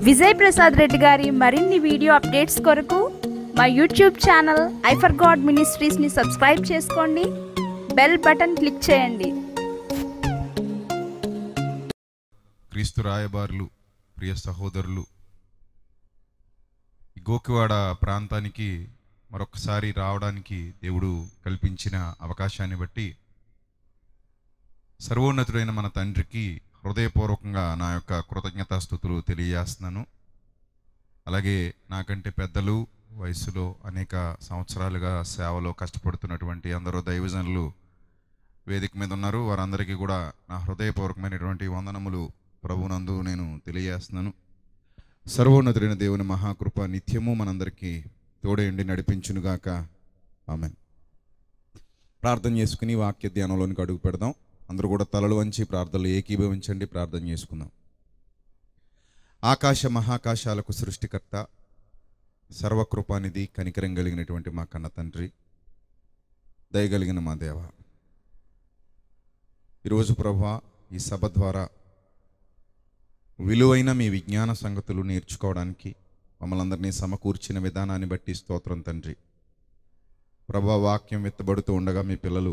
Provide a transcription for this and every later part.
విజయ్ ప్రసాద్ రెడ్డి గారి మరిన్ని video updates కొరకు మా యూట్యూబ్ ఛానల్ ఐఫర్ గాడ్ మినిస్ట్రీస్ని సబ్స్క్రైబ్ చేసుకోండి బెల్ బటన్ క్లిక్ చేయండి క్రీస్తు రాయబారులు ప్రియ సహోదరులు ఈ గోకివాడ ప్రాంతానికి మరొకసారి రావడానికి దేవుడు కల్పించిన అవకాశాన్ని బట్టి సర్వోన్నతుడైన మన తండ్రికి హృదయపూర్వకంగా నా యొక్క కృతజ్ఞతాస్థుతులు తెలియజేస్తున్నాను అలాగే నాకంటే పెద్దలు వయసులో అనేక సంవత్సరాలుగా సేవలో కష్టపడుతున్నటువంటి అందరూ దైవజనులు వేదిక మీద ఉన్నారు వారందరికీ కూడా నా హృదయపూర్వకమైనటువంటి వందనములు ప్రభునందు నేను తెలియజేస్తున్నాను సర్వోన్నతుడైన దేవుని మహాకృప నిత్యము మనందరికీ తోడేండి నడిపించునుగాక ఆమెన్ ప్రార్థన చేసుకుని వాక్య ధ్యానంలోనికి అడుగు పెడదాం అందరూ కూడా తలలు వంచి ప్రార్థనలు ఏకీభవించండి ప్రార్థన చేసుకుందాం ఆకాశ మహాకాశాలకు సృష్టికర్త సర్వకృపానిధి కనికరం కలిగినటువంటి మా కన్న తండ్రి దయగలిగిన మా దేవ ఈరోజు ప్రభా ఈ సభ ద్వారా విలువైన మీ విజ్ఞాన సంగతులు నేర్చుకోవడానికి మమ్మల్ని అందరినీ సమకూర్చిన విధానాన్ని బట్టి స్తోత్రం తండ్రి ప్రభా వాక్యం వెత్తబడుతూ ఉండగా మీ పిల్లలు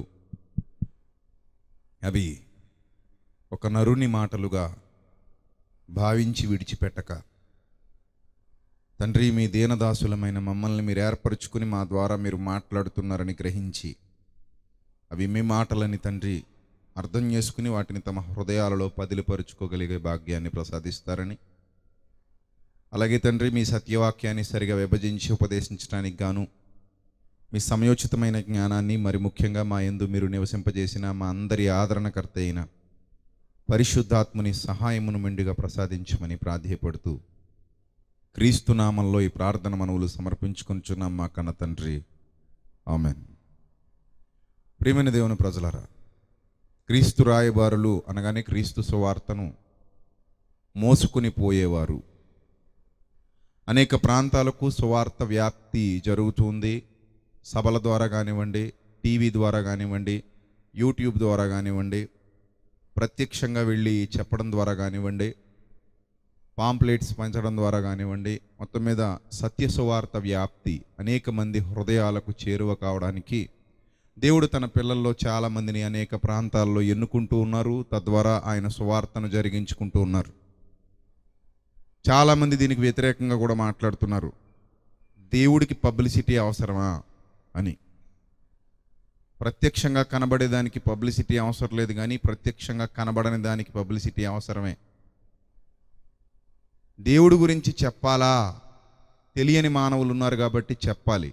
అవి ఒక నరుని మాటలుగా భావించి విడిచిపెట్టక తండ్రి మీ దీనదాసులమైన మమ్మల్ని మీరు ఏర్పరచుకుని మా ద్వారా మీరు మాట్లాడుతున్నారని గ్రహించి అవి మీ మాటలని తండ్రి అర్థం చేసుకుని వాటిని తమ హృదయాలలో పదిలిపరుచుకోగలిగే భాగ్యాన్ని ప్రసాదిస్తారని అలాగే తండ్రి మీ సత్యవాక్యాన్ని సరిగా విభజించి ఉపదేశించడానికి గాను మీ సమయోచితమైన జ్ఞానాన్ని మరి ముఖ్యంగా మా యందు మీరు నివసింపజేసిన మా అందరి ఆదరణకర్త అయిన పరిశుద్ధాత్మని సహాయమును మెండుగా ప్రసాదించమని ప్రాధేయపడుతూ క్రీస్తు నామంలో ఈ ప్రార్థన మనవులు సమర్పించుకొనిచున్నాం మా కన్న తండ్రి ఆమెన్ ప్రియమైన దేవుని ప్రజలారా క్రీస్తు రాయబారులు అనగానే క్రీస్తు సువార్తను మోసుకుని పోయేవారు అనేక ప్రాంతాలకు సువార్త వ్యాప్తి జరుగుతుంది సభల ద్వారా కానివ్వండి టీవీ ద్వారా కానివ్వండి యూట్యూబ్ ద్వారా కానివ్వండి ప్రత్యక్షంగా వెళ్ళి చెప్పడం ద్వారా కానివ్వండి పాంప్లెట్స్ పంచడం ద్వారా కానివ్వండి మొత్తం మీద సత్య సువార్త వ్యాప్తి అనేక మంది హృదయాలకు చేరువ కావడానికి దేవుడు తన పిల్లల్లో చాలామందిని అనేక ప్రాంతాల్లో ఎన్నుకుంటూ ఉన్నారు తద్వారా ఆయన సువార్తను జరిగించుకుంటూ ఉన్నారు చాలామంది దీనికి వ్యతిరేకంగా కూడా మాట్లాడుతున్నారు దేవుడికి పబ్లిసిటీ అవసరమా అని ప్రత్యక్షంగా కనబడేదానికి పబ్లిసిటీ అవసరం లేదు కానీ ప్రత్యక్షంగా కనబడని దానికి పబ్లిసిటీ అవసరమే దేవుడి గురించి చెప్పాలా తెలియని మానవులు ఉన్నారు కాబట్టి చెప్పాలి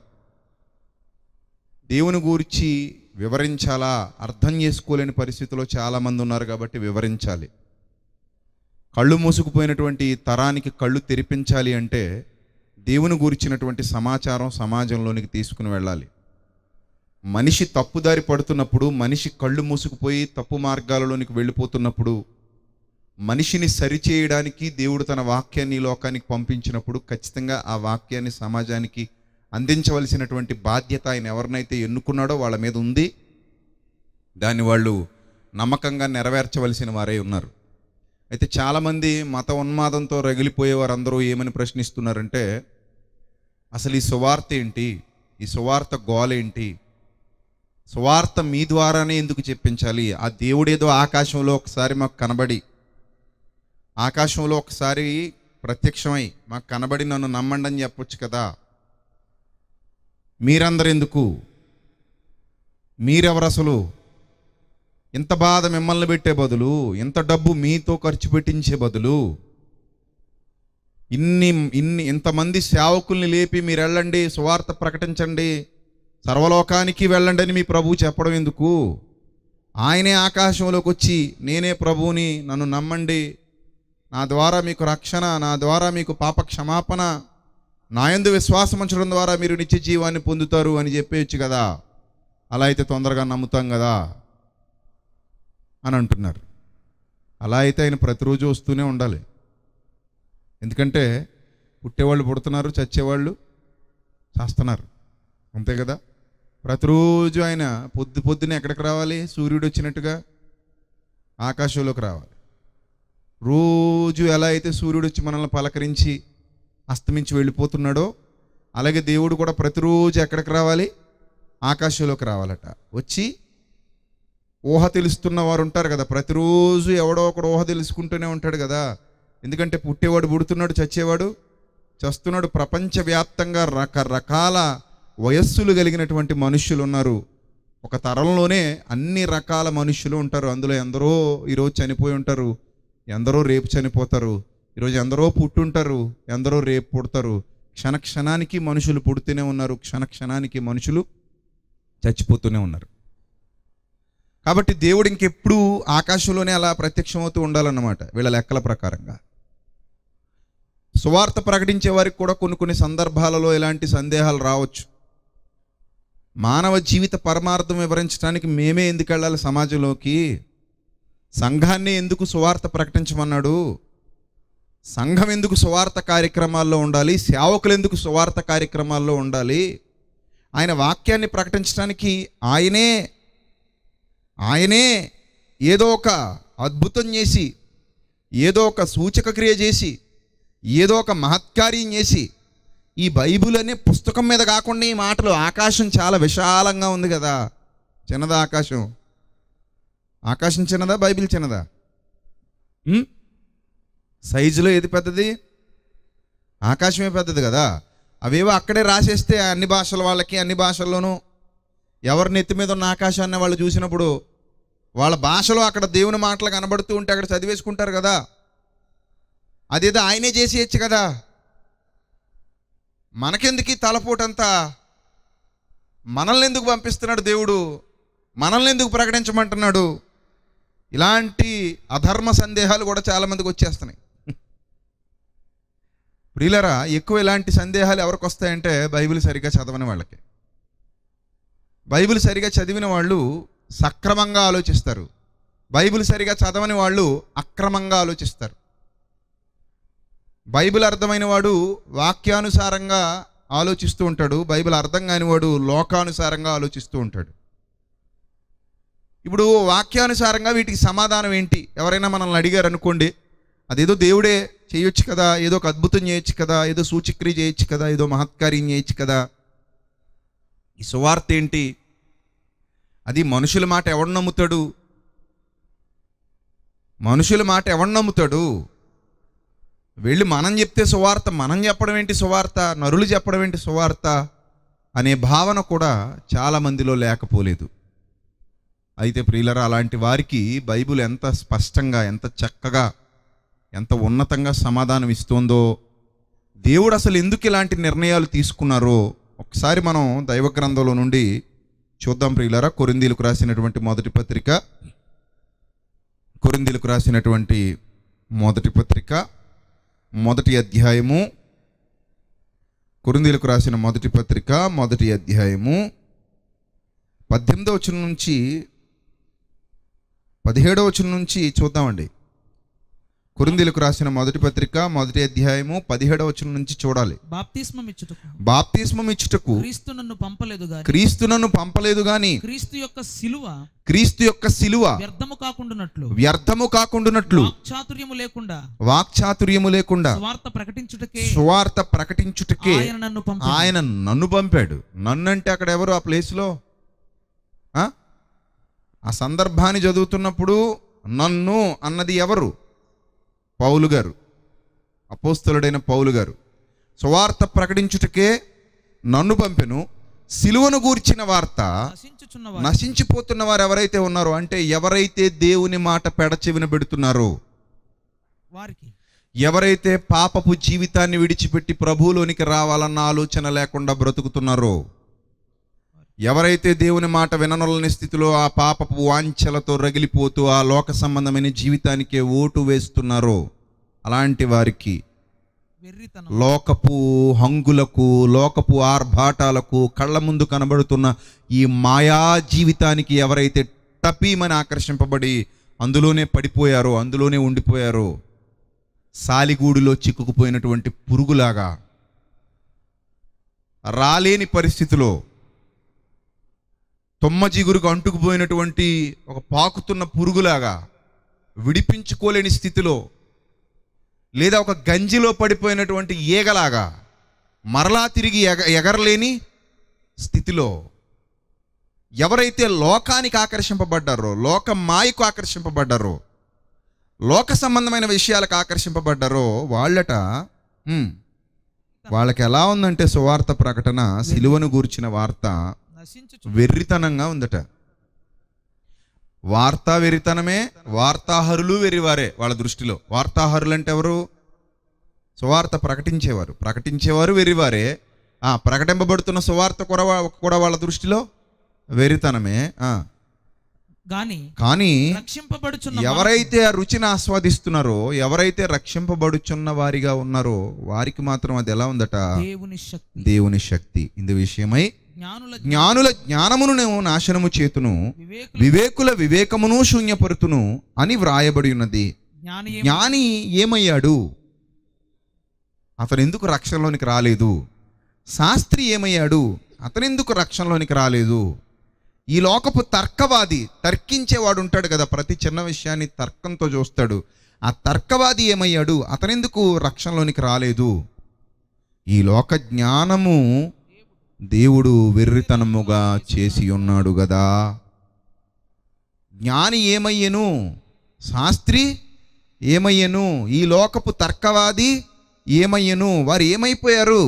దేవుని గురించి వివరించాలా అర్థం చేసుకోలేని పరిస్థితిలో చాలామంది ఉన్నారు కాబట్టి వివరించాలి కళ్ళు మూసుకుపోయినటువంటి తరానికి కళ్ళు తెరిపించాలి అంటే దేవుని గురించినటువంటి సమాచారం సమాజంలోనికి తీసుకుని వెళ్ళాలి మనిషి తప్పుదారి పడుతున్నప్పుడు మనిషి కళ్ళు మూసుకుపోయి తప్పు మార్గాలలోనికి వెళ్ళిపోతున్నప్పుడు మనిషిని సరిచేయడానికి దేవుడు తన వాక్యాన్ని ఈ లోకానికి పంపించినప్పుడు ఖచ్చితంగా ఆ వాక్యాన్ని సమాజానికి అందించవలసినటువంటి బాధ్యత ఆయన ఎవరినైతే ఎన్నుకున్నాడో వాళ్ళ మీద ఉంది దాన్ని వాళ్ళు నమ్మకంగా నెరవేర్చవలసిన వారే ఉన్నారు అయితే చాలామంది మత ఉన్మాదంతో రగిలిపోయే వారందరూ ఏమని ప్రశ్నిస్తున్నారంటే అసలు ఈ సువార్త ఏంటి ఈ సువార్త గోలేంటి సువార్త మీ ద్వారానే ఎందుకు చెప్పించాలి ఆ దేవుడేదో ఆకాశంలో ఒకసారి మాకు కనబడి ఆకాశంలో ఒకసారి ప్రత్యక్షమై మాకు కనబడి నన్ను నమ్మండి అని చెప్పొచ్చు కదా మీరందరు ఎందుకు మీరెవరు అసలు ఇంత బాధ మిమ్మల్ని పెట్టే బదులు ఇంత డబ్బు మీతో ఖర్చు పెట్టించే బదులు ఇన్ని ఇన్ని ఇంతమంది సేవకుల్ని లేపి మీరు వెళ్ళండి సువార్త ప్రకటించండి సర్వలోకానికి వెళ్ళండి అని మీ ప్రభువు చెప్పడం ఎందుకు ఆయనే ఆకాశంలోకి వచ్చి నేనే ప్రభువుని నన్ను నమ్మండి నా ద్వారా మీకు రక్షణ నా ద్వారా మీకు పాప క్షమాపణ నా యందు విశ్వాసం ఉంచడం ద్వారా మీరు నిత్య జీవాన్ని పొందుతారు అని చెప్పేయచ్చు కదా అలా అయితే తొందరగా నమ్ముతాం కదా అని అంటున్నారు అలా అయితే ఆయన ప్రతిరోజు వస్తూనే ఉండాలి ఎందుకంటే పుట్టేవాళ్ళు పుడుతున్నారు చచ్చేవాళ్ళు చేస్తున్నారు అంతే కదా ప్రతిరోజు ఆయన పొద్దు పొద్దున ఎక్కడికి రావాలి సూర్యుడు వచ్చినట్టుగా ఆకాశంలోకి రావాలి రోజు ఎలా అయితే సూర్యుడు వచ్చి మనల్ని పలకరించి అస్తమించి వెళ్ళిపోతున్నాడో అలాగే దేవుడు కూడా ప్రతిరోజు ఎక్కడికి రావాలి ఆకాశంలోకి రావాలట వచ్చి ఊహ తెలుస్తున్న వారు ఉంటారు కదా ప్రతిరోజు ఎవడో ఒకడు ఊహ తెలుసుకుంటూనే ఉంటాడు కదా ఎందుకంటే పుట్టేవాడు పుడుతున్నాడు చచ్చేవాడు చస్తున్నాడు ప్రపంచవ్యాప్తంగా రకరకాల వయస్సులు కలిగినటువంటి మనుష్యులు ఉన్నారు ఒక తరంలోనే అన్ని రకాల మనుష్యులు ఉంటారు అందులో ఎందరో ఈరోజు చనిపోయి ఉంటారు ఎందరో రేపు చనిపోతారు ఈరోజు ఎందరో పుట్టుంటారు ఎందరో రేపు పుడతారు క్షణ క్షణానికి మనుషులు పుడుతూనే ఉన్నారు క్షణ క్షణానికి మనుషులు చచ్చిపోతూనే ఉన్నారు కాబట్టి దేవుడు ఇంకెప్పుడు ఆకాశంలోనే అలా ప్రత్యక్షమవుతూ ఉండాలన్నమాట వీళ్ళ లెక్కల ప్రకారంగా సువార్త ప్రకటించే వారికి కూడా కొన్ని కొన్ని సందర్భాలలో ఇలాంటి సందేహాలు రావచ్చు మానవ జీవిత పరమార్థం వివరించడానికి మేమే ఎందుకు వెళ్ళాలి సమాజంలోకి సంఘాన్ని ఎందుకు సువార్త ప్రకటించమన్నాడు సంఘం ఎందుకు సువార్త కార్యక్రమాల్లో ఉండాలి సేవకులు ఎందుకు సువార్త కార్యక్రమాల్లో ఉండాలి ఆయన వాక్యాన్ని ప్రకటించడానికి ఆయనే ఆయనే ఏదో ఒక అద్భుతం చేసి ఏదో ఒక సూచక క్రియ చేసి ఏదో ఒక మహత్కార్యం చేసి ఈ బైబిల్ అనే పుస్తకం మీద కాకుండా ఈ మాటలు ఆకాశం చాలా విశాలంగా ఉంది కదా చిన్నదా ఆకాశం ఆకాశం చిన్నదా బైబిల్ చిన్నదా ఉం? సైజులో ఏది పెద్దది ఆకాశమే పెద్దది కదా అవేవో అక్కడే రాసేస్తే అన్ని భాషల వాళ్ళకి అన్ని భాషల్లోనూ ఎవరి నెత్తి మీద ఉన్న ఆకాశాన్ని వాళ్ళు చూసినప్పుడు వాళ్ళ భాషలో అక్కడ దేవుని మాటలు కనబడుతూ ఉంటే అక్కడ చదివేసుకుంటారు కదా అదేదో ఆయనే చేసేయచ్చు కదా మనకెందుకు ఈ తలపోటంతా మనల్ని ఎందుకు పంపిస్తున్నాడు దేవుడు మనల్ని ఎందుకు ప్రకటించమంటున్నాడు ఇలాంటి అధర్మ సందేహాలు కూడా చాలామందికి వచ్చేస్తున్నాయి ప్రియులరా ఎక్కువ ఇలాంటి సందేహాలు ఎవరికి వస్తాయంటే బైబిల్ సరిగా చదవని వాళ్ళకి బైబిల్ సరిగా చదివిన వాళ్ళు సక్రమంగా ఆలోచిస్తారు బైబిల్ సరిగా చదవని వాళ్ళు అక్రమంగా ఆలోచిస్తారు బైబిల్ అర్థమైన వాడు వాక్యానుసారంగా ఆలోచిస్తూ ఉంటాడు బైబిల్ అర్థం కాని వాడు లోకానుసారంగా ఆలోచిస్తూ ఉంటాడు ఇప్పుడు వాక్యానుసారంగా వీటికి సమాధానం ఏంటి ఎవరైనా మనల్ని అడిగారు అనుకోండి అదేదో దేవుడే చేయొచ్చు కదా ఏదో ఒక అద్భుతం చేయొచ్చు కదా ఏదో సూచక్రియ చేయొచ్చు కదా ఏదో మహత్కార్యం చేయొచ్చు కదా ఈ సువార్త ఏంటి అది మనుషుల మాట ఎవడు నమ్ముతాడు మనుషుల మాట ఎవడు నమ్ముతాడు వెళ్ళి మనం చెప్తే సువార్త మనం చెప్పడం ఏంటి సువార్త నరులు చెప్పడం ఏంటి సువార్త అనే భావన కూడా చాలా మందిలో లేకపోలేదు అయితే ప్రియులరా అలాంటి వారికి బైబిల్ ఎంత స్పష్టంగా ఎంత చక్కగా ఎంత ఉన్నతంగా సమాధానం ఇస్తుందో దేవుడు అసలు ఎందుకు ఇలాంటి నిర్ణయాలు తీసుకున్నారో ఒకసారి మనం దైవ గ్రంథంలో నుండి చూద్దాం ప్రియులరా కొరిందీలకు రాసినటువంటి మొదటి పత్రిక కొరిందీలకు రాసినటువంటి మొదటి పత్రిక మొదటి అధ్యాయము కొరిందీలకు రాసిన మొదటి పత్రిక మొదటి అధ్యాయము పద్దెనిమిదవ వచనం నుంచి పదిహేడవ వచనం నుంచి చూద్దామండి కొరిందీలకు రాసిన మొదటి పత్రిక మొదటి అధ్యాయము పదిహేడవ వచనం నుంచి చూడాలి బాప్తిస్మం ఇచ్చుటకు బాప్తిస్మం ఇచ్చుటకు క్రీస్తు నన్ను పంపలేదు గాని క్రీస్తు నన్ను పంపలేదు గాని క్రీస్తు యొక్క సిలువ క్రీస్తు యొక్క సిలువ వ్యర్థము కాకుండానట్లు వ్యర్థము కాకుండానట్లు చాతుర్యము లేకుండా వాక్చాతుర్యము లేకుండా స్వార్థ ప్రకటించుటకే సువార్త ప్రకటించుటకే ఆయన నన్ను పంప ఆయన నన్ను పంపాడు నన్ను అంటే అక్కడ ఎవరు ఆ ప్లేస్లో ఆ? ఆ సందర్భాన్ని చదువుతున్నప్పుడు నన్ను అన్నది ఎవరు పౌలు గారు అపోస్తలుడైన పౌలు గారు సువార్త ప్రకటించుటకే నన్ను పంపెను సిలువను గూర్చిన వార్త నశించుచున్న వారు నశించిపోతున్న వారు ఎవరైతే ఉన్నారో అంటే ఎవరైతే దేవుని మాట పెడచెవిన పెడుతున్నారో వారికి ఎవరైతే పాపపు జీవితాన్ని విడిచిపెట్టి ప్రభువులోనికి రావాలన్న ఆలోచన లేకుండా బ్రతుకుతున్నారో ఎవరైతే దేవుని మాట విననొలని స్థితిలో ఆ పాపపు వాంఛలతో రగిలిపోతూ ఆ లోక సంబంధమైన జీవితానికే ఓటు వేస్తున్నారో అలాంటి వారికి వెర్రితనం లోకపు హంగులకు లోకపు ఆర్భాటాలకు కళ్ళ ముందు కనబడుతున్న ఈ మాయా జీవితానికి ఎవరైతే టపీమని ఆకర్షింపబడి అందులోనే పడిపోయారో అందులోనే ఉండిపోయారో సాలిగూడులో చిక్కుకుపోయినటువంటి పురుగులాగా రాలేని పరిస్థితిలో తొమ్మ జిగురుకు అంటుకుపోయినటువంటి ఒక పాకుతున్న పురుగులాగా విడిపించుకోలేని స్థితిలో లేదా ఒక గంజిలో పడిపోయినటువంటి ఈగలాగా మరలా తిరిగి ఎగ ఎగరలేని స్థితిలో ఎవరైతే లోకానికి ఆకర్షింపబడ్డారో లోక మాయకు ఆకర్షింపబడ్డారో లోక సంబంధమైన విషయాలకు ఆకర్షింపబడ్డారో వాళ్ళట ఉమ్, వాళ్ళకి ఎలా ఉందంటే సువార్త ప్రకటన సిలువను గూర్చిన వార్త నశించు వెర్రితనంగా ఉందట వార్తా వెర్రితనమే వార్తాహరులు వెర్రివారే వాళ్ళ దృష్టిలో వార్తాహరులు అంటే ఎవరు సువార్త ప్రకటించేవారు ప్రకటించేవారు వెర్రివారే ఆ ప్రకటింపబడుతున్న సువార్త కూడా వా- కూడా వాళ్ళ దృష్టిలో వెర్రితనమే ఆ గాని కానీ రక్షింపబడుచున్న ఎవరైతే ఆ రుచిని ఆస్వాదిస్తున్నారో ఎవరైతే రక్షింపబడుచున్న వారిగా ఉన్నారో వారికి మాత్రం అది ఎలా ఉందట మనకు దేవుని శక్తి దేవుని శక్తి ఇందు విషయమై జ్ఞానుల జ్ఞానుల జ్ఞానమును నేను నాశనము చేతును వివేకుల వివేకుల వివేకమును శూన్యపరుతును అని వ్రాయబడి ఉన్నది జ్ఞాని ఏమి- జ్ఞాని ఏమయ్యాడు అతను ఎందుకు రక్షణలోనికి రాలేదు శాస్త్రి ఏమయ్యాడు అతనెందుకు రక్షణలోనికి రాలేదు ఈ లోకపు తర్కవాది తర్కించేవాడు ఉంటాడు కదా ప్రతి చిన్న విషయాన్ని తర్కంతో చూస్తాడు ఆ తర్కవాది ఏమయ్యాడు అతనెందుకు రక్షణలోనికి రాలేదు ఈ లోక జ్ఞానము దేవుడు వెర్రితనముగా చేసి ఉన్నాడు కదా జ్ఞాని ఏమయ్యను శాస్త్రి ఏమయ్యను ఈ లోకపు తర్కవాది ఏమయ్యను వారు ఏమైపోయారు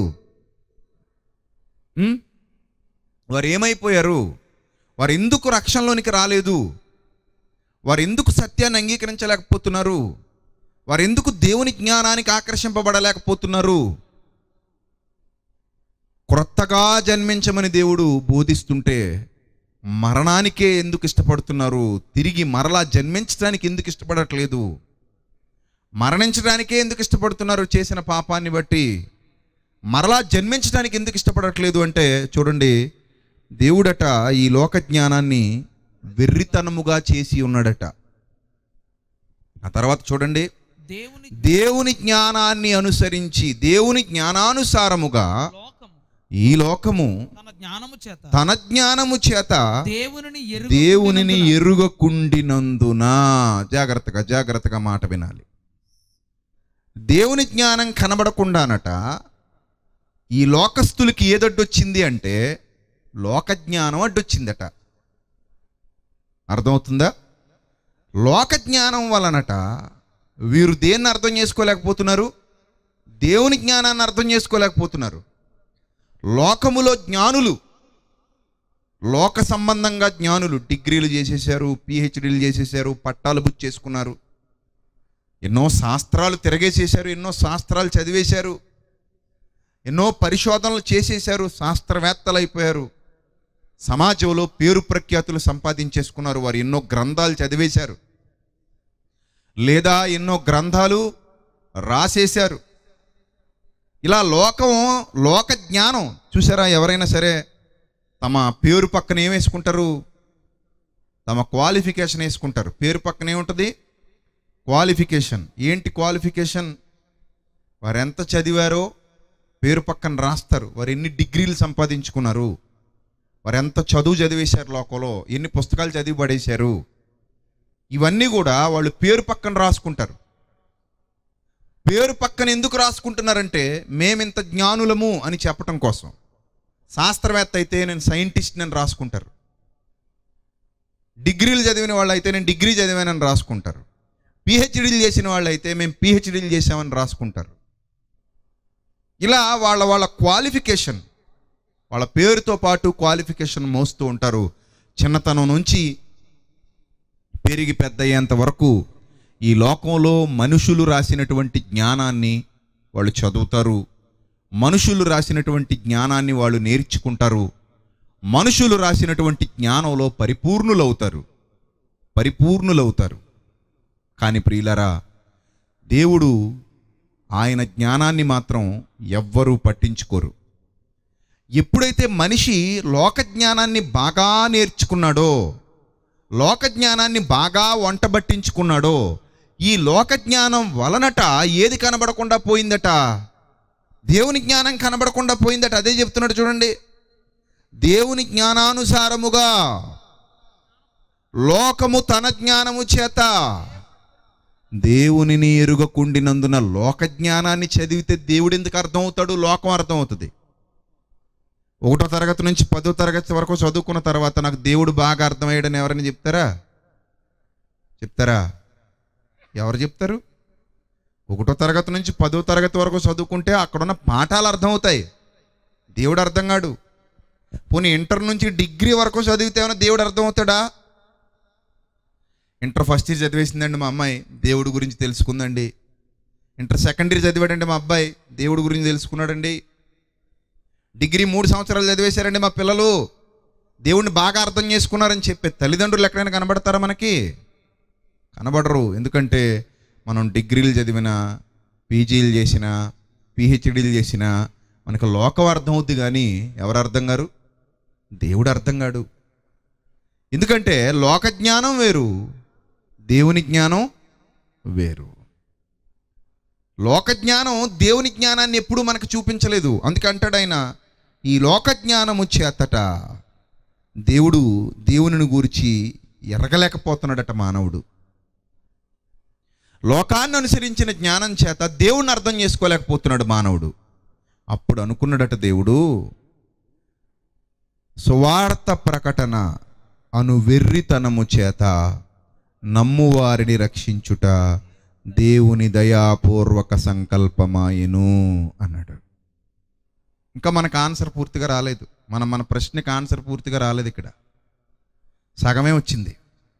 ఉం? వారు ఏమైపోయారు వారు ఎందుకు రక్షణలోనికి రాలేదు వారు ఎందుకు సత్యాన్ని అంగీకరించలేకపోతున్నారు వారు ఎందుకు దేవుని జ్ఞానానికి ఆకర్షింపబడలేకపోతున్నారు క్రొత్తగా జన్మించమని దేవుడు బోధిస్తుంటే మరణానికే ఎందుకు ఇష్టపడుతున్నారు తిరిగి మరలా జన్మించడానికి ఎందుకు ఇష్టపడట్లేదు మరణించడానికే ఎందుకు ఇష్టపడుతున్నారు చేసిన పాపాన్ని బట్టి మరలా జన్మించడానికి ఎందుకు ఇష్టపడట్లేదు అంటే చూడండి దేవుడట ఈ లోక జ్ఞానాన్ని వెర్రితనముగా చేసి ఉన్నాడట ఆ తర్వాత చూడండి దేవుని దేవుని జ్ఞానాన్ని అనుసరించి దేవుని జ్ఞానానుసారముగా లోకము ఈ లోకము తన జ్ఞానము చేత తన జ్ఞానము చేత దేవునిని ఎరుగు దేవునిని ఎరుగకుండినందున జాగ్రత్తగా జాగ్రత్తగా మాట వినాలి దేవుని జ్ఞానం కనబడకుండానట ఈ లోకస్తులకి ఏదడ్డొచ్చింది అంటే లోక జ్ఞానం అడ్డొచ్చిందట అర్థమవుతుందా లోక జ్ఞానం వలనట వీరు దేన్ని అర్థం చేసుకోలేకపోతున్నారు దేవుని జ్ఞానాన్ని అర్థం చేసుకోలేకపోతున్నారు లోకములో జ్ఞానులు లోక సంబంధంగా జ్ఞానులు డిగ్రీలు చేసేసారు పిహెచ్డీలు చేసేసారు పట్టాలు బుక్ చేసుకున్నారు ఎన్నో శాస్త్రాలు తిరగేసేశారు ఎన్నో శాస్త్రాలు చదివేశారు ఎన్నో పరిశోధనలు చేసేశారు శాస్త్రవేత్తలు అయిపోయారు సమాజంలో పేరు ప్రఖ్యాతులు సంపాదించేసుకున్నారు వారు ఎన్నో గ్రంథాలు చదివేశారు లేదా ఎన్నో గ్రంథాలు రాసేశారు ఇలా లోకం లోక జ్ఞానం చూసారా ఎవరైనా సరే తమ పేరు పక్కన ఏం వేసుకుంటారు తమ క్వాలిఫికేషన్ వేసుకుంటారు పేరు పక్కన ఏముంటుంది క్వాలిఫికేషన్ ఏంటి క్వాలిఫికేషన్ వారు ఎంత చదివారో పేరు పక్కన రాస్తారు వారు ఎన్ని డిగ్రీలు సంపాదించుకున్నారు వారు ఎంత చదువు చదివేశారు లోకంలో ఎన్ని పుస్తకాలు చదివి పడేశారు ఇవన్నీ కూడా వాళ్ళు పేరు పక్కన రాసుకుంటారు పేరు పక్కన ఎందుకు రాసుకుంటున్నారంటే మేమింత జ్ఞానులము అని చెప్పటం కోసం శాస్త్రవేత్త అయితే నేను సైంటిస్ట్ అని రాసుకుంటారు డిగ్రీలు చదివిన వాళ్ళు అయితే నేను డిగ్రీ చదివానని రాసుకుంటారు పిహెచ్డీలు చేసిన వాళ్ళు అయితే మేము పిహెచ్డీలు చేసామని రాసుకుంటారు ఇలా వాళ్ళ వాళ్ళ క్వాలిఫికేషన్ వాళ్ళ పేరుతో పాటు క్వాలిఫికేషన్ మోస్తూ ఉంటారు చిన్నతనం నుంచి పెరిగి పెద్ద అయ్యేంత వరకు ఈ లోకంలో మనుషులు రాసినటువంటి జ్ఞానాన్ని వాళ్ళు చదువుతారు మనుషులు రాసినటువంటి జ్ఞానాన్ని వాళ్ళు నేర్చుకుంటారు మనుషులు రాసినటువంటి జ్ఞానంలో పరిపూర్ణులవుతారు పరిపూర్ణులవుతారు కానీ ప్రియులరా దేవుడు ఆయన జ్ఞానాన్ని మాత్రం ఎవ్వరూ పట్టించుకోరు ఎప్పుడైతే మనిషి లోక జ్ఞానాన్ని బాగా నేర్చుకున్నాడో లోక జ్ఞానాన్ని బాగా వంటబట్టించుకున్నాడో ఈ లోక జ్ఞానం వలనట ఏది కనబడకుండా పోయిందట దేవుని జ్ఞానం కనబడకుండా పోయిందట అదే చెప్తున్నాడు చూడండి దేవుని జ్ఞానానుసారముగా లోకము తన జ్ఞానము చేత దేవునిని ఎరుగకుండినందున లోక జ్ఞానాన్ని చదివితే దేవుడు ఎందుకు అర్థమవుతాడు లోకం అర్థమవుతుంది ఒకటో తరగతి నుంచి పదో తరగతి వరకు చదువుకున్న తర్వాత నాకు దేవుడు బాగా అర్థమయ్యాడని ఎవరైనా చెప్తారా చెప్తారా ఎవరు చెప్తారు ఒకటో తరగతి నుంచి పదో తరగతి వరకు చదువుకుంటే అక్కడున్న పాఠాలు అర్థమవుతాయి దేవుడు అర్థం కాడు పోనీ ఇంటర్ నుంచి డిగ్రీ వరకు చదివితే ఏమైనా దేవుడు అర్థమవుతాడా ఇంటర్ ఫస్ట్ ఇయర్ చదివేసిందండి మా అమ్మాయి దేవుడి గురించి తెలుసుకుందండి ఇంటర్ సెకండ్ ఇయర్ చదివాడండి మా అబ్బాయి దేవుడి గురించి తెలుసుకున్నాడండి డిగ్రీ మూడు సంవత్సరాలు చదివేశారండి మా పిల్లలు దేవుడిని బాగా అర్థం చేసుకున్నారని చెప్పే తల్లిదండ్రులు ఎక్కడైనా కనబడతారా మనకి కనబడరు ఎందుకంటే మనం డిగ్రీలు చదివిన పీజీలు చేసిన పిహెచ్డీలు చేసిన మనకు లోకం అర్థం అవుద్ది కానీ ఎవరు అర్థం గారు దేవుడు అర్థం కాడు ఎందుకంటే లోక జ్ఞానం వేరు దేవుని జ్ఞానం వేరు లోక జ్ఞానం దేవుని జ్ఞానాన్ని ఎప్పుడూ మనకు చూపించలేదు అందుకంటాడు ఆయన ఈ లోక జ్ఞానము చేతట దేవుడు దేవునిని గూర్చి ఎరగలేకపోతున్నాడట మానవుడు లోకాన్ని అనుసరించిన జ్ఞానం చేత దేవుణ్ణి అర్థం చేసుకోలేకపోతున్నాడు మానవుడు అప్పుడు అనుకున్నాడట దేవుడు సువార్త ప్రకటన అను వెర్రితనము చేత నమ్మువారిని రక్షించుట దేవుని దయాపూర్వక సంకల్పమాయను అన్నాడు ఇంకా మనకు ఆన్సర్ పూర్తిగా రాలేదు మనం మన ప్రశ్నకి ఆన్సర్ పూర్తిగా రాలేదు ఇక్కడ సగమే వచ్చింది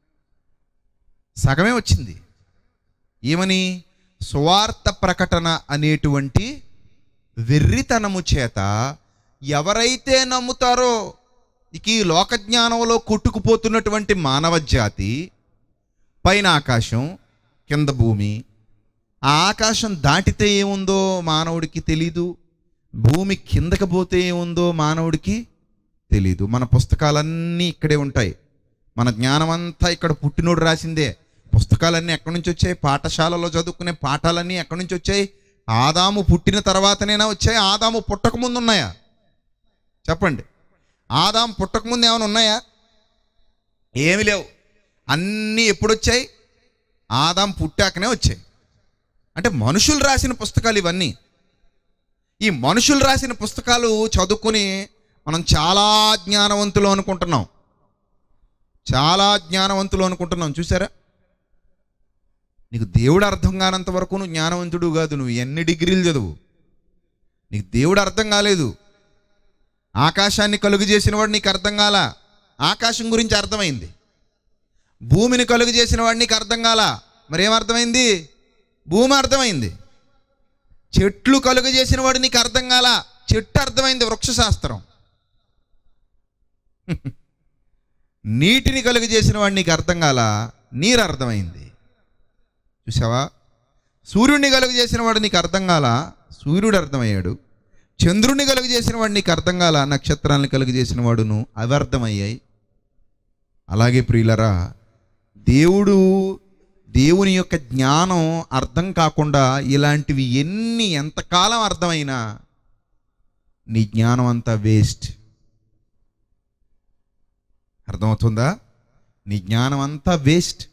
సగమే వచ్చింది ఏమని సువార్త ప్రకటన అనేటువంటి వెర్రితనము చేత ఎవరైతే నమ్ముతారో ఇక ఈ లోక జ్ఞానంలో కొట్టుకుపోతున్నటువంటి మానవ జాతి పైన ఆకాశం కింద భూమి ఆ ఆకాశం దాటితే ఏముందో మానవుడికి తెలీదు భూమి కిందకి పోతే ఏముందో మానవుడికి తెలీదు మన పుస్తకాలన్నీ ఇక్కడే ఉంటాయి మన జ్ఞానం అంతా ఇక్కడ పుట్టినోడు రాసిందే పుస్తకాలన్నీ ఎక్కడి నుంచి వచ్చాయి పాఠశాలలో చదువుకునే పాఠాలన్నీ ఎక్కడి నుంచి వచ్చాయి ఆదాము పుట్టిన తర్వాతనేనా వచ్చాయి ఆదాము పుట్టక ముందు ఉన్నాయా చెప్పండి ఆదాము పుట్టక ముందు ఏమైనా ఉన్నాయా ఏమి లేవు అన్నీ ఎప్పుడు వచ్చాయి ఆదాం పుట్టాకనే వచ్చాయి అంటే మనుషులు రాసిన పుస్తకాలు ఇవన్నీ ఈ మనుషులు రాసిన పుస్తకాలు చదువుకొని మనం చాలా జ్ఞానవంతులు అనుకుంటున్నాం చాలా జ్ఞానవంతులు అనుకుంటున్నాం చూసారా నీకు దేవుడు అర్థం కానంత వరకు నువ్వు జ్ఞానవంతుడు కాదు నువ్వు ఎన్ని డిగ్రీలు చదువు నీకు దేవుడు అర్థం కాలేదు ఆకాశాన్ని కలుగు చేసిన వాడు నీకు అర్థం కాల ఆకాశం గురించి అర్థమైంది భూమిని కలుగు చేసిన వాడు నీకు అర్థం కాల మరి ఏమర్థమైంది భూమి అర్థమైంది చెట్లు కలుగు చేసిన వాడు నీకు అర్థం కాల చెట్టు అర్థమైంది వృక్షశాస్త్రం నీటిని కలుగు చేసిన వాడు నీకు అర్థం కాల నీరు అర్థమైంది చూసావా సూర్యుడిని కలుగు చేసిన వాడు నీకు అర్థం కాల సూర్యుడు అర్థమయ్యాడు చంద్రుడిని కలుగు చేసిన వాడు నీకు అర్థం కాల నక్షత్రాలను కలుగు చేసిన వాడును అవి అర్థమయ్యాయి అలాగే ప్రియులరా దేవుడు దేవుని యొక్క జ్ఞానం అర్థం కాకుండా ఇలాంటివి ఎన్ని ఎంతకాలం అర్థమైనా నీ జ్ఞానం అంతా వేస్ట్ అర్థమవుతుందా నీ జ్ఞానం అంతా వేస్ట్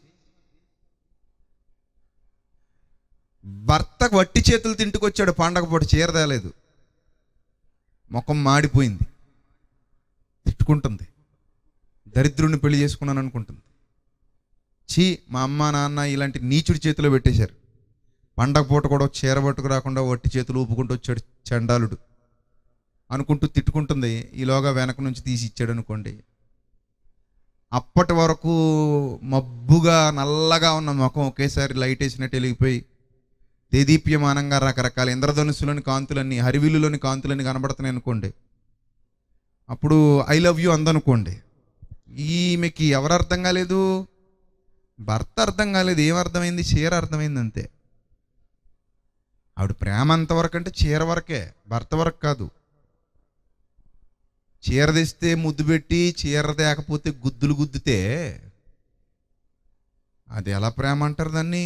భర్త వట్టి చేతులు తింటుకొచ్చాడు పండగ పూట చీరదేలేదు ముఖం మాడిపోయింది తిట్టుకుంటుంది దరిద్రుడిని పెళ్లి చేసుకున్నాను అనుకుంటుంది చీ మా అమ్మ నాన్న ఇలాంటి నీచుడి చేతిలో పెట్టేశారు పండగ పూట కూడా చీర పట్టుకు రాకుండా వట్టి చేతులు ఊపుకుంటూ వచ్చాడు చండాలుడు అనుకుంటూ తిట్టుకుంటుంది ఈలోగా వెనక నుంచి తీసి ఇచ్చాడు అనుకోండి అప్పటి వరకు మబ్బుగా నల్లగా ఉన్న ముఖం ఒకేసారి లైట్ వేసినట్టు వెలిగిపోయి దేదీప్యమానంగా రకరకాల ఇంద్రధనుస్సులోని కాంతులన్నీ హరివిల్లులోని కాంతులన్నీ కనబడుతున్నాయి అనుకోండి అప్పుడు ఐ లవ్ యూ అందనుకోండి ఈమెకి ఎవరు అర్థం కాలేదు భర్త అర్థం కాలేదు ఏం అర్థమైంది చీర అర్థమైంది అంతే ఆవిడ ప్రేమ అంతవరకు అంటే చీర వరకే భర్త వరకు కాదు చీర తెస్తే ముద్దు పెట్టి చీర తేకపోతే గుద్దులు గుద్దితే అది ఎలా ప్రేమ అంటారు దాన్ని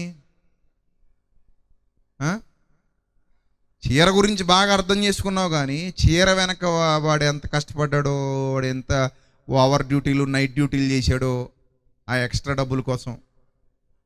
ఆ? చీర గురించి బాగా అర్థం చేసుకున్నావు కానీ చీర వెనక వా- వాడు ఎంత కష్టపడ్డాడో వాడు ఎంత ఓవర్ డ్యూటీలు నైట్ డ్యూటీలు చేశాడో ఆ ఎక్స్ట్రా డబ్బుల కోసం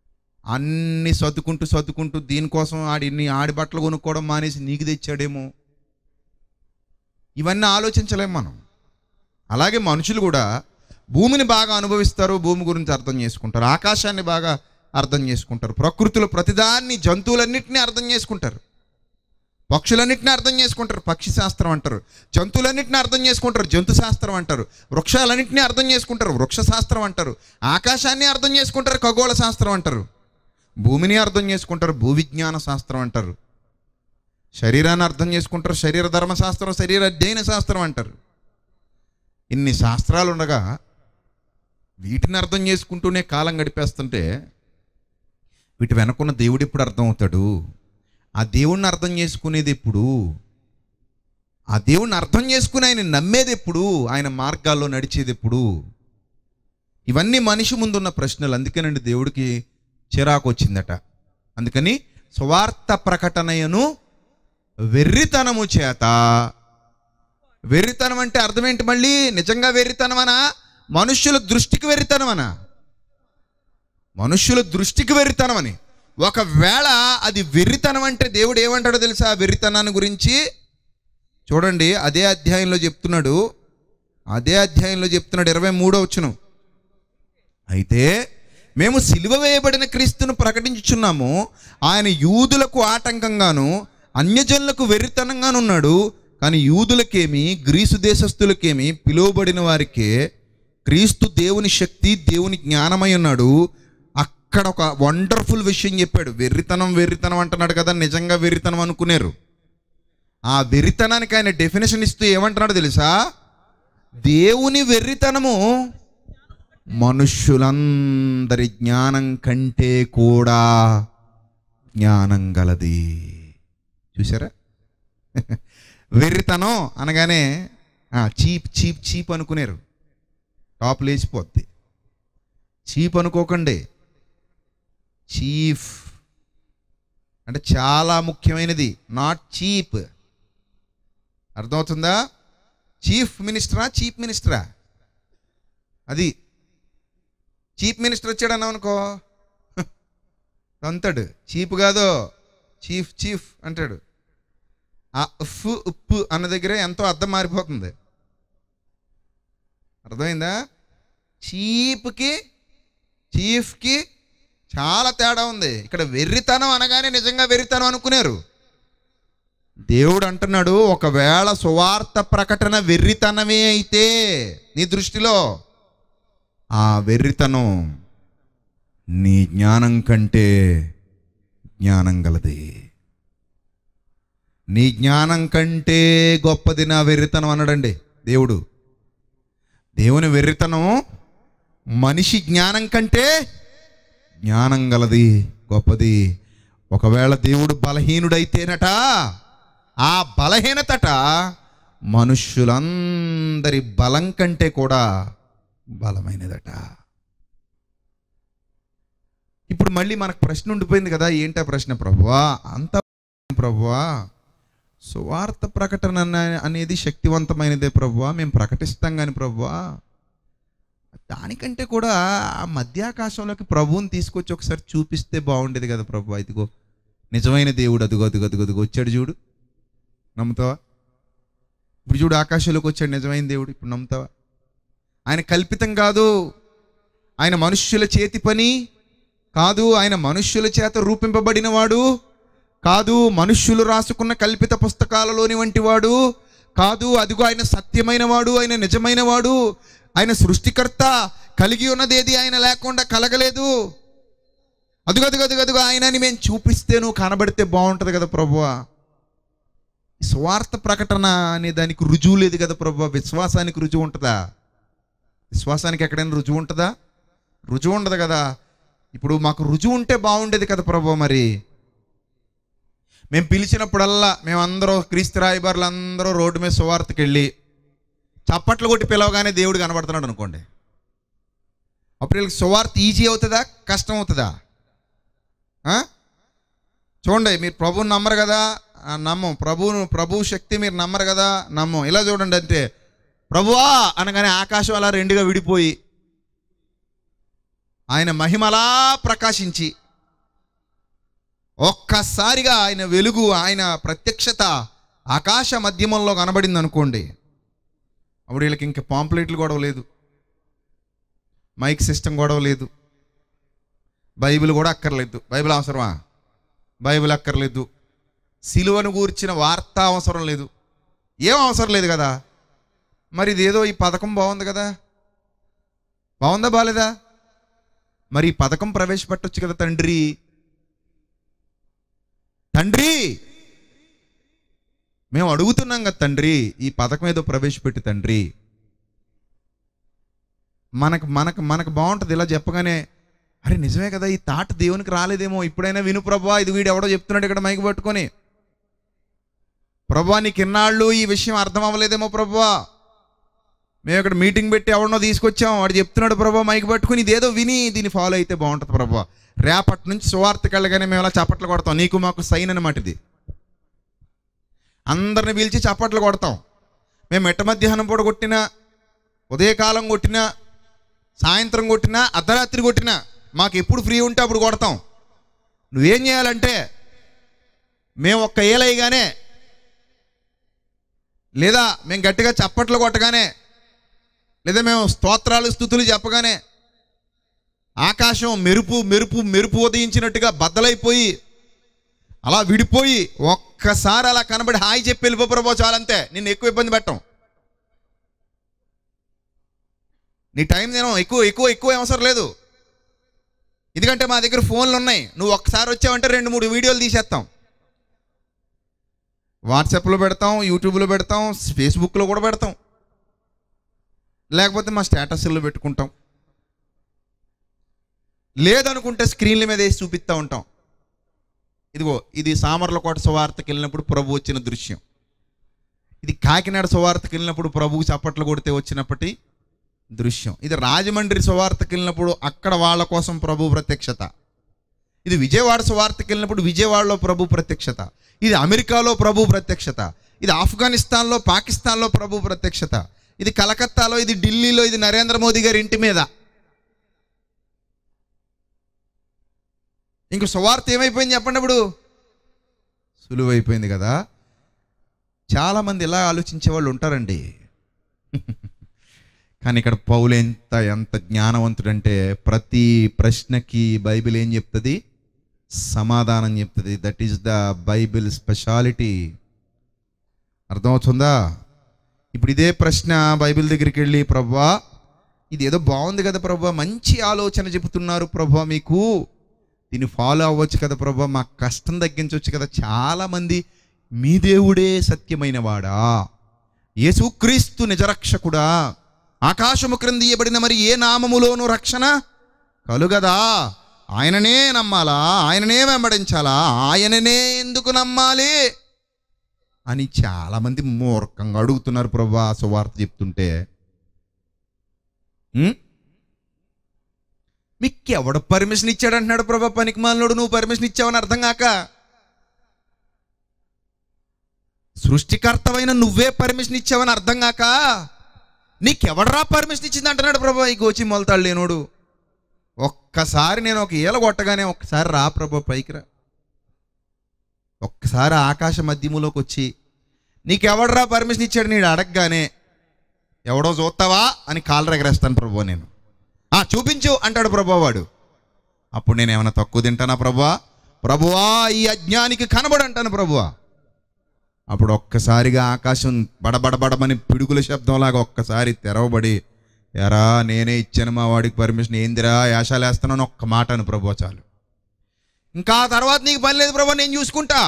అన్ని సర్దుకుంటూ సర్దుకుంటూ దీనికోసం ఆడి ఇన్ని ఆడి బట్టలు కొనుక్కోవడం మానేసి నీకు తెచ్చాడేమో ఇవన్నీ ఆలోచించలేం మనం అలాగే మనుషులు కూడా భూమిని బాగా అనుభవిస్తారు భూమి గురించి అర్థం చేసుకుంటారు ఆకాశాన్ని బాగా అర్థం చేసుకుంటారు ప్రకృతిలో ప్రతిదాన్ని జంతువులన్నింటినీ అర్థం చేసుకుంటారు పక్షులన్నింటినీ అర్థం చేసుకుంటారు పక్షి శాస్త్రం అంటారు జంతువులన్నింటినీ అర్థం చేసుకుంటారు జంతు శాస్త్రం అంటారు వృక్షాలన్నింటినీ అర్థం చేసుకుంటారు వృక్ష శాస్త్రం అంటారు ఆకాశాన్ని అర్థం చేసుకుంటారు ఖగోళ శాస్త్రం అంటారు భూమిని అర్థం చేసుకుంటారు భూవిజ్ఞాన శాస్త్రం అంటారు శరీరాన్ని అర్థం చేసుకుంటారు శరీర ధర్మశాస్త్రం శరీర అధ్యయన శాస్త్రం అంటారు ఇన్ని శాస్త్రాలు ఉండగా వీటిని అర్థం చేసుకుంటూనే కాలం గడిపేస్తుంటే వీటి వెనకున్న దేవుడు ఎప్పుడు అర్థమవుతాడు ఆ దేవుణ్ణి అర్థం చేసుకునేది ఎప్పుడు ఆ దేవుణ్ణి అర్థం చేసుకుని ఆయన నమ్మేది ఎప్పుడు ఆయన మార్గాల్లో నడిచేది ఎప్పుడు ఇవన్నీ మనిషి ముందున్న ప్రశ్నలు అందుకేనండి దేవుడికి చిరాకు వచ్చిందట అందుకని స్వార్థ ప్రకటనయను వెర్రితనము చేత వెర్రితనం అంటే అర్థం ఏంటి మళ్ళీ నిజంగా వెర్రితనమనా మనుష్యుల దృష్టికి వెర్రితనమనా మనుష్యుల దృష్టికి వెర్రితనమని ఒకవేళ అది వెర్రితనం అంటే దేవుడు ఏమంటాడో తెలుసా ఆ వెర్రితనాన్ని గురించి చూడండి అదే అధ్యాయంలో చెప్తున్నాడు అదే అధ్యాయంలో చెప్తున్నాడు ఇరవై మూడో వచ్చును అయితే మేము సిలువ వేయబడిన క్రీస్తును ప్రకటించుచున్నాము ఆయన యూదులకు ఆటంకంగాను అన్యజనులకు వెర్రితనంగాను ఉన్నాడు కానీ యూదులకేమి గ్రీసు దేశస్థులకేమి పిలువబడిన వారికే క్రీస్తు దేవుని శక్తి దేవుని జ్ఞానమై ఉన్నాడు అక్కడ ఒక వండర్ఫుల్ విషయం చెప్పాడు వెర్రితనం వెర్రితనం అంటున్నాడు కదా నిజంగా వెర్రితనం అనుకునేరు ఆ వెర్రితనానికి ఆయన డెఫినేషన్ ఇస్తూ ఏమంటున్నాడు తెలుసా దేవుని వెర్రితనము మనుష్యులందరి జ్ఞానం కంటే కూడా జ్ఞానం గలది చూసారా వెర్రితనం అనగానే ఆ, చీప్ చీప్ చీప్ అనుకునేరు టాప్ లేచిపోద్ది చీప్ అనుకోకండి చీఫ్ అంటే చాలా ముఖ్యమైనది నాట్ చీప్ అర్థమవుతుందా చీఫ్ మినిస్టరా చీఫ్ మినిస్టరా అది చీఫ్ మినిస్టర్ వచ్చాడు అన్నావు అనుకో అంతాడు చీప్ కాదు చీఫ్ చీఫ్ అంటాడు ఆ ఉఫ్ ఉప్పు అన్న దగ్గరే ఎంతో అర్థం మారిపోతుంది అర్థమైందా చీప్కి చీఫ్కి చాలా తేడా ఉంది ఇక్కడ వెర్రితనం అనగానే నిజంగా వెర్రితనం అనుకున్నారు దేవుడు అంటున్నాడు ఒకవేళ సువార్త ప్రకటన వెర్రితనమే అయితే నీ దృష్టిలో ఆ వెర్రితనం నీ జ్ఞానం కంటే జ్ఞానం గలది నీ జ్ఞానం కంటే గొప్పది నా వెర్రితనం అన్నాడండి దేవుడు దేవుని వెర్రితనం మనిషి జ్ఞానం కంటే జ్ఞానం గలది గొప్పది ఒకవేళ దేవుడు బలహీనుడైతేనట ఆ బలహీనతట మనుష్యులందరి బలం కంటే కూడా బలమైనదట ఇప్పుడు మళ్ళీ మనకు ప్రశ్న ఉండిపోయింది కదా ఏంటా ప్రశ్న ప్రభువా అంత ప్రభువా సువార్త ప్రకటన అన్న- అనేది శక్తివంతమైనదే ప్రభువా మేము ప్రకటిస్తాం కానీ ప్రభువా దానికంటే కూడా ఆ మధ్యాకాశంలోకి ప్రభువుని తీసుకొచ్చి ఒకసారి చూపిస్తే బాగుండేది కదా ప్రభు ఇదిగో నిజమైన దేవుడు అదిగో అదిగో అదిగో అదిగో వచ్చాడు చూడు నమ్ముతావా ఇప్పుడు చూడు ఆకాశంలోకి వచ్చాడు నిజమైన దేవుడు ఇప్పుడు నమ్ముతావా ఆయన కల్పితం కాదు ఆయన మనుష్యుల చేతి పని కాదు ఆయన మనుష్యుల చేత రూపింపబడిన వాడు కాదు మనుష్యులు రాసుకున్న కల్పిత పుస్తకాలలోని వంటి వాడు కాదు అదిగో ఆయన సత్యమైన వాడు ఆయన నిజమైన వాడు ఆయన సృష్టికర్త కలిగి ఉన్నదేది ఆయన లేకుండా కలగలేదు అదుగు అదుగు అదుగు అదుగు ఆయనని మేము చూపిస్తే నువ్వు కనబడితే బాగుంటుంది కదా ప్రభువా ఈ స్వార్థ ప్రకటన అనే దానికి రుజువు లేదు కదా ప్రభు విశ్వాసానికి రుజువు ఉంటుందా విశ్వాసానికి ఎక్కడైనా రుజువు ఉంటుందా రుజువు ఉండదు కదా ఇప్పుడు మాకు రుజువు ఉంటే బాగుండేది కదా ప్రభు మరి మేము పిలిచినప్పుడల్లా మేమందరూ క్రీస్తు రాయబారులు అందరూ రోడ్డు మీద సువార్తకి వెళ్ళి చప్పట్లు కొట్టి పిలవగానే దేవుడు కనబడుతున్నాడు అనుకోండి అప్పుడు వీళ్ళకి సువార్త ఈజీ అవుతుందా కష్టం అవుతుందా ఆ? చూడండి మీరు ప్రభువుని నమ్మరు కదా ఆ, నమ్మం ప్రభువును ప్రభు శక్తి మీరు నమ్మరు కదా నమ్మం ఇలా చూడండి అంతే ప్రభువా అనగానే ఆకాశం అలా రెండుగా విడిపోయి ఆయన మహిమలా ప్రకాశించి ఒక్కసారిగా ఆయన వెలుగు ఆయన ప్రత్యక్షత ఆకాశ మధ్యమంలో కనబడింది అనుకోండి అప్పుడు వీళ్ళకి ఇంక పాంప్లెట్లు గొడవ లేదు మైక్ సిస్టమ్ గొడవ లేదు బైబిల్ కూడా అక్కర్లేదు బైబిల్ అవసరమా బైబిల్ అక్కర్లేదు సిలువను గూర్చిన వార్త అవసరం లేదు ఏం అవసరం లేదు కదా మరి ఇదేదో ఈ పథకం బాగుంది కదా బాగుందా బాలేదా మరి ఈ పథకం ప్రవేశపెట్టొచ్చు కదా తండ్రి తండ్రి మేము అడుగుతున్నాం కదా తండ్రి ఈ పథకం ఏదో ప్రవేశపెట్టి తండ్రి మనకు మనకు మనకు బాగుంటుంది ఇలా చెప్పగానే అరే నిజమే కదా ఈ తాట దేవునికి రాలేదేమో ఇప్పుడైనా విను ప్రభా ఇది వీడు ఎవడో చెప్తున్నాడు ఇక్కడ మైకి పట్టుకొని ప్రభా నీకు ఇన్నాళ్ళు ఈ విషయం అర్థం అవ్వలేదేమో ప్రభా మేము ఇక్కడ మీటింగ్ పెట్టి ఎవడనో తీసుకొచ్చాం వాడు చెప్తున్నాడు ప్రభా మైక్ పట్టుకుని ఇదేదో విని దీన్ని ఫాలో అయితే బాగుంటుంది ప్రభా రేపటి నుంచి సువార్తకి వెళ్ళగానే మేము అలా చప్పట్లు కొడతాం నీకు మాకు సైన్ అనమాట ఇది అందరిని పిలిచి చప్పట్లు కొడతాం మేము ఎట్ట మధ్యాహ్నం పూట కొట్టినా ఉదయకాలం కొట్టినా సాయంత్రం కొట్టినా అర్ధరాత్రి కొట్టినా మాకు ఎప్పుడు ఫ్రీ ఉంటే అప్పుడు కొడతాం నువ్వేం చేయాలంటే మేము ఒక్క ఏలయ్యగానే లేదా మేము గట్టిగా చప్పట్లు కొట్టగానే లేదా మేము స్తోత్రాలు స్థుతులు చెప్పగానే ఆకాశం మెరుపు మెరుపు మెరుపు ఉదయించినట్టుగా బద్దలైపోయి అలా విడిపోయి ఒక్కసారి అలా కనబడి హాయి చెప్పి వెళ్ళిపో ప్రభో చాలంతే నిన్ను ఎక్కువ ఇబ్బంది పెట్టం నీ టైం నేను ఎక్కువ ఎక్కువ ఎక్కువ అవసరం లేదు ఎందుకంటే మా దగ్గర ఫోన్లు ఉన్నాయి నువ్వు ఒక్కసారి వచ్చావంటే రెండు మూడు వీడియోలు తీసేస్తాం వాట్సాప్లో పెడతాం యూట్యూబ్లో పెడతాం ఫేస్బుక్లో కూడా పెడతాం లేకపోతే మా స్టేటస్లో పెట్టుకుంటాం లేదనుకుంటే స్క్రీన్ల మీద వేసి చూపిస్తూ ఉంటాం ఇదిగో ఇది సామర్లకోట సువార్తకి వెళ్ళినప్పుడు ప్రభు వచ్చిన దృశ్యం ఇది కాకినాడ సువార్తకి వెళ్ళినప్పుడు ప్రభువు చప్పట్లు కొడితే వచ్చినప్పటి దృశ్యం ఇది రాజమండ్రి సువార్తకి వెళ్ళినప్పుడు అక్కడ వాళ్ళ కోసం ప్రభు ప్రత్యక్షత ఇది విజయవాడ సువార్తకి వెళ్ళినప్పుడు విజయవాడలో ప్రభు ప్రత్యక్షత ఇది అమెరికాలో ప్రభు ప్రత్యక్షత ఇది ఆఫ్ఘనిస్తాన్లో పాకిస్తాన్లో ప్రభు ప్రత్యక్షత ఇది కలకత్తాలో ఇది ఢిల్లీలో ఇది నరేంద్ర మోదీ గారి ఇంటి మీద ఇంక సువార్త ఏమైపోయింది చెప్పండి ఇప్పుడు సులువైపోయింది కదా చాలామంది ఇలా ఆలోచించే వాళ్ళు ఉంటారండి కానీ ఇక్కడ పౌలు ఎంత ఎంత జ్ఞానవంతుడంటే ప్రతి ప్రశ్నకి బైబిల్ ఏం చెప్తుంది సమాధానం చెప్తుంది that is the Bible speciality అర్థమవుతుందా ఇప్పుడు ఇదే ప్రశ్న బైబిల్ దగ్గరికి వెళ్ళి ప్రభా ఇది ఏదో బాగుంది కదా ప్రభా మంచి ఆలోచన చెబుతున్నారు ప్రభా మీకు దీన్ని ఫాలో అవ్వచ్చు కదా ప్రభా మా కష్టం తగ్గించవచ్చు కదా చాలామంది మీ దేవుడే సత్యమైన వాడా యేసుక్రీస్తు నిజరక్షకుడా ఆకాశము క్రింద ఇయ్యబడిన మరి ఏ నామములోను రక్షణ కలుగదా ఆయననే నమ్మాలా ఆయననే వెంబడించాలా ఆయననే ఎందుకు నమ్మాలి అని చాలామంది మూర్ఖంగా అడుగుతున్నారు ప్రభా సువార్త చెప్తుంటే ఉం? మీకు ఎవడ పర్మిషన్ ఇచ్చాడు అంటున్నాడు ప్రభా పనికి మాలినోడు నువ్వు పర్మిషన్ ఇచ్చావని అర్థం కాక సృష్టికర్తవైన నువ్వే పర్మిషన్ ఇచ్చావని అర్థం కాక నీకెవడరా పర్మిషన్ ఇచ్చింది అంటున్నాడు ప్రభా ఈ గోచి మొలతాడు లేనోడు ఒక్కసారి నేను ఒక ఈల కొట్టగానే ఒక్కసారి రా ప్రభా పైకి రా ఒక్కసారి ఆకాశ మధ్యములోకి వచ్చి నీకెవడరా పర్మిషన్ ఇచ్చాడు నేను అడగగానే ఎవడో చూస్తావా అని కాలు ఎగరేస్తాను ప్రభు నేను ఆ చూపించు అంటాడు ప్రభు వాడు అప్పుడు నేను ఏమైనా తక్కువ తింటానా ప్రభువా ప్రభువా ఈ అజ్ఞానికి కనబడు అంటాను ప్రభువా అప్పుడు ఒక్కసారిగా ఆకాశం బడబడబడమని పిడుగుల శబ్దంలాగా ఒక్కసారి తెరవబడి ఎరా నేనే ఇచ్చాను మా వాడికి పర్మిషన్ ఏందిరా యాశాలు వేస్తున్నాను ఒక్క మాట అను ప్రభు చాలు ఇంకా ఆ తర్వాత నీకు పని లేదు ప్రభు నేను చూసుకుంటా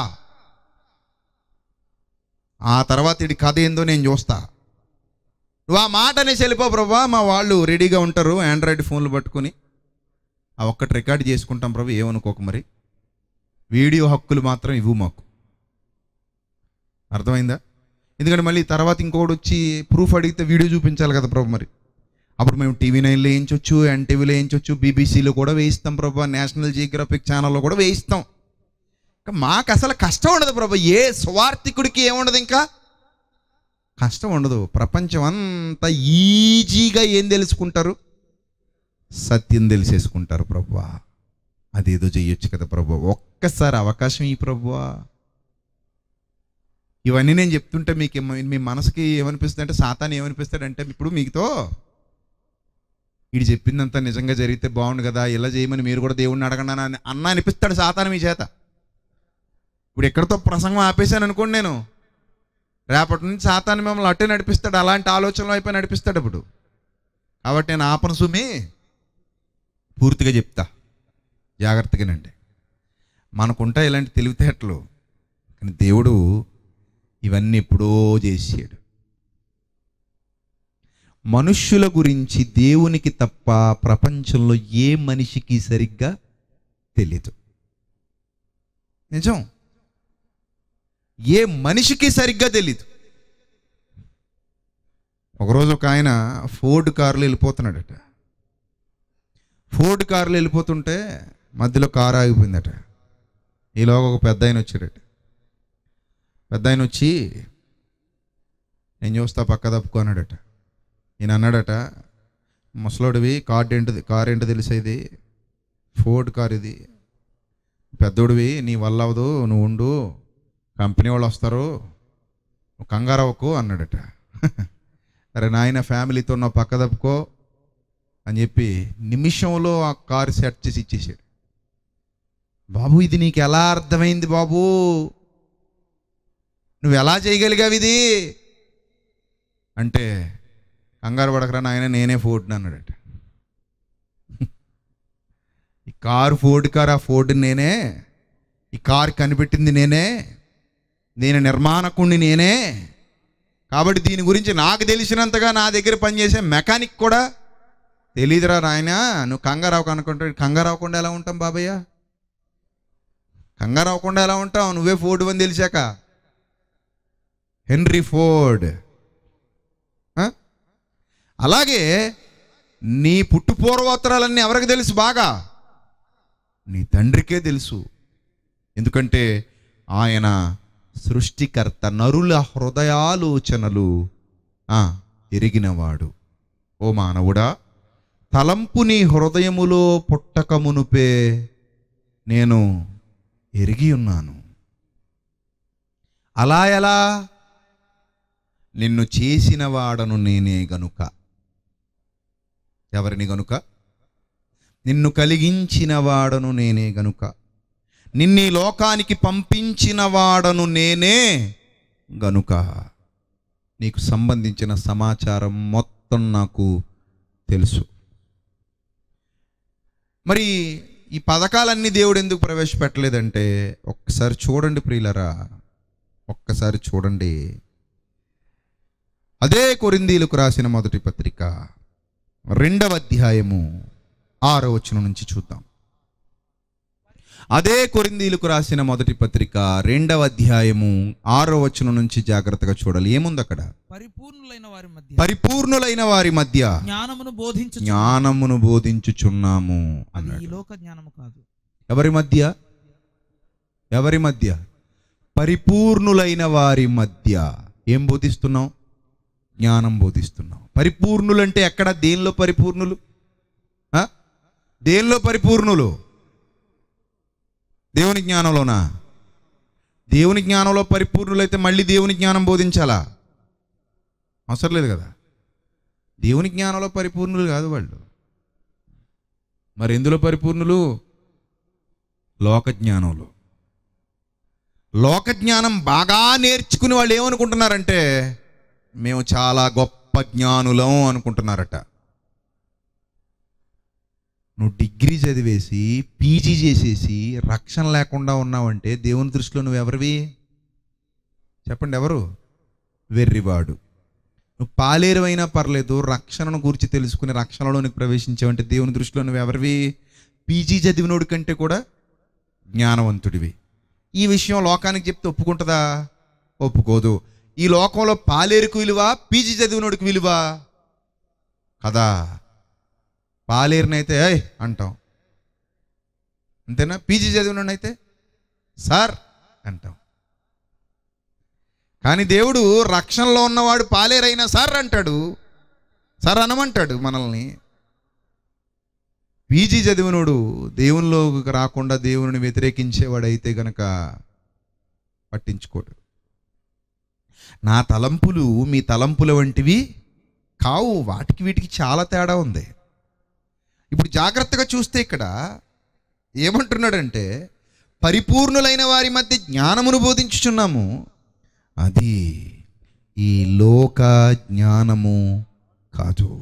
ఆ తర్వాత ఇడి కథ ఏందో నేను చూస్తా నువ్వు ఆ మాట అనేసి వెళ్ళిపో ప్రభా మా వాళ్ళు రెడీగా ఉంటారు ఆండ్రాయిడ్ ఫోన్లు పట్టుకొని ఆ ఒక్కటి రికార్డ్ చేసుకుంటాం ప్రభు ఏమనుకోక మరి వీడియో హక్కులు మాత్రం ఇవ్వు మాకు అర్థమైందా ఎందుకంటే మళ్ళీ తర్వాత ఇంకోటి వచ్చి ప్రూఫ్ అడిగితే వీడియో చూపించాలి కదా ప్రభు మరి అప్పుడు మేము టీవీ నైన్లో వేయించవచ్చు ఎన్టీవీలో వేయించవచ్చు బీబీసీలో కూడా వేయిస్తాం ప్రభు నేషనల్ జియోగ్రఫిక్ ఛానల్లో కూడా వేయిస్తాం ఇంకా మాకు అసలు కష్టం ఉండదు ప్రభు ఏ స్వార్థికుడికి ఏముండదు ఇంకా కష్టం ఉండదు ప్రపంచం అంతా ఈజీగా ఏం తెలుసుకుంటారు సత్యం తెలిసేసుకుంటారు ప్రభా అదేదో చెయ్యొచ్చు కదా ప్రభు ఒక్కసారి అవకాశం ఈ ప్రభువా ఇవన్నీ నేను చెప్తుంటే మీకు ఏమ- మీ మనసుకి ఏమనిపిస్తుంది అంటే సాతాన్ ఏమనిపిస్తాడంటే ఇప్పుడు మీతో వీడు చెప్పిందంతా నిజంగా జరిగితే బాగుండు కదా ఇలా చేయమని మీరు కూడా దేవుడిని అడగండి అని అన్న అనిపిస్తాడు సాతాను మీ చేత ఇప్పుడు ఎక్కడితో ప్రసంగం ఆపేశాను అనుకోండి నేను రేపటి నుంచి సాతాను మిమ్మల్ని అట్టే నడిపిస్తాడు అలాంటి ఆలోచనలు అయిపోయి నడిపిస్తాడు ఇప్పుడు కాబట్టి నేను ఆపను సుమి పూర్తిగా చెప్తా జాగ్రత్తగానండి మనకుంటా ఇలాంటి తెలివితేటలు కానీ దేవుడు ఇవన్నీ ఎప్పుడో చేసాడు మనుష్యుల గురించి దేవునికి తప్ప ప్రపంచంలో ఏ మనిషికి సరిగ్గా తెలీదు నిజం ఏ మనిషికి సరిగ్గా తెలీదు ఒకరోజు ఒక ఆయన ఫోర్డ్ కారులో వెళ్ళిపోతున్నాడట ఫోర్డ్ కారులో వెళ్ళిపోతుంటే మధ్యలో కారు ఆగిపోయిందట ఈలోగా ఒక పెద్ద ఆయన వచ్చాడట పెద్ద ఆయన వచ్చి నేను చూస్తా పక్క తప్పుకో అన్నాడట ఈయన అన్నాడట ముసలోడివి కార్ ఏంటిది కార్ ఏంటో తెలిసేది ఫోర్డ్ కార్ ఇది పెద్దోడివి నీ వల్ల అవదు నువ్వు ఉండు కంపెనీ వాళ్ళు వస్తారు నువ్వు కంగారు అవ్వకు అన్నాడట అరే నాయన ఫ్యామిలీతో నా పక్క తప్పుకో అని చెప్పి నిమిషంలో ఆ కారు సెట్ చేసి ఇచ్చేసాడు బాబు ఇది నీకు ఎలా అర్థమైంది బాబు నువ్వు ఎలా చేయగలిగావు ఇది అంటే కంగారు పడకరా నాయన నేనే ఫోర్డ్ అన్నాడట ఈ కారు ఫోర్డ్ కార్ ఆ ఫోర్డ్ నేనే ఈ కారు కనిపెట్టింది నేనే నేను నిర్మాణకుణ్ణి నేనే కాబట్టి దీని గురించి నాకు తెలిసినంతగా నా దగ్గర పనిచేసే మెకానిక్ కూడా తెలియదురా నాయన నువ్వు కంగారావు కనుకుంటే కంగారావకుండా ఎలా ఉంటాం బాబయ్య కంగారావకుండా ఎలా ఉంటావు నువ్వే ఫోర్డ్ అని తెలిసాక హెన్రీ ఫోర్డ్ ఆ? అలాగే నీ పుట్టు పూర్వోత్తరాలన్నీ ఎవరికి తెలుసు బాగా నీ తండ్రికే తెలుసు ఎందుకంటే ఆయన సృష్టికర్త నరుల హృదయాలోచనలు ఆ, ఎరిగినవాడు ఓ మానవుడా తలంపు నీ హృదయములో పుట్టకమునుపే నేను ఎరిగి ఉన్నాను అలా ఎలా నిన్ను చేసిన వాడను నేనే గనుక ఎవరిని గనుక నిన్ను కలిగించిన వాడను నేనే గనుక నిన్నీ లోకానికి పంపించిన వాడను నేనే గనుక నీకు సంబంధించిన సమాచారం మొత్తం నాకు తెలుసు మరి ఈ పథకాలన్నీ దేవుడు ఎందుకు ప్రవేశపెట్టలేదంటే ఒక్కసారి చూడండి ప్రియులరా ఒక్కసారి చూడండి అదే కొరిందీలకు రాసిన మొదటి పత్రిక రెండవ అధ్యాయము ఆరో వచనం నుంచి చూద్దాం అదే కొరిందీలకు రాసిన మొదటి పత్రిక రెండవ అధ్యాయము ఆరో వచనం నుంచి జాగ్రత్తగా చూడాలి ఏముంది అక్కడ పరిపూర్ణులైన వారి మధ్య పరిపూర్ణులైన వారి మధ్య జ్ఞానమును బోధించు జ్ఞానమును బోధించుచున్నాము అది అన్నాడు ఈ లోక జ్ఞానము కాదు ఎవరి మధ్య ఎవరి మధ్య పరిపూర్ణులైన వారి మధ్య ఏం బోధిస్తున్నాం జ్ఞానం బోధిస్తున్నాం పరిపూర్ణులంటే ఎక్కడ దేనిలో పరిపూర్ణులు ఆ? దేనిలో పరిపూర్ణులు దేవుని జ్ఞానంలోనా దేవుని జ్ఞానంలో పరిపూర్ణులైతే మళ్ళీ దేవుని జ్ఞానం బోధించాలా అవసరం లేదు కదా దేవుని జ్ఞానంలో పరిపూర్ణులు కాదు వాళ్ళు మరి ఎందులో పరిపూర్ణులు లోక జ్ఞానంలో లోక జ్ఞానం బాగా నేర్చుకుని వాళ్ళు ఏమనుకుంటున్నారంటే మేము చాలా గొప్ప జ్ఞానులం అనుకుంటున్నారట నువ్వు డిగ్రీ చదివేసి పీజీ చేసేసి రక్షణ లేకుండా ఉన్నావంటే దేవుని దృష్టిలో నువ్వు ఎవరివి చెప్పండి ఎవరు వెర్రివాడు నువ్వు పాలేరువైనా పర్లేదు రక్షణను గురించి తెలుసుకుని రక్షణలోనికి ప్రవేశించావంటే దేవుని దృష్టిలో నువ్వు ఎవరివి పీజీ చదివినోడి కంటే కూడా జ్ఞానవంతుడివి ఈ విషయం లోకానికి చెప్తే ఒప్పుకుంటుందా ఒప్పుకోదు ఈ లోకంలో పాలేరుకు విలువ పీజీ చదివినోడికి విలువ కదా పాలేరునైతే ఏయ్ అంటాం అంతేనా పీజీ చదివినోడైతే సార్ అంటాం కానీ దేవుడు రక్షణలో ఉన్నవాడు పాలేరైనా సార్ అంటాడు సార్ అనమంటాడు మనల్ని పీజీ చదివినోడు దేవునిలోకి రాకుండా దేవుని వ్యతిరేకించేవాడైతే గనక పట్టించుకోడు నా తలంపులు మీ తలంపుల వంటివి కావు వాటికి వీటికి చాలా తేడా ఉంది ఇప్పుడు జాగ్రత్తగా చూస్తే ఇక్కడ ఏమంటున్నాడంటే పరిపూర్ణులైన వారి మధ్య జ్ఞానమును బోధించుచున్నాము అది ఈ లోక జ్ఞానము కాదు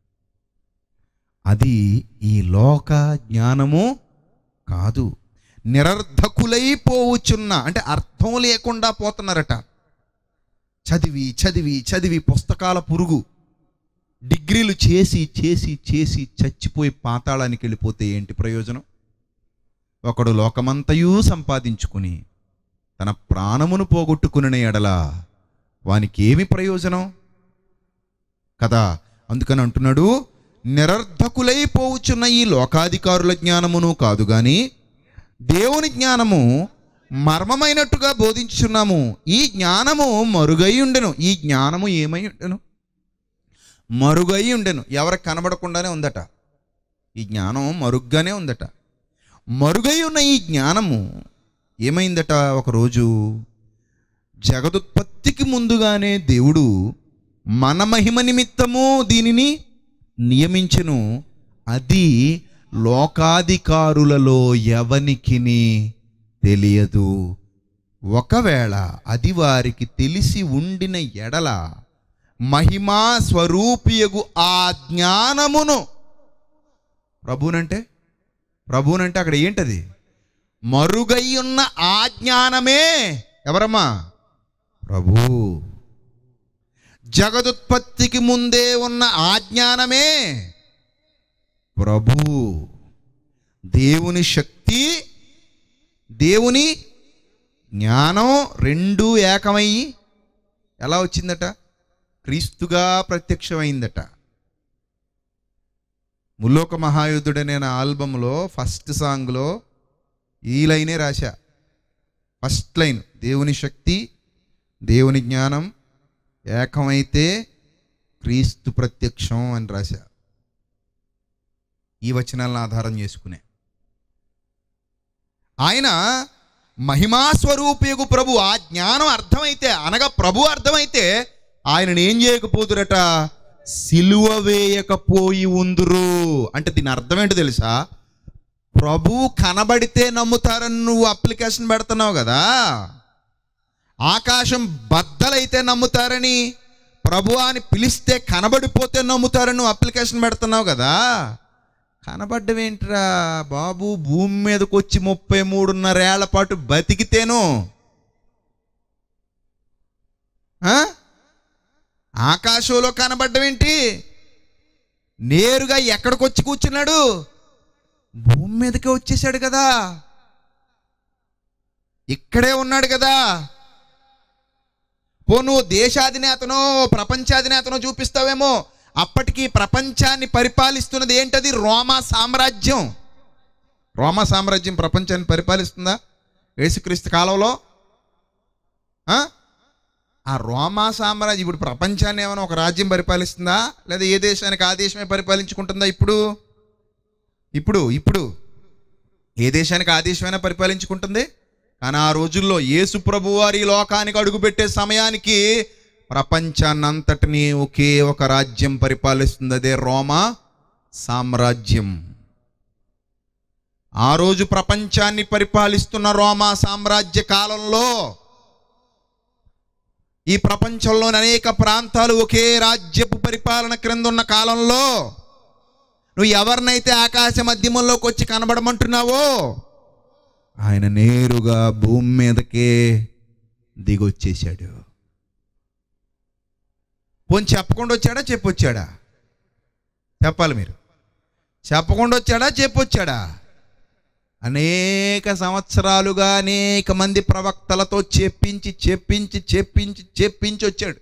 అది ఈ లోక జ్ఞానము కాదు నిరర్ధకులైపోవచ్చున్న అంటే అర్థం లేకుండా పోతున్నారట చదివి చదివి చదివి పుస్తకాల పురుగు డిగ్రీలు చేసి చేసి చేసి చచ్చిపోయి పాతాళానికి వెళ్ళిపోతే ఏంటి ప్రయోజనం ఒకడు లోకమంతయు సంపాదించుకుని తన ప్రాణమును పోగొట్టుకుని ఎడల వానికి ఏమి ప్రయోజనం కదా అందుకని అంటున్నాడు నిరర్ధకులైపోవచ్చున్న ఈ లోకాధికారుల జ్ఞానమును కాదు గాని దేవుని జ్ఞానము మర్మమైనట్టుగా బోధించుచున్నాము ఈ జ్ఞానము మరుగై ఉండెను ఈ జ్ఞానము ఏమై ఉండెను మరుగై ఉండెను ఎవరికి కనబడకుండానే ఉందట ఈ జ్ఞానం మరుగ్గానే ఉందట మరుగై ఉన్న ఈ జ్ఞానము ఏమైందట ఒకరోజు జగదుత్పత్తికి ముందుగానే దేవుడు మన మహిమ నిమిత్తము దీనిని నియమించెను అది లోకాధికారులలో ఎవనికిని తెలియదు ఒకవేళ అది వారికి తెలిసి ఉండిన ఎడల మహిమా స్వరూపియగు ఆ జ్ఞానమును ప్రభునంటే ప్రభునంటే అక్కడ ఏంటది మరుగై ఉన్న ఆ జ్ఞానమే ఎవరమ్మా ప్రభు జగదుత్పత్తికి ముందే ఉన్న ఆ జ్ఞానమే ప్రభు దేవుని శక్తి దేవుని జ్ఞానం రెండు ఏకమయ్యి ఎలా వచ్చిందట క్రీస్తుగా ప్రత్యక్షమైందట ముల్లోక మహాయుద్ధుడనే నా ఆల్బంలో ఫస్ట్ సాంగ్లో ఈ లైనే రాశా ఫస్ట్ లైన్ దేవుని శక్తి దేవుని జ్ఞానం ఏకమైతే క్రీస్తు ప్రత్యక్షం అని రాశా ఈ వచనాలను ఆధారం చేసుకునే ఆయన మహిమా స్వరూపియగు ప్రభు ఆ జ్ఞానం అర్థమైతే అనగా ప్రభు అర్థమైతే ఆయనను ఏం చేయకపోదురట సిలువ వేయకపోయి ఉందురు అంటే దీని అర్థం ఏంటో తెలుసా ప్రభు కనబడితే నమ్ముతారని నువ్వు అప్లికేషన్ పెడుతున్నావు కదా ఆకాశం బద్దలైతే నమ్ముతారని ప్రభు అని పిలిస్తే కనబడిపోతే నమ్ముతారని నువ్వు అప్లికేషన్ పెడుతున్నావు కదా కనబడ్డం ఏంట్రా బాబు భూమి మీదకి వచ్చి ముప్పై మూడున్నరేళ్ల పాటు బతికితేను ఆ? ఆకాశంలో కనబడ్డం ఏంటి నేరుగా ఎక్కడికి వచ్చి కూర్చున్నాడు భూమి మీదకే వచ్చేసాడు కదా ఇక్కడే ఉన్నాడు కదా పో నువ్వు దేశాధినేతనో ప్రపంచాధినేతనో చూపిస్తావేమో అప్పటికి ప్రపంచాన్ని పరిపాలిస్తున్నది ఏంటది రోమా సామ్రాజ్యం రోమా సామ్రాజ్యం ప్రపంచాన్ని పరిపాలిస్తుందా యేసుక్రీస్తు కాలంలో ఆ? ఆ రోమా సామ్రాజ్యం ఇప్పుడు ప్రపంచాన్ని ఏమైనా ఒక రాజ్యం పరిపాలిస్తుందా లేదా ఏ దేశానికి ఆ దేశమే పరిపాలించుకుంటుందా ఇప్పుడు ఇప్పుడు ఇప్పుడు ఏ దేశానికి ఆ దేశమైనా పరిపాలించుకుంటుంది కానీ ఆ రోజుల్లో యేసు ప్రభు వారి లోకానికి అడుగుపెట్టే సమయానికి ప్రపంచాన్నంతటినీ ఒకే ఒక రాజ్యం పరిపాలిస్తుంది అదే రోమా సామ్రాజ్యం ఆ రోజు ప్రపంచాన్ని పరిపాలిస్తున్న రోమా సామ్రాజ్య కాలంలో ఈ ప్రపంచంలోని అనేక ప్రాంతాలు ఒకే రాజ్యపు పరిపాలన క్రింద ఉన్న కాలంలో నువ్వు ఎవరినైతే ఆకాశ మధ్యమంలోకి వచ్చి కనబడమంటున్నావో ఆయన నేరుగా భూమి మీదకే దిగొచ్చేశాడు పోని చెప్పకుండా వచ్చాడా చెప్పొచ్చాడా చెప్పాలి మీరు చెప్పకుండా వచ్చాడా చెప్పొచ్చాడా అనేక సంవత్సరాలుగా అనేక మంది ప్రవక్తలతో చెప్పించి చెప్పించి చెప్పించి చెప్పించి వచ్చాడు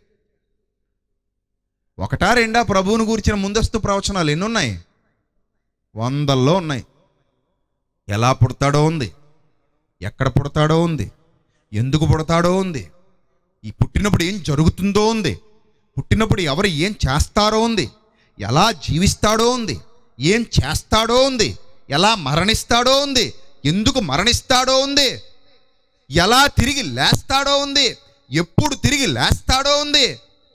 ఒకటా రెండా ప్రభువును గురించిన ముందస్తు ప్రవచనాలు ఎన్ని ఉన్నాయి వందల్లో ఉన్నాయి ఎలా పుడతాడో ఉంది ఎక్కడ పుడతాడో ఉంది ఎందుకు పుడతాడో ఉంది ఈ పుట్టినప్పుడు ఏం జరుగుతుందో ఉంది పుట్టినప్పుడు ఎవరు ఏం చేస్తారో ఉంది ఎలా జీవిస్తాడో ఉంది ఏం చేస్తాడో ఉంది ఎలా మరణిస్తాడో ఉంది ఎందుకు మరణిస్తాడో ఉంది ఎలా తిరిగి లేస్తాడో ఉంది ఎప్పుడు తిరిగి లేస్తాడో ఉంది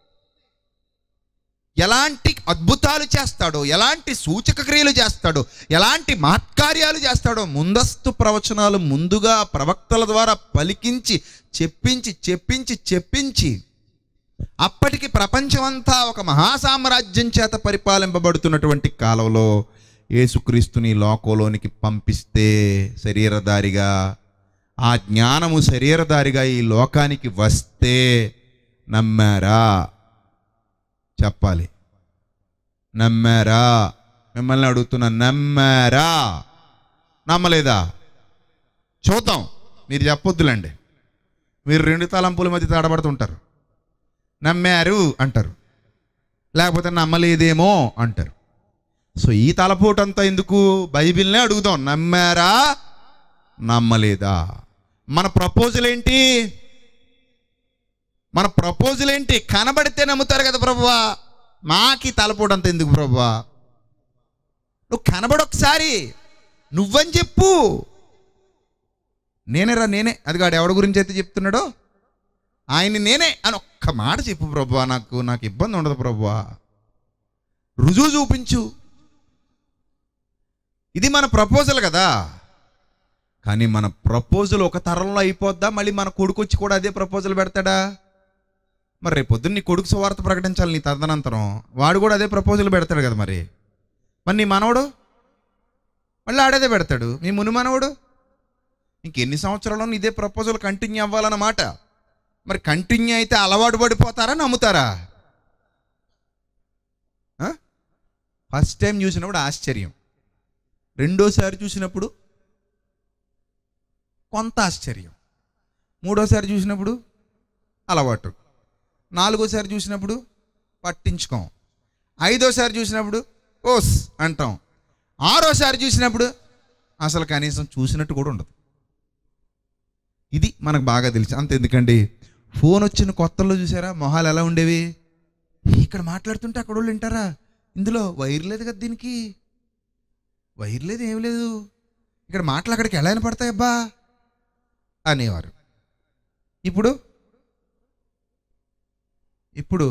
ఎలాంటి అద్భుతాలు చేస్తాడో ఎలాంటి సూచక క్రియలు చేస్తాడో ఎలాంటి మహత్కార్యాలు చేస్తాడో ముందస్తు ప్రవచనాలు ముందుగా ప్రవక్తల ద్వారా పలికించి చెప్పించి చెప్పించి చెప్పించి అప్పటికి ప్రపంచమంతా ఒక మహాసామ్రాజ్యం చేత పరిపాలింపబడుతున్నటువంటి కాలంలో యేసుక్రీస్తుని లోకంలోనికి పంపిస్తే శరీరధారిగా ఆ జ్ఞానము శరీరధారిగా ఈ లోకానికి వస్తే నమ్మారా చెప్పాలి నమ్మారా మిమ్మల్ని అడుగుతున్నా నమ్మారా నమ్మలేదా చూద్దాం మీరు చెప్పొద్దులండి మీరు రెండు తలంపుల మధ్య తడబడుతుంటారు నమ్మారు అంటారు లేకపోతే నమ్మలేదేమో అంటారు సో ఈ తలపోటంతా ఎందుకు బైబిల్నే అడుగుదాం నమ్మారా నమ్మలేదా మన ప్రపోజల్ ఏంటి మన ప్రపోజల్ ఏంటి కనబడితే నమ్ముతారు కదా ప్రభువా మాకి తలపోటంత ఎందుకు ప్రభువా నువ్వు కనబడొకసారి నువ్వని చెప్పు నేనేరా నేనే అది కాడు ఎవడి గురించి అయితే చెప్తున్నాడో ఆయన్ని నేనే అని ఒక్క మాట చెప్పు ప్రభువా నాకు నాకు ఇబ్బంది ఉండదు ప్రభువా రుజువు చూపించు ఇది మన ప్రపోజల్ కదా కానీ మన ప్రపోజల్ ఒక తరంలో అయిపోద్దా మళ్ళీ మన కొడుకు వచ్చి కూడా అదే ప్రపోజల్ పెడతాడా మరి రేపు పొద్దున్న నీ కొడుకు సువార్త ప్రకటించాలి నీ తదనంతరం వాడు కూడా అదే ప్రపోజల్ పెడతాడు కదా మరి మరి నీ మనవడు మళ్ళీ ఆడేదే పెడతాడు మీ ముని మనవడు ఇంకెన్ని సంవత్సరాల్లో ఇదే ప్రపోజల్ కంటిన్యూ అవ్వాలన్నమాట మరి కంటిన్యూ అయితే అలవాటు పడిపోతారా నమ్ముతారా ఫస్ట్ టైం చూసినప్పుడు ఆశ్చర్యం రెండోసారి చూసినప్పుడు కొంత ఆశ్చర్యం మూడోసారి చూసినప్పుడు అలవాటు నాలుగోసారి చూసినప్పుడు పట్టించుకోం ఐదోసారి చూసినప్పుడు ఓస్ అంటాం ఆరోసారి చూసినప్పుడు అసలు కనీసం చూసినట్టు కూడా ఉండదు ఇది మనకు బాగా తెలుసు అంత ఎందుకండి ఫోన్ వచ్చిన కొత్తలో చూసారా మొహాలు ఎలా ఉండేవి ఇక్కడ మాట్లాడుతుంటే అక్కడ వాళ్ళు వింటారా ఇందులో వైర్ లేదు కదా దీనికి వైర్ లేదు ఏం లేదు ఇక్కడ మాటలు అక్కడికి ఎలా వినపడతాయి అబ్బా అనేవారు ఇప్పుడు ఇప్పుడు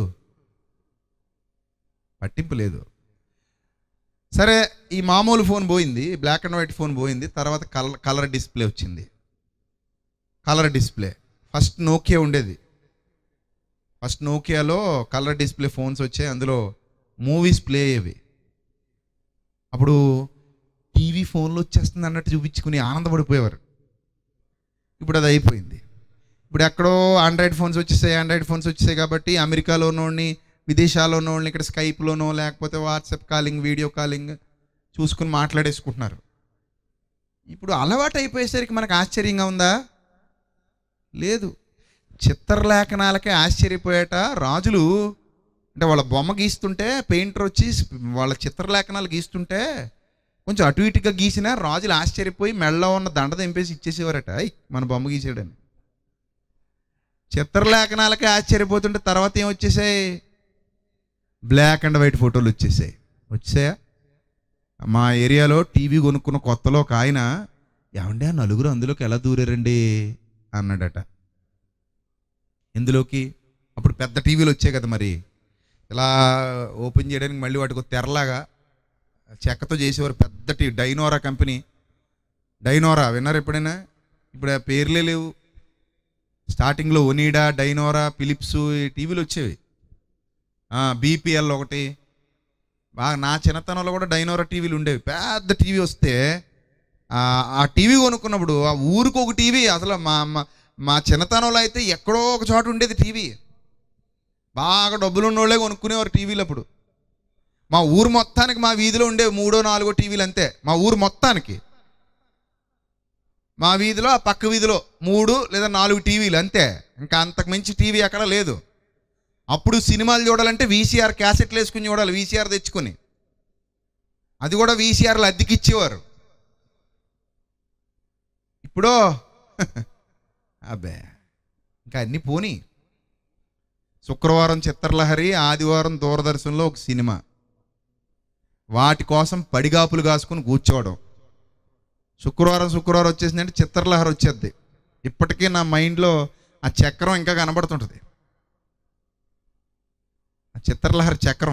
పట్టింపు లేదు సరే ఈ మామూలు ఫోన్ పోయింది బ్లాక్ అండ్ వైట్ ఫోన్ పోయింది తర్వాత కలర్ కలర్ డిస్ప్లే వచ్చింది కలర్ డిస్ప్లే ఫస్ట్ నోకియా ఉండేది ఫస్ట్ నోకియాలో కలర్ డిస్ప్లే ఫోన్స్ వచ్చాయి అందులో మూవీస్ ప్లే అయ్యేవి అప్పుడు టీవీ ఫోన్లో వచ్చేస్తుంది అన్నట్టు చూపించుకుని ఆనందపడిపోయేవారు ఇప్పుడు అది అయిపోయింది ఇప్పుడు ఎక్కడో ఆండ్రాయిడ్ ఫోన్స్ వచ్చేసాయి ఆండ్రాయిడ్ ఫోన్స్ వచ్చేసాయి కాబట్టి అమెరికాలో ఉన్నోడిని విదేశాల్లో ఉన్నోడిని ఇక్కడ స్కైప్లోనో లేకపోతే వాట్సాప్ కాలింగ్ వీడియో కాలింగ్ చూసుకుని మాట్లాడేసుకుంటున్నారు ఇప్పుడు అలవాటు అయిపోయేసరికి మనకు ఆశ్చర్యంగా ఉందా లేదు చిత్రలేఖనాలకే ఆశ్చర్యపోయేట రాజులు అంటే వాళ్ళ బొమ్మ గీస్తుంటే పెయింటర్ వచ్చి వాళ్ళ చిత్రలేఖనాలు గీస్తుంటే కొంచెం అటు ఇటుగా గీసిన రాజులు ఆశ్చర్యపోయి మెళ్ళలో ఉన్న దండ తెంపేసి ఇచ్చేసేవారట "ఐ, మన బొమ్మ గీసాడని చిత్రలేఖనాలకే ఆశ్చర్యపోతుంటే తర్వాత ఏం వచ్చేసాయి బ్లాక్ అండ్ వైట్ ఫోటోలు వచ్చేసాయి వచ్చాయా మా ఏరియాలో టీవీ కొనుక్కున్న కొత్తలో ఒక ఆయన ఏమండి ఆ నలుగురు అందులోకి ఎలా దూరారండి అన్నాడట ఎందులోకి అప్పుడు పెద్ద టీవీలు వచ్చాయి కదా మరి ఇలా ఓపెన్ చేయడానికి మళ్ళీ వాటికి ఒక తెరలాగా చెక్కతో చేసేవారు పెద్ద టీవీ డైనోరా కంపెనీ డైనోరా విన్నారు ఎప్పుడైనా ఇప్పుడు ఆ పేర్లే లేవు స్టార్టింగ్లో ఒనీడా డైనోరా ఫిలిప్స్ ఈ టీవీలు వచ్చేవి బీపీఎల్ ఒకటి బాగా నా చిన్నతనంలో కూడా డైనోరా టీవీలు ఉండేవి పెద్ద టీవీ వస్తే ఆ ఆ టీవీ కొనుక్కున్నప్పుడు ఆ ఊరికి ఒక టీవీ అసలు మా మా- మా చిన్నతనంలో అయితే ఎక్కడో ఒక చోట ఉండేది టీవీ బాగా డబ్బులు ఉన్నోళ్ళే కొనుక్కునేవారు టీవీలు అప్పుడు మా ఊరు మొత్తానికి మా వీధిలో ఉండేవి మూడో నాలుగో టీవీలు అంతే మా ఊరు మొత్తానికి మా వీధిలో ఆ పక్క వీధిలో మూడు లేదా నాలుగు టీవీలు అంతే ఇంకా అంతకు మించి టీవీ ఎక్కడ లేదు అప్పుడు సినిమాలు చూడాలంటే వీసీఆర్ క్యాసెట్లు వేసుకుని చూడాలి వీసీఆర్ తెచ్చుకొని అది కూడా వీసీఆర్లు అద్దెకి ఇచ్చేవారు ఇప్పుడు అబ్బే ఇంకా అన్నీ పోనీ శుక్రవారం చిత్రలహరి ఆదివారం దూరదర్శన్లో ఒక సినిమా వాటి కోసం పడిగాపులు కాసుకుని కూర్చోవడం శుక్రవారం శుక్రవారం వచ్చేసిందంటే చిత్రలహరి వచ్చేద్ది ఇప్పటికీ నా మైండ్లో ఆ చక్రం ఇంకా కనబడుతుంటుంది ఆ చిత్రలహరి చక్రం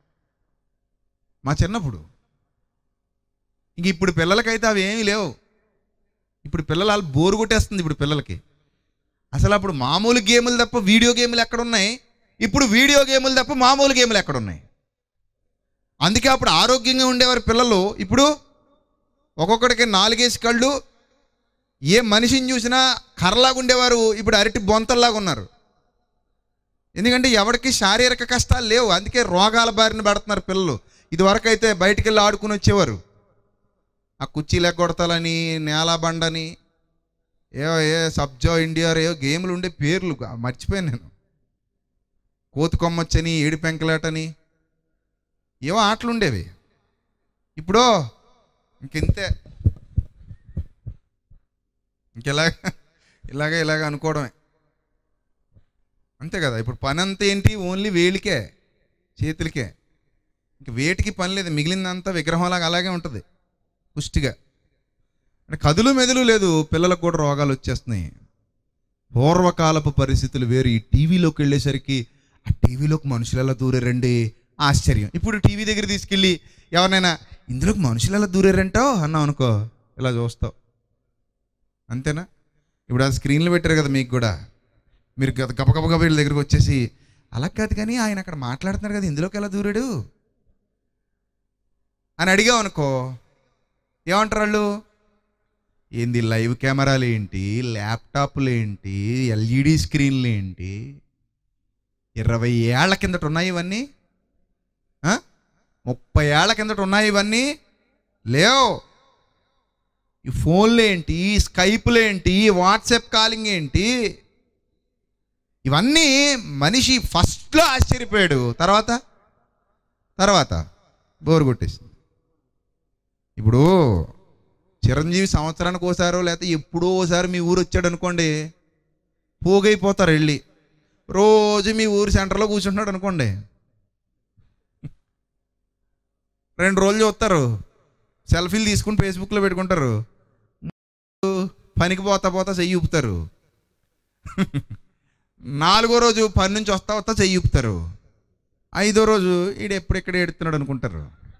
మా చిన్నప్పుడు ఇంక ఇప్పుడు పిల్లలకైతే అవి ఏమీ లేవు ఇప్పుడు పిల్లలు వాళ్ళు బోరు కొట్టేస్తుంది ఇప్పుడు పిల్లలకి అసలు అప్పుడు మామూలు గేములు తప్ప వీడియో గేములు ఎక్కడ ఉన్నాయి ఇప్పుడు వీడియో గేములు తప్ప మామూలు గేములు ఎక్కడ ఉన్నాయి అందుకే అప్పుడు ఆరోగ్యంగా ఉండేవారు పిల్లలు ఇప్పుడు ఒక్కొక్కడికి నాలుగేసి కళ్ళు ఏ మనిషిని చూసినా కర్రలాగా ఉండేవారు ఇప్పుడు అరటి బొంతల్లాగా ఉన్నారు ఎందుకంటే ఎవరికి శారీరక కష్టాలు లేవు అందుకే రోగాల బారిన పడుతున్నారు పిల్లలు ఇదివరకు అయితే బయటికి వెళ్ళి ఆడుకుని వచ్చేవారు ఆ కుర్చీలు ఎగ్గొడతాలని నేల బండని ఏ ఏ సబ్జో ఇండియా ఏ గేములు ఉండే పేర్లు గా- మర్చిపోయాను నేను కోతి కొమ్మొచ్చని ఏడు పెంకలాటని ఏవో ఆటలు ఉండేవి ఇప్పుడు ఇంకింతే ఇంకెలా ఇలాగే ఇలాగ అనుకోవడమే అంతే కదా ఇప్పుడు పని అంతా ఏంటి ఓన్లీ వేలికే చేతులకే ఇంక వేటికి పని లేదు మిగిలిందంతా విగ్రహంలాగా అలాగే ఉంటుంది పుష్టిగా అంటే కదులు మెదులు లేదు పిల్లలకు కూడా రోగాలు వచ్చేస్తున్నాయి పూర్వకాలపు పరిస్థితులు వేరు ఈ టీవీలోకి వెళ్ళేసరికి ఆ టీవీలోకి మనుషులు ఎలా దూరారండి ఆశ్చర్యం ఇప్పుడు టీవీ దగ్గర తీసుకెళ్ళి ఎవరినైనా ఇందులోకి మనుషులు ఎలా దూరారంటావు అన్నావు అనుకో ఇలా చూస్తావు అంతేనా ఇప్పుడు ఆ స్క్రీన్లు పెట్టారు కదా మీకు కూడా మీరు గద- గబగబగబ వీళ్ళ దగ్గరికి వచ్చేసి అలా కాదు కానీ ఆయన అక్కడ మాట్లాడుతున్నారు కదా ఇందులోకి ఎలా దూరాడు అని అడిగావు అనుకో ఏమంటారు వాళ్ళు ఏంది లైవ్ కెమెరాలు ఏంటి ల్యాప్టాప్లు ఏంటి ఎల్ఈడి స్క్రీన్లు ఏంటి ఇరవై ఏళ్ల కిందట ఉన్నాయి ఇవన్నీ ఆ? ముప్పై ఏళ్ల కిందట ఉన్నాయి ఇవన్నీ లేవు ఈ ఫోన్లు ఏంటి స్కైపులు ఏంటి వాట్సాప్ కాలింగ్ ఏంటి ఇవన్నీ మనిషి ఫస్ట్లో ఆశ్చర్యపోయాడు తర్వాత తర్వాత బోరు కొట్టేసింది ఇప్పుడు చిరంజీవి సంవత్సరానికి ఓసారో లేకపోతే ఎప్పుడో ఓసారి మీ ఊరు వచ్చాడు అనుకోండి పోగైపోతారు వెళ్ళి రోజు మీ ఊరు సెంటర్లో కూర్చుంటున్నాడు అనుకోండి రెండు రోజులు చూస్తారు సెల్ఫీలు తీసుకుని ఫేస్బుక్లో పెట్టుకుంటారు పనికి పోతా పోతా చెయ్యి ఊపుతారు నాలుగో రోజు పని నుంచి వస్తా వస్తా చెయ్యి ఊపుతారు ఐదో రోజు ఈడు ఎప్పుడెక్కడ ఎడుతున్నాడు అనుకుంటారు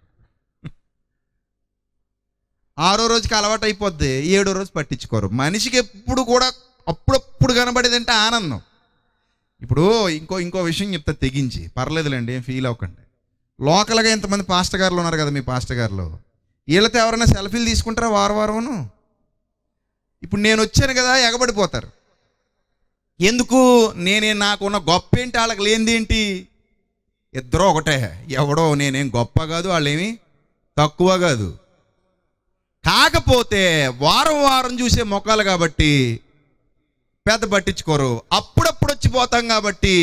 ఆరో రోజుకి అలవాటు అయిపోద్ది ఏడో రోజు పట్టించుకోరు మనిషికి ఎప్పుడు కూడా అప్పుడప్పుడు కనబడేదంటే ఆనందం ఇప్పుడు ఇంకో ఇంకో విషయం చెప్తా తెగించి పర్లేదులేండి ఏం ఫీల్ అవ్వకండి లోకల్గా ఇంతమంది పాస్టర్ గారులు ఉన్నారు కదా మీ పాస్టర్ గారులు వీళ్ళతో ఎవరైనా సెల్ఫీలు తీసుకుంటారా వారం వారమును ఇప్పుడు నేను వచ్చాను కదా ఎగబడిపోతారు ఎందుకు నేనే నాకున్న గొప్ప ఏంటి వాళ్ళకి లేనిదేంటి ఇద్దరు ఒకటే ఎవడో నేనేం గొప్ప కాదు వాళ్ళేమి తక్కువ కాదు కాకపోతే వారం వారం చూసే మొక్కలు కాబట్టి పెద్ద పట్టించుకోరు అప్పుడప్పుడు వచ్చి పోతాం కాబట్టి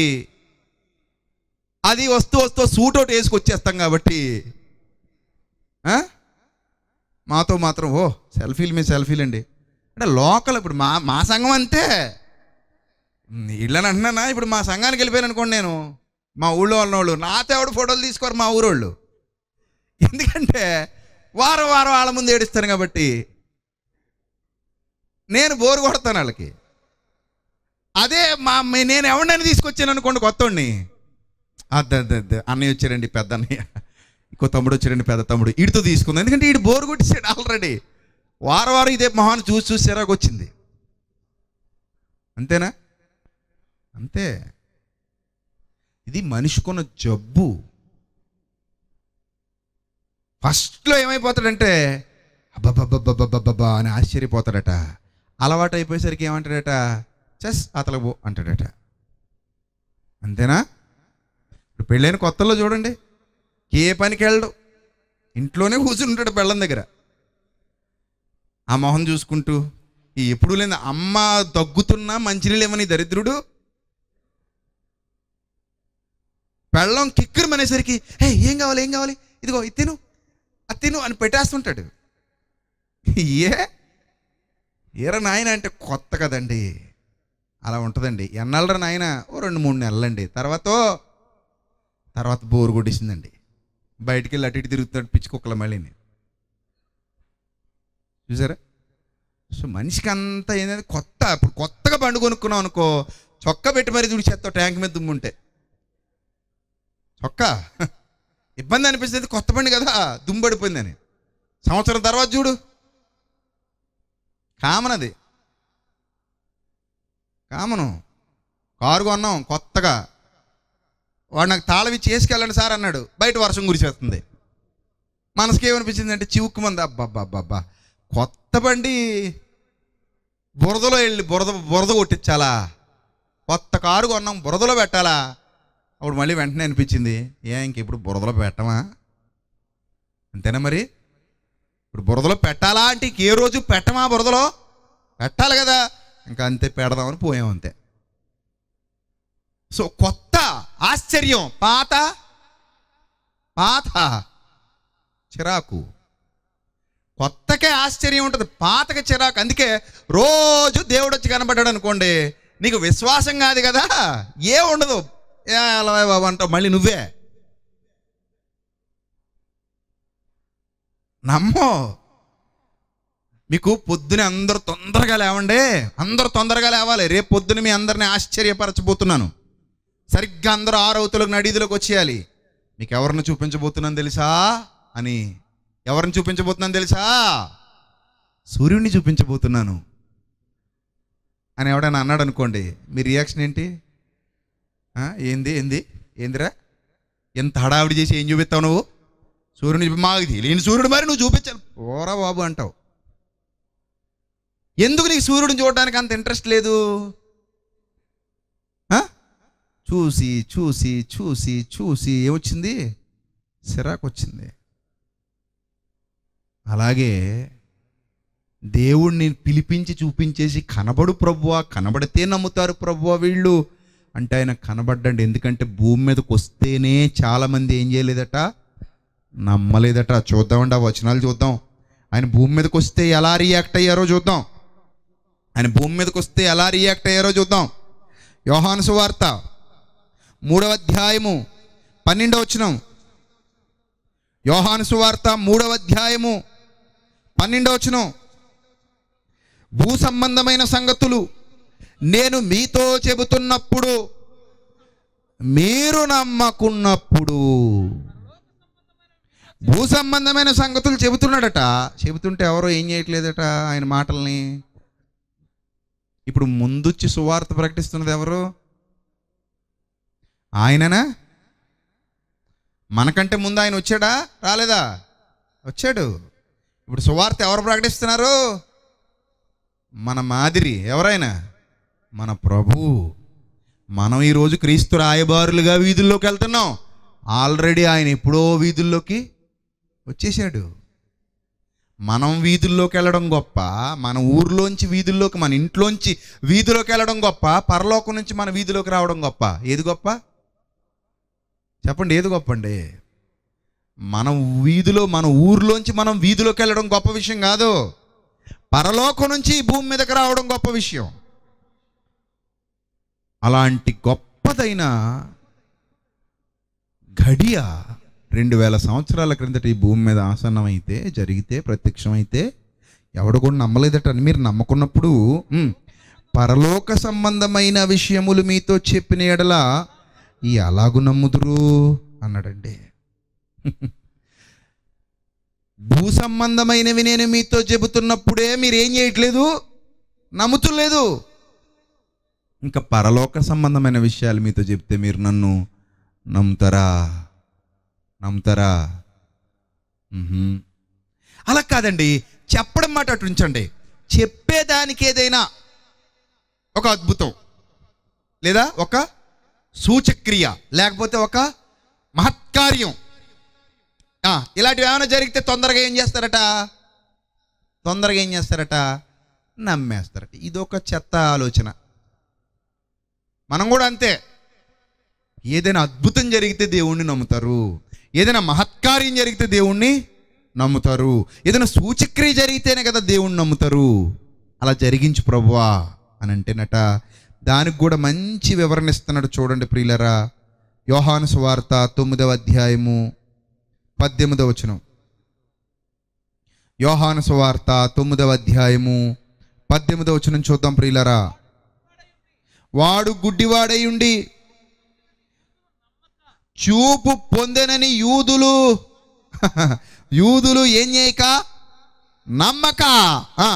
అది వస్తూ వస్తూ సూట్ అవుట్ వేసుకొచ్చేస్తాం కాబట్టి ఆ? మాతో మాత్రం ఓ సెల్ఫీలు మీ సెల్ఫీలు అండి అంటే లోకల్ ఇప్పుడు మా మా సంఘం అంతే ఇళ్ళని అంటున్నానా ఇప్పుడు మా సంఘానికి వెళ్ళిపోయాను అనుకోండి నేను మా ఊళ్ళో ఉన్న వాళ్ళు నాతో ఎవడు ఫోటోలు తీసుకోరు మా ఊరోళ్ళు ఎందుకంటే వారం వారం వాళ్ళ ముందు ఏడుస్తాను కాబట్టి నేను బోరు కొడతాను వాళ్ళకి అదే మా మే- నేను ఎవరినైనా తీసుకొచ్చాను అనుకోండి కొత్తోడిని అద్ద అద్ద అద్ద అన్నయ్య వచ్చారండి పెద్ద అన్నయ్య ఇంకో తమ్ముడు వచ్చారండి పెద్ద తమ్ముడు వీడితో తీసుకుంది ఎందుకంటే వీడు బోరు కొట్టేసాడు ఆల్రెడీ వారం వారం ఇదే మొహాన్ని చూసి చూసి సిరాకు వచ్చింది అంతేనా అంతే ఇది మనిషికున్న జబ్బు ఫస్ట్లో ఏమైపోతాడంటే అబ్బబ్బబ్బబ్బబ్బబ్బా అని ఆశ్చర్యపోతాడట అలవాటు అయిపోయేసరికి ఏమంటాడట చెస్ అతలకు పో అంటాడట అంతేనా ఇప్పుడు పెళ్ళైన కొత్తలో చూడండి ఏ పనికి వెళ్ళడు ఇంట్లోనే కూర్చుని ఉంటాడు పెళ్ళం దగ్గర ఆ మొహం చూసుకుంటూ ఈ ఎప్పుడు లేని అమ్మ దగ్గుతున్నా మంచినీళ్ళు ఏమని దరిద్రుడు పెళ్ళం కిక్కురు అనేసరికి హే ఏం కావాలి ఏం కావాలి ఇదిగో ఇది తిను అది తిను అని పెట్టేస్తుంటాడు ఏ ఏరా నాయన అంటే కొత్త కదండి అలా ఉంటుందండి ఎన్నాళ్ళరా నాయన ఓ రెండు మూడు నెలలండి తర్వాత తర్వాత బోరు కొట్టేసిందండి బయటికి వెళ్ళి అటు ఇటు తిరుగుతాడు పిచ్చి కుక్కల మళ్ళీని చూసారా సో మనిషికి అంతా ఏంటంటే కొత్త ఇప్పుడు కొత్తగా బండి కొనుక్కున్నాం అనుకో చొక్కా పెట్టి మరీ తుడిచేస్తావు ట్యాంక్ మీద దుమ్ముంటే చొక్కా ఇబ్బంది అనిపిస్తుంది కొత్త బండి కదా దుమ్ము పడిపోయిందని సంవత్సరం తర్వాత చూడు కామన్ అది కామను కారు కొన్నాం కొత్తగా వాడు నాకు తాళం ఇచ్చి వేసుకెళ్ళండి సార్ అన్నాడు బయట వర్షం కురిసేస్తుంది మనసుకి ఏమనిపించింది అంటే చివుక్కు మంది అబ్బా కొత్త బండి బురదలో వెళ్ళి బురద బురద కొట్టించాలా కొత్త కారు కొన్నాం బురదలో పెట్టాలా అప్పుడు మళ్ళీ వెంటనే అనిపించింది ఏ ఇంక ఇప్పుడు బురదలో పెట్టమా అంతేనా మరి ఇప్పుడు బురదలో పెట్టాలా అంటే ఇంక ఏ రోజు పెట్టమా బురదలో పెట్టాలి కదా ఇంకా అంతే పెడదామని పోయాం అంతే సో కొత్త ఆశ్చర్యం పాత పాత చిరాకు కొత్తకే ఆశ్చర్యం ఉంటుంది పాతకి చిరాకు అందుకే రోజు దేవుడు వచ్చి కనబడ్డాడు అనుకోండి నీకు విశ్వాసం కాదు కదా ఏ ఉండదు ఏ అలా బాబు అంటావు మళ్ళీ నువ్వే నమ్మో మీకు పొద్దున అందరూ తొందరగా లేవండి అందరూ తొందరగా లేవాలి రేపు పొద్దున మీ అందరిని ఆశ్చర్యపరచబోతున్నాను సరిగ్గా అందరూ ఆరవతులకు నడీదిలోకి వచ్చేయాలి మీకు ఎవరిని చూపించబోతున్నాను తెలుసా అని ఎవరిని చూపించబోతున్నాను తెలుసా సూర్యుడిని చూపించబోతున్నాను అని ఎవడైనా అన్నాడు అనుకోండి మీ రియాక్షన్ ఏంటి ఆ, ఏంది ఏంది ఏందిరా ఎంత హడావిడి చేసి ఏం చూపిస్తావు నువ్వు సూర్యుని చూపి మాకు తెలియని సూర్యుడు మరి నువ్వు చూపించాలి పోరా బాబు అంటావు ఎందుకు నీకు సూర్యుడిని చూడడానికి అంత ఇంట్రెస్ట్ లేదు ఆ? చూసి చూసి చూసి చూసి ఏమొచ్చింది సిరాకు వచ్చింది అలాగే దేవుణ్ణి పిలిపించి చూపించేసి కనబడు ప్రభువా కనబడితే నమ్ముతారు ప్రభువా వీళ్ళు అంటే ఆయన కనబడ్డండి ఎందుకంటే భూమి మీదకి వస్తేనే చాలామంది ఏం చేయలేదట నమ్మలేదట చూద్దామండి ఆ వచనాలు చూద్దాం ఆయన భూమి మీదకి వస్తే ఎలా రియాక్ట్ అయ్యారో చూద్దాం ఆయన భూమి మీదకి వస్తే ఎలా రియాక్ట్ అయ్యారో చూద్దాం యోహాను సువార్త మూడవ అధ్యాయము పన్నెండవ వచనం యోహాను సువార్త మూడవ అధ్యాయము పన్నెండవ వచనం భూ సంబంధమైన సంగతులు నేను మీతో చెబుతున్నప్పుడు మీరు నమ్మకున్నప్పుడు భూ సంబంధమైన సంగతులు చెబుతున్నాడట చెబుతుంటే ఎవరో ఏం చేయట్లేదట ఆయన మాటల్ని ఇప్పుడు ముందొచ్చి సువార్త ప్రకటిస్తున్నది ఎవరు ఆయననా మనకంటే ముందు ఆయన వచ్చాడా రాలేదా వచ్చాడు ఇప్పుడు సువార్త ఎవరు ప్రకటిస్తున్నారు మన మాదిరి ఎవరైనా మన ప్రభు మనం ఈరోజు క్రీస్తు రాయబారులుగా వీధుల్లోకి వెళ్తున్నాం ఆల్రెడీ ఆయన ఎప్పుడో వీధుల్లోకి వచ్చేసాడు మనం వీధుల్లోకి వెళ్ళడం గొప్ప మన ఊర్లోంచి వీధుల్లోకి మన ఇంట్లోంచి వీధిలోకి వెళ్ళడం గొప్ప పరలోకం నుంచి మన వీధిలోకి రావడం గొప్ప ఏది గొప్ప చెప్పండి ఏది గొప్ప అండి మన వీధిలో మన ఊర్లోంచి మనం వీధిలోకి వెళ్ళడం గొప్ప విషయం కాదు పరలోకం నుంచి ఈ భూమి మీదకి రావడం గొప్ప విషయం అలాంటి గొప్పదైన ఘడియ రెండు వేల సంవత్సరాల క్రిందట ఈ భూమి మీద ఆసన్నమైతే జరిగితే ప్రత్యక్షమైతే ఎవడు కూడా నమ్మలేదట అని మీరు నమ్మకున్నప్పుడు ఉమ్, పరలోక సంబంధమైన విషయములు మీతో చెప్పిన ఎడల ఈ అలాగు నమ్ముదురు అన్నాడండి భూ సంబంధమైనవి నేను మీతో చెబుతున్నప్పుడే మీరు ఏం చేయట్లేదు నమ్ముతులేదు ఇంకా పరలోక సంబంధమైన విషయాలు మీతో చెప్తే మీరు నన్ను నమ్ముతారా నమ్ముతారా మ్హూ. అలా కాదండి చెప్పడం మాట అటు ఉంచండి చెప్పేదానికి ఏదైనా ఒక అద్భుతం లేదా ఒక సూచక్రియ లేకపోతే ఒక మహత్కార్యం ఆ, ఇలాంటివి ఏమైనా జరిగితే తొందరగా ఏం చేస్తారట తొందరగా ఏం చేస్తారట నమ్మేస్తారట ఇదొక చెత్త ఆలోచన మనం కూడా అంతే ఏదైనా అద్భుతం జరిగితే దేవుణ్ణి నమ్ముతారు ఏదైనా మహత్కార్యం జరిగితే దేవుణ్ణి నమ్ముతారు ఏదైనా సూచక్రియ జరిగితేనే కదా దేవుణ్ణి నమ్ముతారు అలా జరిగించు ప్రభువా అని అంటేనట దానికి కూడా మంచి వివరణ ఇస్తున్నాడు చూడండి ప్రియులరా యోహాను సువార్త తొమ్మిదవ అధ్యాయము పద్దెనిమిదవ వచనం యోహాను సువార్త తొమ్మిదవ అధ్యాయము పద్దెనిమిదవ వచనం చూద్దాం ప్రియులరా వాడు గుడ్డివాడై ఉండి చూపు పొందెనని యూదులు యూదులు ఏం చేయక నమ్మక ఆ.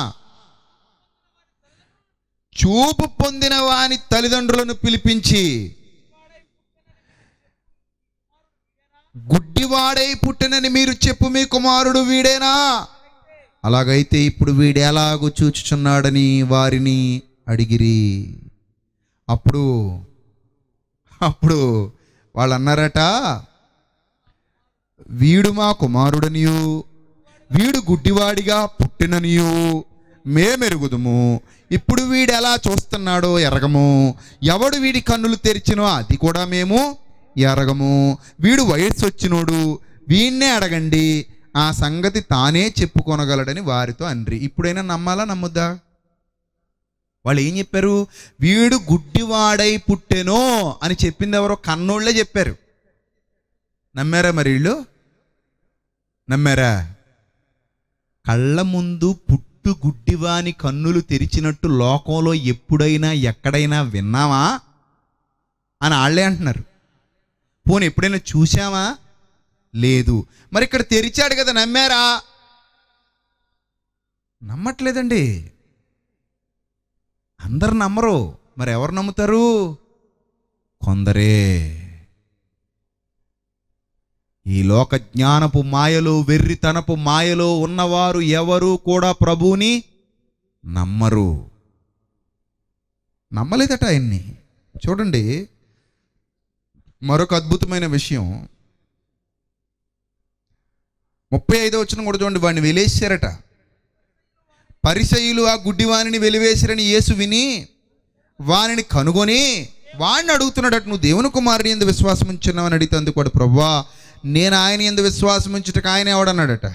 చూపు పొందిన వాని తల్లిదండ్రులను పిలిపించి గుడ్డివాడై పుట్టినని మీరు చెప్పు మీ కుమారుడు వీడేనా అలాగైతే ఇప్పుడు వీడు ఎలాగూ చూచుచున్నాడని వారిని అడిగిరి అప్పుడు అప్పుడు వాళ్ళు అన్నారట వీడు మా కుమారుడనియు వీడు గుడ్డివాడిగా పుట్టిననియు మేమెరుగుదుము ఇప్పుడు వీడు ఎలా చూస్తున్నాడో ఎరగము ఎవడు వీడి కన్నులు తెరిచినో అది కూడా మేము ఎరగము వీడు వయస్సు వచ్చినోడు వీణ్ణే అడగండి ఆ సంగతి తానే చెప్పుకొనగలడని వారితో అండ్రి ఇప్పుడైనా నమ్మాలా నమ్ముద్దా వాళ్ళు ఏం చెప్పారు వీడు గుడ్డివాడై పుట్టెనో అని చెప్పింది ఎవరో కన్నోళ్ళే చెప్పారు నమ్మారా మరి వీళ్ళు నమ్మారా కళ్ళ ముందు పుట్టు గుడ్డివాని కన్నులు తెరిచినట్టు లోకంలో ఎప్పుడైనా ఎక్కడైనా విన్నావా అని వాళ్ళే అంటున్నారు పోనీ ఎప్పుడైనా చూసామా లేదు మరి ఇక్కడ తెరిచాడు కదా నమ్మారా నమ్మట్లేదండి అందరు నమ్మరు మరి ఎవరు నమ్ముతారు కొందరే ఈ లోక జ్ఞానపు మాయలో వెర్రితనపు మాయలో ఉన్నవారు ఎవరు కూడా ప్రభువుని నమ్మరు నమ్మలేదట ఆయన్ని చూడండి మరొక అద్భుతమైన విషయం ముప్పై ఐదో వచ్చిన కూడా చూడండి వాడిని వెలేసారట పరిసయులు ఆ గుడ్డివాణిని వెలివేసిరని యేసు విని వానిని కనుగొని వాడిని అడుగుతున్నాడట నువ్వు దేవుని కుమారుని ఎందు విశ్వాసం ఉంచున్నావని అడిగితే అందుకు వాడు ప్రవ్వా నేను ఆయన ఎందు విశ్వాసం ఉంచుటకు ఆయన ఎవడన్నాడట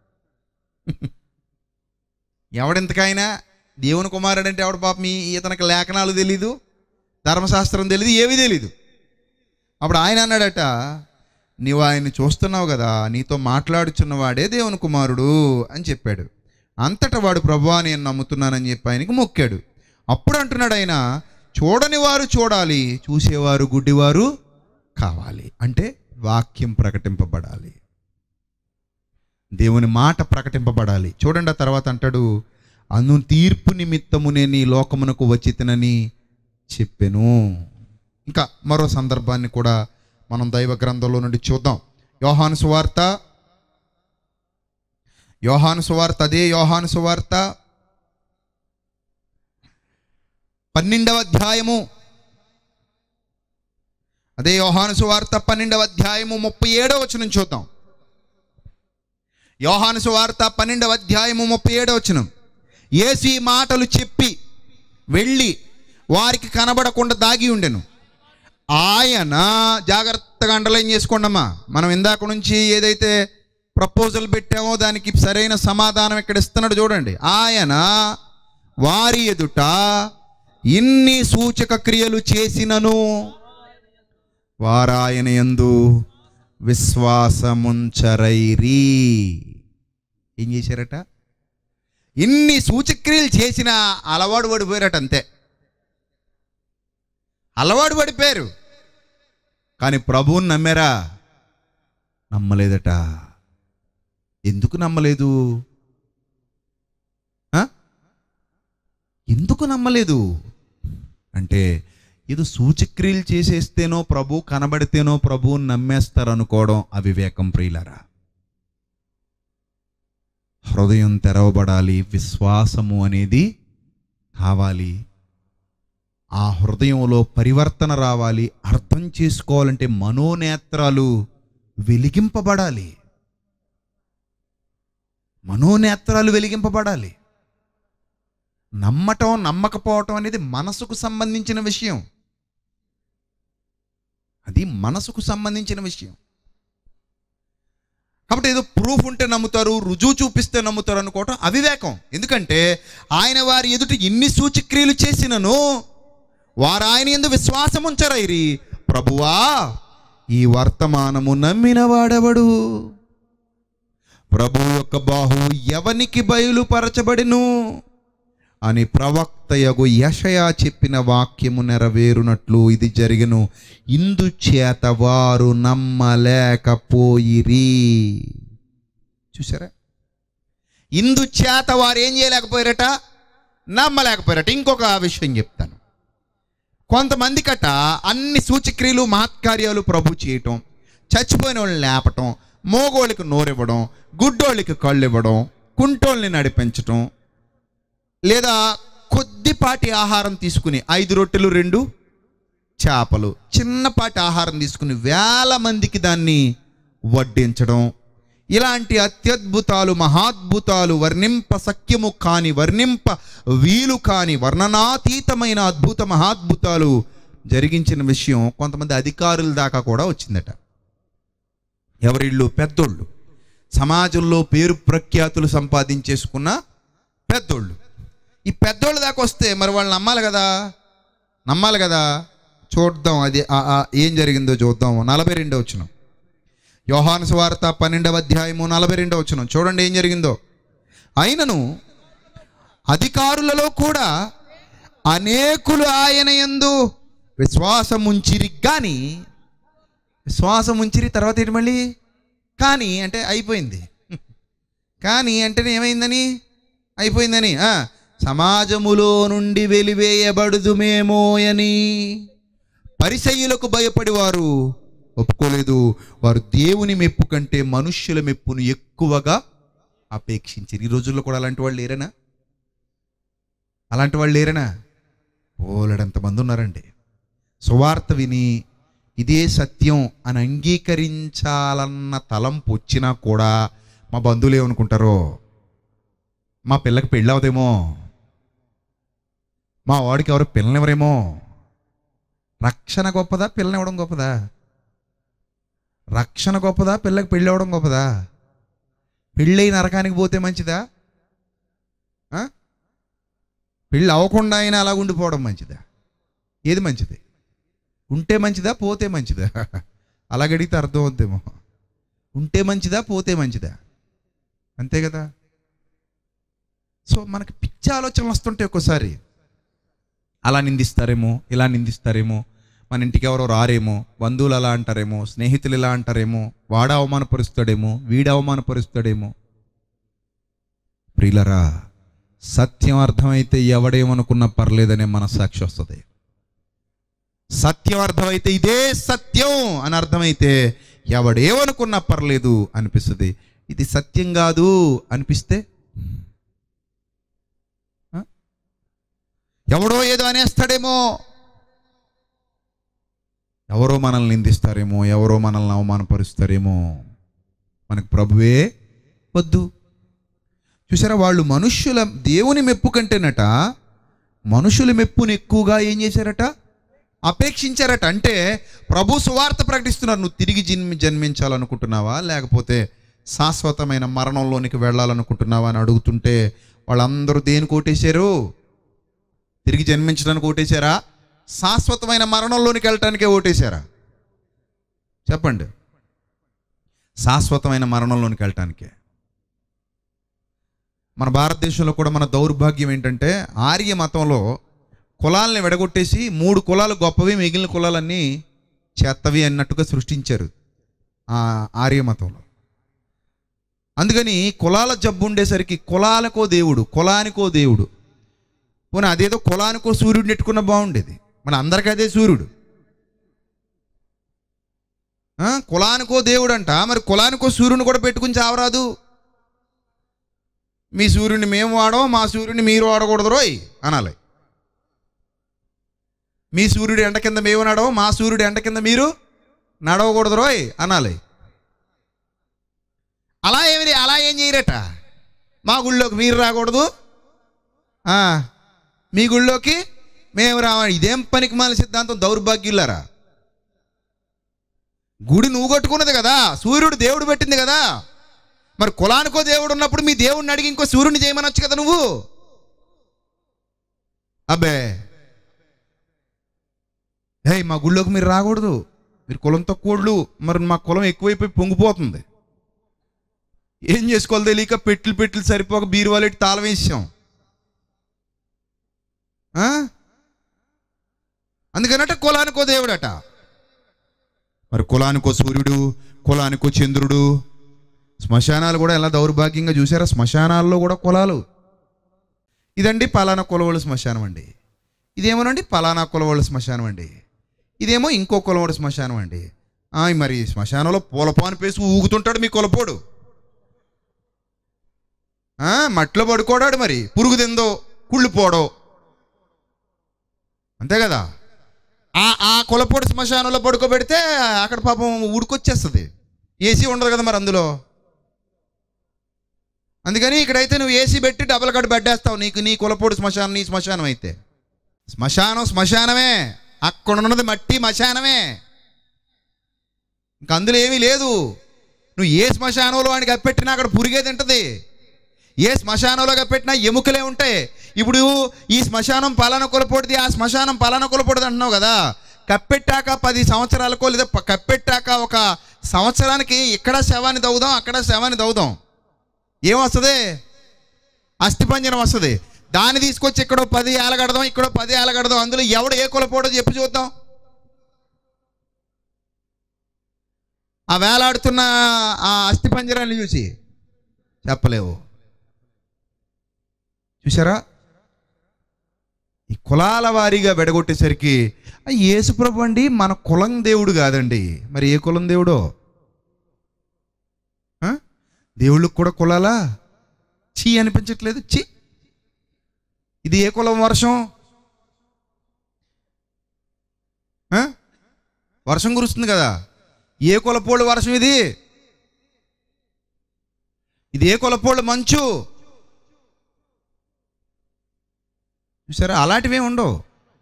ఎవడెంతకైనా దేవుని కుమారుడు అంటే ఎవడు పాపం ఈ- ఇతనికి లేఖనాలు తెలీదు ధర్మశాస్త్రం తెలీదు ఏమీ తెలీదు అప్పుడు ఆయన అన్నాడట నీవు ఆయన్ని చూస్తున్నావు కదా నీతో మాట్లాడుచున్నవాడే దేవుని కుమారుడు అని చెప్పాడు అంతటా వాడు ప్రభువా నేను నమ్ముతున్నానని చెప్పి ఆయనకి మొక్కాడు అప్పుడు అంటున్నాడు ఆయన చూడని వారు చూడాలి చూసేవారు గుడ్డివారు కావాలి అంటే వాక్యం ప్రకటింపబడాలి దేవుని మాట ప్రకటింపబడాలి చూడండి ఆ తర్వాత అంటాడు అను తీర్పు నిమిత్తము నేను ఈ లోకమునకు వచ్చితనని చెప్పెను ఇంకా మరో సందర్భాన్ని కూడా మనం దైవ గ్రంథంలో నుండి చూద్దాం యోహాను సువార్త యోహాను సువార్త అదే యోహాను సువార్త పన్నెండవ అధ్యాయము అదే యోహాను సువార్త పన్నెండవ అధ్యాయము ముప్పై ఏడవ వచనం చూద్దాం యోహాను సువార్త పన్నెండవ అధ్యాయము ముప్పై ఏడవ వచనం యేసు ఈ మాటలు చెప్పి వెళ్ళి వారికి కనబడకుండా దాగి ఉండెను ఆయన జాగ్రత్తగా అండర్లైన్ చేసుకోండమ్మా మనం ఇందాక నుంచి ఏదైతే ప్రపోజల్ పెట్టామో దానికి సరైన సమాధానం ఇక్కడ ఇస్తున్నాడు చూడండి ఆయన వారి ఎదుట ఇన్ని సూచక క్రియలు చేసినను వారాయన యందు విశ్వాసముంచరైరి ఏం చేశారట ఇన్ని సూచక్రియలు చేసిన అలవాటు పడిపోయారట అంతే అలవాటు పడిపోయారు కానీ ప్రభువుని నమ్మారా నమ్మలేదట ఎందుకు నమ్మలేదు ఆ? ఎందుకు నమ్మలేదు అంటే ఇది సూచక్రియలు చేసేస్తేనో ప్రభు కనబడితేనో ప్రభువుని నమ్మేస్తారు అనుకోవడం అవివేకం ప్రియులరా హృదయం తెరవబడాలి విశ్వాసము అనేది కావాలి ఆ హృదయంలో పరివర్తన రావాలి అర్థం చేసుకోవాలంటే మనోనేత్రాలు వెలిగింపబడాలి మనోనేత్రాలు వెలిగింపబడాలి నమ్మటం నమ్మకపోవటం అనేది మనసుకు సంబంధించిన విషయం అది మనసుకు సంబంధించిన విషయం కాబట్టి ఏదో ప్రూఫ్ ఉంటే నమ్ముతారు రుజువు చూపిస్తే నమ్ముతారు అనుకోవటం అవివేకం ఎందుకంటే ఆయన వారి ఎదుట ఇన్ని సూచక్రియలు చేసినను వారు ఆయన ఎందు విశ్వాసం ఉంచరైరి ప్రభువా ఈ వర్తమానము నమ్మిన వాడెవడు ప్రభు యొక్క బాహువు ఎవనికి బయలుపరచబడిను అని ప్రవక్తయగు యషయా చెప్పిన వాక్యము నెరవేరునట్లు ఇది జరిగను ఇందుచేత వారు నమ్మలేకపోయిరి చూసారా ఇందుచేత వారు ఏం చేయలేకపోయారట నమ్మలేకపోయారట ఇంకొక విషయం చెప్తాను కొంతమంది కట అన్ని సూచక్రియలు మహత్కార్యాలు ప్రభు చేయటం చచ్చిపోయిన వాళ్ళని లేపటం మోగోళ్ళకి నోరివ్వడం గుడ్డోళ్ళకి కళ్ళు ఇవ్వడం కుంటోళ్ళని నడిపించటం లేదా కొద్దిపాటి ఆహారం తీసుకుని ఐదు రొట్టెలు రెండు చేపలు చిన్నపాటి ఆహారం తీసుకుని వేల మందికి దాన్ని వడ్డించడం ఇలాంటి అత్యద్భుతాలు మహాద్భుతాలు వర్ణింప సఖ్యము కాని వర్ణింప వీలు కాని వర్ణనాతీతమైన అద్భుత మహాద్భుతాలు జరిగించిన విషయం కొంతమంది అధికారుల దాకా కూడా వచ్చిందట ఎవరిళ్ళు పెద్దోళ్ళు సమాజంలో పేరు ప్రఖ్యాతులు సంపాదించేసుకున్న పెద్దోళ్ళు ఈ పెద్దోళ్ళ దాకా వస్తే మరి వాళ్ళు నమ్మాలి కదా నమ్మాలి కదా చూద్దాం అది ఆ- ఆ ఏం జరిగిందో చూద్దాం నలభై రెండో వచ్చిన యోహాను సువార్త పన్నెండవ అధ్యాయము నలభై రెండవ వచ్చిన చూడండి ఏం జరిగిందో అయినను అధికారులలో కూడా అనేకులు ఆయన యందు విశ్వాసం ఉంచిరి కానీ విశ్వాసం ఉంచిరి తర్వాత ఏంటి మళ్ళీ కానీ అంటే అయిపోయింది కానీ అంటేనే ఏమైందని అయిపోయిందని ఆ, సమాజములో నుండి వెలివేయబడుదుమేమో అని పరిసయ్యులకు భయపడి వారు ఒప్పుకోలేదు వారు దేవుని మెప్పు కంటే మనుష్యుల మెప్పును ఎక్కువగా అపేక్షించారు ఈ రోజుల్లో కూడా అలాంటి వాళ్ళు లేరనా అలాంటి వాళ్ళు లేరనా ఓలడంత మంది ఉన్నారండి సువార్త విని ఇదే సత్యం అని అంగీకరించాలన్న తలంపు వచ్చినా కూడా మా బంధువులు ఏమనుకుంటారో మా పిల్లకి పెళ్ళి అవదేమో మా వాడికి ఎవరు పిల్లనివ్వరేమో రక్షణ గొప్పదా పిల్లనివ్వడం గొప్పదా రక్షణ గొప్పదా పిల్లకి పెళ్ళి అవ్వడం గొప్పదా పెళ్ళై నరకానికి పోతే మంచిదా ఆ? పెళ్ళి అవ్వకుండా అయినా అలా ఉండిపోవడం మంచిదా ఏది మంచిది ఉంటే మంచిదా పోతే మంచిదా అలాగడిగితే అర్థం అవుద్దేమో ఉంటే మంచిదా పోతే మంచిదా అంతే కదా సో మనకి పిచ్చి ఆలోచనలు వస్తుంటాయి ఒక్కోసారి అలా నిందిస్తారేమో ఇలా నిందిస్తారేమో మన ఇంటికి ఎవరో రారేమో బంధువులు అలా అంటారేమో స్నేహితులు ఇలా అంటారేమో వాడ అవమానపరుస్తాడేమో వీడు అవమానపరుస్తాడేమో ప్రియులరా సత్యం అర్థమైతే ఎవడేమనుకున్నా పర్లేదనే మనస్సాక్షి వస్తుంది సత్యం అర్థమైతే ఇదే సత్యం అని అర్థమైతే ఎవడేమనుకున్నా పర్లేదు అనిపిస్తుంది ఇది సత్యం కాదు అనిపిస్తే ఆ? ఎవడో ఏదో అనేస్తాడేమో ఎవరో మనల్ని నిందిస్తారేమో ఎవరో మనల్ని అవమానపరుస్తారేమో మనకు ప్రభువే వద్దు చూసారా వాళ్ళు మనుష్యుల దేవుని మెప్పు కంటేనట మనుషుల మెప్పుని ఎక్కువగా ఏం చేశారట అపేక్షించారట అంటే ప్రభు సువార్త ప్రకటిస్తున్నారు నువ్వు తిరిగి జన్మి జన్మించాలనుకుంటున్నావా లేకపోతే శాశ్వతమైన మరణంలోనికి వెళ్ళాలనుకుంటున్నావా అని అడుగుతుంటే వాళ్ళందరూ దేని కోటేశారు తిరిగి జన్మించడానికి ఓటేశారా శాశ్వతమైన మరణంలోనికి వెళ్ళటానికే ఓటేశారా చెప్పండి శాశ్వతమైన మరణంలోనికి వెళ్ళటానికే మన భారతదేశంలో కూడా మన దౌర్భాగ్యం ఏంటంటే ఆర్య మతంలో కులాలని విడగొట్టేసి మూడు కులాలు గొప్పవి మిగిలిన కులాలన్నీ చెత్తవి అన్నట్టుగా సృష్టించారు ఆ ఆర్య మతంలో అందుకని కులాల జబ్బు ఉండేసరికి కులాలకో దేవుడు కులానికో దేవుడు పోనీ అదేదో కులానికో సూర్యుడిని నెట్టుకున్న బాగుండేది మన అందరికీ అదే సూర్యుడు ఆ, కులానికో దేవుడు అంట మరి కులానికో సూర్యుని కూడా పెట్టుకుని చావరాదు మీ సూర్యుని మేము వాడము మా సూర్యుని మీరు వాడకూడదు రోయ్ అనాలి మీ సూర్యుడు ఎండ కింద మేము నడవ మా సూర్యుడు ఎండ కింద మీరు నడవకూడదు రోయ్ అనాలి అలా ఏమి అలా ఏం చేయరట మా గుళ్ళోకి మీరు రాకూడదు ఆ, మీ గుళ్ళోకి మేము రావాలి ఇదేం పనికి మాల సిద్ధాంతం దౌర్భాగ్యులారా గుడి నువ్వు కట్టుకున్నది కదా సూర్యుడు దేవుడు పెట్టింది కదా మరి కులానికో దేవుడు ఉన్నప్పుడు మీ దేవుడిని అడిగి ఇంకో సూర్యుని చేయమనొచ్చు కదా నువ్వు అబ్బే హే మా గుళ్ళోకి మీరు రాకూడదు మీరు కులం తక్కువళ్ళు మరి మా కులం ఎక్కువైపోయి పొంగిపోతుంది ఏం చేసుకోవాలి తెలియక పెట్లు పెట్లు సరిపోక బీరువాలెట్టి తాళం వేసాం ఆ? అందుకనట కులానికో దేవుడట మరి కులానికో సూర్యుడు కులానికో చంద్రుడు శ్మశానాలు కూడా ఎలా దౌర్భాగ్యంగా చూసారా శ్మశానాల్లో కూడా కులాలు ఇదండి పలానా కులవాళ్ళ శ్మశానం అండి ఇదేమోనండి పలానా కులవాళ్ళ శ్మశానం అండి ఇదేమో ఇంకో కులవాడు శ్మశానం అండి ఆ, మరి శ్మశానంలో పూలపాను పేసి ఊగుతుంటాడు మీ కులపోడు ఆ, మట్లో పడుకోడాడు మరి పురుగు తిందో కుళ్ళు పోడో అంతే కదా ఆ ఆ కులపోడు శ్మశానంలో పడుకోబెడితే అక్కడ పాపం ఉడికొచ్చేస్తుంది ఏసీ ఉండదు కదా మరి అందులో అందుకని ఇక్కడైతే నువ్వు ఏసీ పెట్టి డబల్ కట్ బెడ్డేస్తావు నీకు నీ కులపోడు శ్మశానం నీ శ్మశానం అయితే శ్మశానం శ్మశానమే అక్కడ ఉన్నది మట్టి శ్మశానమే ఇంక అందులో ఏమీ లేదు నువ్వు ఏ శ్మశానంలో వాడికి కప్పెట్టినా అక్కడ పురిగే తింటది ఏ శ్మశానంలో కప్పెట్టినా ఎముకలే ఉంటాయి ఇప్పుడు ఈ శ్మశానం పలానా కులపొడిది ఆ శ్మశానం పలానా కులపొడిది అంటున్నావు కదా కప్పెట్టాక పది సంవత్సరాలకో లేదా ప- కప్పెట్టాక ఒక సంవత్సరానికి ఇక్కడ శవాన్ని దవ్వుదాం అక్కడ శవాన్ని దవ్వుదాం ఏమొస్తుంది అస్థిపంజరం వస్తుంది దాన్ని తీసుకొచ్చి ఇక్కడో పది ఏళ్ళ కడదాం ఇక్కడో పది ఏళ్ళ కడదాం అందులో ఎవడు ఏ కులపోడో చెప్పి చూద్దాం ఆ వేలాడుతున్న ఆ అస్థిపంజరాన్ని చూసి చెప్పలేవు చూసారా ఈ కులాల వారీగా వెడగొట్టేసరికి ఆ యేసుప్రభు అండి మన కులం దేవుడు కాదండి మరి ఏ కులం దేవుడో ఆ? దేవుళ్ళకి కూడా కులాలా చీ అనిపించట్లేదు చీ ఇది ఏ కులం వర్షం ఆ? వర్షం కురుస్తుంది కదా ఏ కులపోళ్ళు వర్షం ఇది ఇది ఏ కులపోళ్ళు మంచు చూసారా అలాంటివే ఉండవు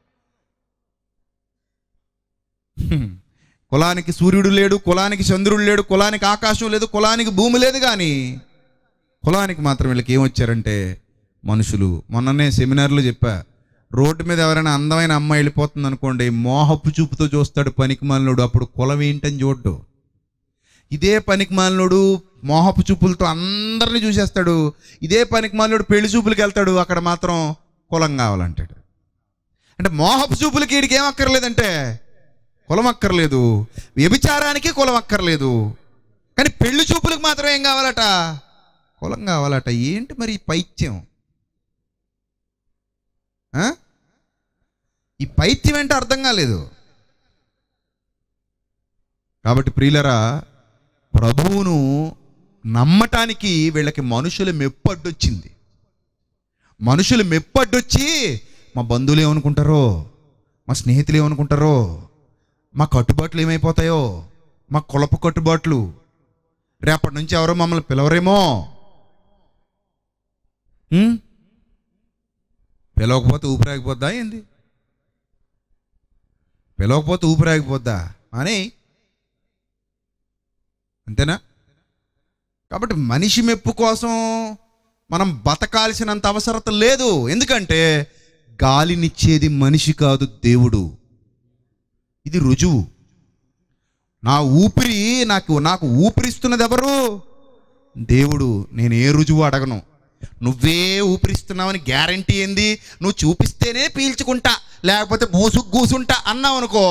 హ్మ్. కులానికి సూర్యుడు లేడు కులానికి చంద్రుడు లేడు కులానికి ఆకాశం లేదు కులానికి భూమి లేదు కానీ కులానికి మాత్రం వీళ్ళకి ఏమొచ్చారంటే మనుషులు మొన్ననే సెమినార్లో చెప్పా రోడ్డు మీద ఎవరైనా అందమైన అమ్మాయి వెళ్ళిపోతుంది అనుకోండి మోహపు చూపుతో చూస్తాడు పనికి మాలినోడు అప్పుడు కులం ఏంటని చూడ్డు ఇదే పనికి మాలినోడు మోహపు చూపులతో అందరిని చూసేస్తాడు ఇదే పనికి మాలినోడు పెళ్లి చూపులకు వెళ్తాడు అక్కడ మాత్రం కులం కావాలంటాడు అంటే మోహపు చూపులకి వీడికి ఏం అక్కర్లేదంటే కులం అక్కర్లేదు వ్యభిచారానికి కులం అక్కర్లేదు కానీ పెళ్లి చూపులకు మాత్రం ఏం కావాలట కులం కావాలట ఏంటి మరి ఈ పైత్యం ఆ? ఈ పైత్యం ఏంటో అర్థం కాలేదు కాబట్టి ప్రియులరా ప్రభువును నమ్మటానికి వీళ్ళకి మనుషుల మెప్పడ్డొచ్చింది మనుషులు మెప్పడ్డొచ్చి మా బంధువులు ఏమనుకుంటారో మా స్నేహితులు ఏమనుకుంటారో మా కట్టుబాట్లు ఏమైపోతాయో మా కులపు కట్టుబాట్లు రేపటి నుంచి ఎవరో మమ్మల్ని పిలవరేమో ఉం? పిలవకపోతే ఊపిరాగిపోద్దా ఏంది పిలవకపోతే ఊపిరాగిపోద్దా అని అంతేనా కాబట్టి మనిషి మెప్పు కోసం మనం బతకాల్సినంత అవసరత లేదు ఎందుకంటే గాలినిచ్చేది మనిషి కాదు దేవుడు ఇది రుజువు నా ఊపిరి నాకు నాకు ఊపిరిస్తున్నది ఎవరు దేవుడు నేను ఏ రుజువు అడగను నువ్వే ఊపిరిస్తున్నావని గ్యారంటీ ఏంది నువ్వు చూపిస్తేనే పీల్చుకుంటా లేకపోతే మూసుకు కూసుంటా అన్నావు అనుకో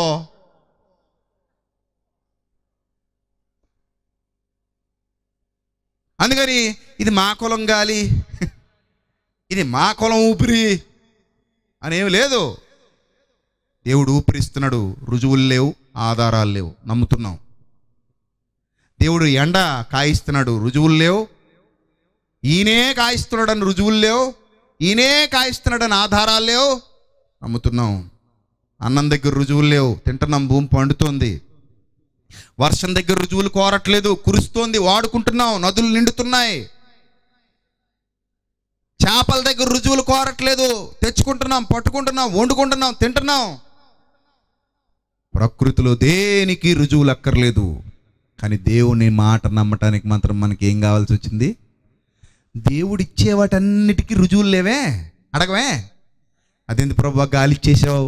అందుకని ఇది మా కులం గాలి ఇది మా కులం ఊపిరి అనేమి లేదు దేవుడు ఊపిరిస్తున్నాడు రుజువులు లేవు ఆధారాలు లేవు నమ్ముతున్నాం దేవుడు ఎండ కాయిస్తున్నాడు రుజువులు లేవు ఈయనే కాయిస్తున్నాడని రుజువులు లేవు ఈయనే కాయిస్తున్నాడని ఆధారాలు లేవు నమ్ముతున్నాం అన్నం దగ్గర రుజువులు లేవు తింటున్నాం భూమి పండుతోంది వర్షం దగ్గర రుజువులు కోరట్లేదు కురుస్తోంది వాడుకుంటున్నాం నదులు నిండుతున్నాయి చేపల దగ్గర రుజువులు కోరట్లేదు తెచ్చుకుంటున్నాం పట్టుకుంటున్నాం వండుకుంటున్నాం తింటున్నాం ప్రకృతిలో దేనికి రుజువులు అక్కర్లేదు కానీ దేవుని మాట నమ్మటానికి మాత్రం మనకి ఏం కావాల్సి వచ్చింది దేవుడు ఇచ్చే వాటన్నిటికీ రుజువులు లేవే అడగవే అదేంది ప్రభా గాలి ఇచ్చేసావు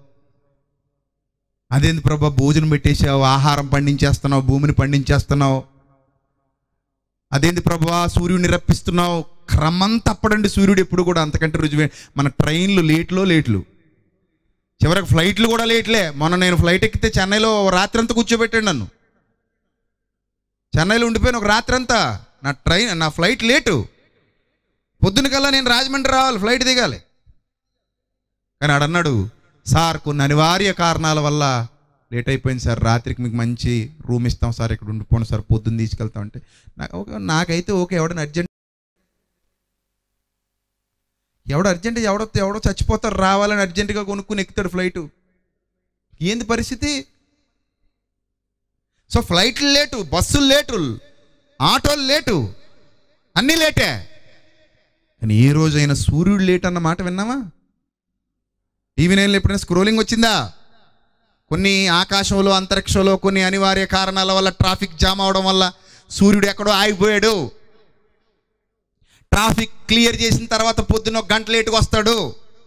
అదేంది ప్రభా భోజనం పెట్టేసావు ఆహారం పండించేస్తున్నావు భూమిని పండించేస్తున్నావు అదేంటి ప్రభువా సూర్యుడిని రప్పిస్తున్నావు క్రమం తప్పడండి సూర్యుడు ఎప్పుడు కూడా అంతకంటే రుజువే మన ట్రైన్లు లేట్లో లేట్లు చివరికి ఫ్లైట్లు కూడా లేట్లే మొన్న నేను ఫ్లైట్ ఎక్కితే చెన్నైలో ఓ రాత్రి అంతా కూర్చోబెట్టాడు నన్ను చెన్నైలో ఉండిపోయిన ఒక రాత్రి అంతా నా ట్రైన్ నా ఫ్లైట్ లేటు పొద్దున కల్లా నేను రాజమండ్రి రావాలి ఫ్లైట్ దిగాలి కానీ ఆడన్నాడు సార్ కొన్ని అనివార్య కారణాల వల్ల లేట్ అయిపోయింది సార్ రాత్రికి మీకు మంచి రూమ్ ఇస్తాం సార్ ఇక్కడ ఉండిపోండి సార్ పొద్దున్న తీసుకెళ్తాం అంటే నాకు ఓకే నాకైతే ఓకే ఎవడని అర్జెంట్ ఎవడు అర్జెంట్ ఎవడో ఎవడో చచ్చిపోతారు రావాలని అర్జెంటుగా కొనుక్కుని ఎక్కుతాడు ఫ్లైటు ఏంది పరిస్థితి సో ఫ్లైట్లు లేటు బస్సులు లేటు ఆటోలు లేటు అన్నీ లేటే కానీ ఏ రోజైనా సూర్యుడు లేట్ అన్న మాట విన్నామా టీవీ నైన్లో ఎప్పుడైనా స్క్రోలింగ్ వచ్చిందా కొన్ని ఆకాశంలో అంతరిక్షంలో కొన్ని అనివార్య కారణాల వల్ల ట్రాఫిక్ జామ్ అవడం వల్ల సూర్యుడు ఎక్కడో ఆగిపోయాడు ట్రాఫిక్ క్లియర్ చేసిన తర్వాత పొద్దున్న ఒక గంట లేటుగా వస్తాడు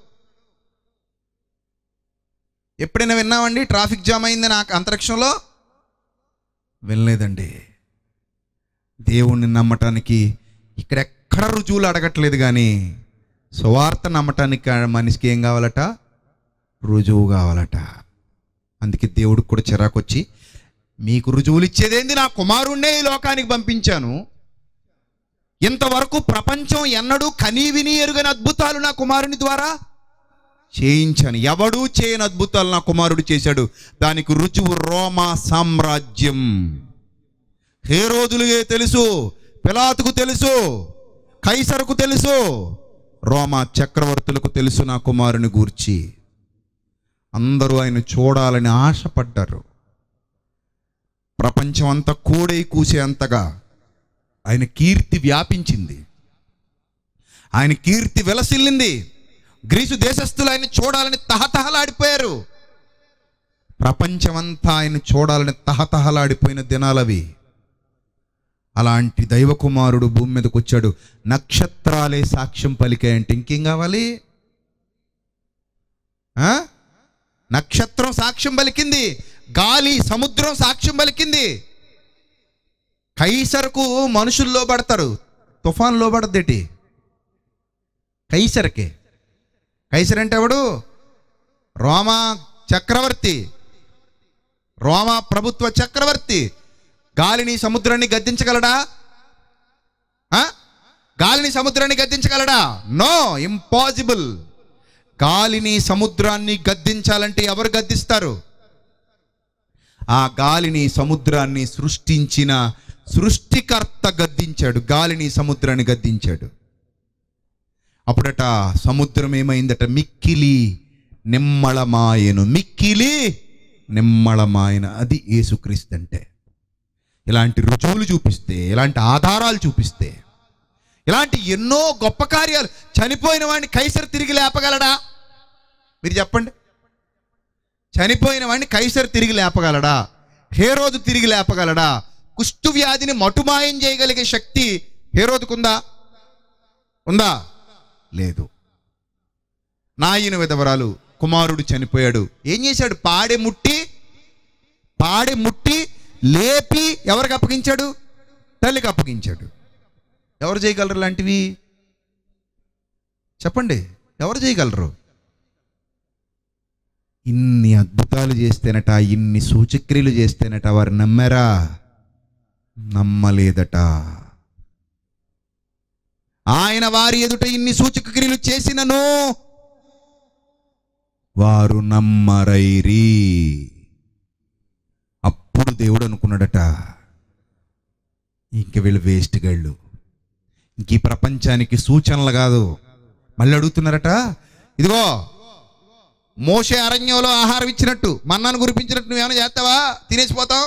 ఎప్పుడైనా విన్నామండి ట్రాఫిక్ జామ్ అయింది నాకు అంతరిక్షంలో వినలేదండి దేవుణ్ణి నమ్మటానికి ఇక్కడ ఎక్కడ రుజువులు అడగట్లేదు కానీ సువార్త నమ్మటానికి మనిషికి ఏం కావాలట రుజువు కావాలట అందుకే దేవుడికి కూడా చిరాకు వచ్చి మీకు రుజువులు ఇచ్చేదేంది నా కుమారుణ్ణే ఈ లోకానికి పంపించాను ఇంతవరకు ప్రపంచం ఎన్నడూ కనీ విని ఎరుగని అద్భుతాలు నా కుమారుని ద్వారా చేయించాను ఎవడూ చేయని అద్భుతాలు నా కుమారుడు చేశాడు దానికి రుజువు రోమా సామ్రాజ్యం హేరోదులుగే తెలుసు పిలాతుకు తెలుసు కైసరుకు తెలుసు రోమా చక్రవర్తులకు తెలుసు నా కుమారుని గూర్చి అందరూ ఆయన చూడాలని ఆశపడ్డారు ప్రపంచం అంతా కూడై కూసే అంతగా ఆయన కీర్తి వ్యాపించింది ఆయన కీర్తి విలసిల్లింది గ్రీసు దేశస్థులు ఆయన చూడాలని తహతహలాడిపోయారు ప్రపంచమంతా ఆయన చూడాలని తహతహలాడిపోయిన దినాలవి అలాంటి దైవకుమారుడు భూమి మీదకి వచ్చాడు నక్షత్రాలే సాక్ష్యం పలికాయంటే ఇంకేం కావాలి ఆ? నక్షత్రం సాక్ష్యం పలికింది గాలి సముద్రం సాక్ష్యం పలికింది కైసరకు మనుషులు లోబడతారు తుఫాన్ లోబడద్దేటి కైసరకే కైసర్ అంటే ఎవడు రోమా చక్రవర్తి రోమా ప్రభుత్వ చక్రవర్తి గాలిని సముద్రాన్ని గద్దించగలడా ఆ? గాలిని సముద్రాన్ని గద్దించగలడా నో ఇంపాసిబుల్ గాలిని సముద్రాన్ని గద్దించాలంటే ఎవరు గద్దిస్తారు ఆ గాలిని సముద్రాన్ని సృష్టించిన సృష్టికర్త గద్దించాడు గాలిని సముద్రాన్ని గద్దించాడు అప్పుడట సముద్రం ఏమైందట మిక్కిలి నిమ్మళమాయను మిక్కిలి నిమ్మళమాయన అది యేసుక్రీస్తు అంటే ఇలాంటి రుజువులు చూపిస్తే ఇలాంటి ఆధారాలు చూపిస్తే ఇలాంటి ఎన్నో గొప్ప కార్యాలు చనిపోయిన వాడిని కైసర్ తిరిగి లేపగలడా మీరు చెప్పండి చనిపోయిన వాడిని కైసర్ తిరిగి లేపగలడా హేరోదు తిరిగి లేపగలడా కుష్టు వ్యాధిని మటుమాయం చేయగలిగే శక్తి హేరోదుకుందా ఉందా లేదు నాయన విధవరాలు కుమారుడు చనిపోయాడు ఏం చేశాడు పాడె ముట్టి పాడె ముట్టి లేపి ఎవరికి అప్పగించాడు తల్లికి అప్పగించాడు ఎవరు చేయగలరు లాంటివి చెప్పండి ఎవరు చేయగలరు ఇన్ని అద్భుతాలు చేస్తేనట ఇన్ని సూచక్రియలు చేస్తేనట వారు నమ్మారా నమ్మలేదట ఆయన వారి ఎదుట ఇన్ని సూచక క్రియలు చేసినను వారు నమ్మరైరి అప్పుడు దేవుడు అనుకున్నాడట ఇంక వీళ్ళు వేస్ట్ గళ్ళు ఇంక ఈ ప్రపంచానికి సూచనలు కాదు మళ్ళీ అడుగుతున్నారట ఇదిగో మోసే అరణ్యంలో ఆహారం ఇచ్చినట్టు మన్నాను కురిపించినట్టు నువ్వేమైనా చేస్తావా తినేసిపోతావు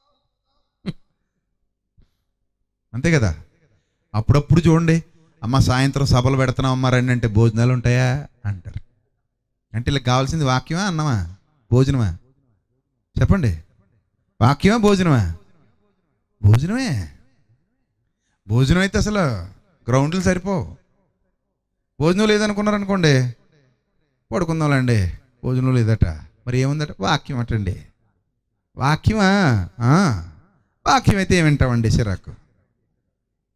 అంతే కదా అప్పుడప్పుడు చూడండి అమ్మ సాయంత్రం సభలు పెడుతున్నాం అమ్మ రండి అంటే భోజనాలు ఉంటాయా అంటారు అంటే ఇలా కావాల్సింది వాక్యమా అన్నమా భోజనమా చెప్పండి వాక్యమా భోజనమా భోజనమే భోజనం అయితే అసలు గ్రౌండ్లు సరిపోవు భోజనం లేదనుకున్నారనుకోండి పడుకుందాంలేండి భోజనం లేదట మరి ఏముందట వాక్యం అటండి వాక్యమా ఆ, వాక్యం అయితే ఏమి వింటామండి సిరాకు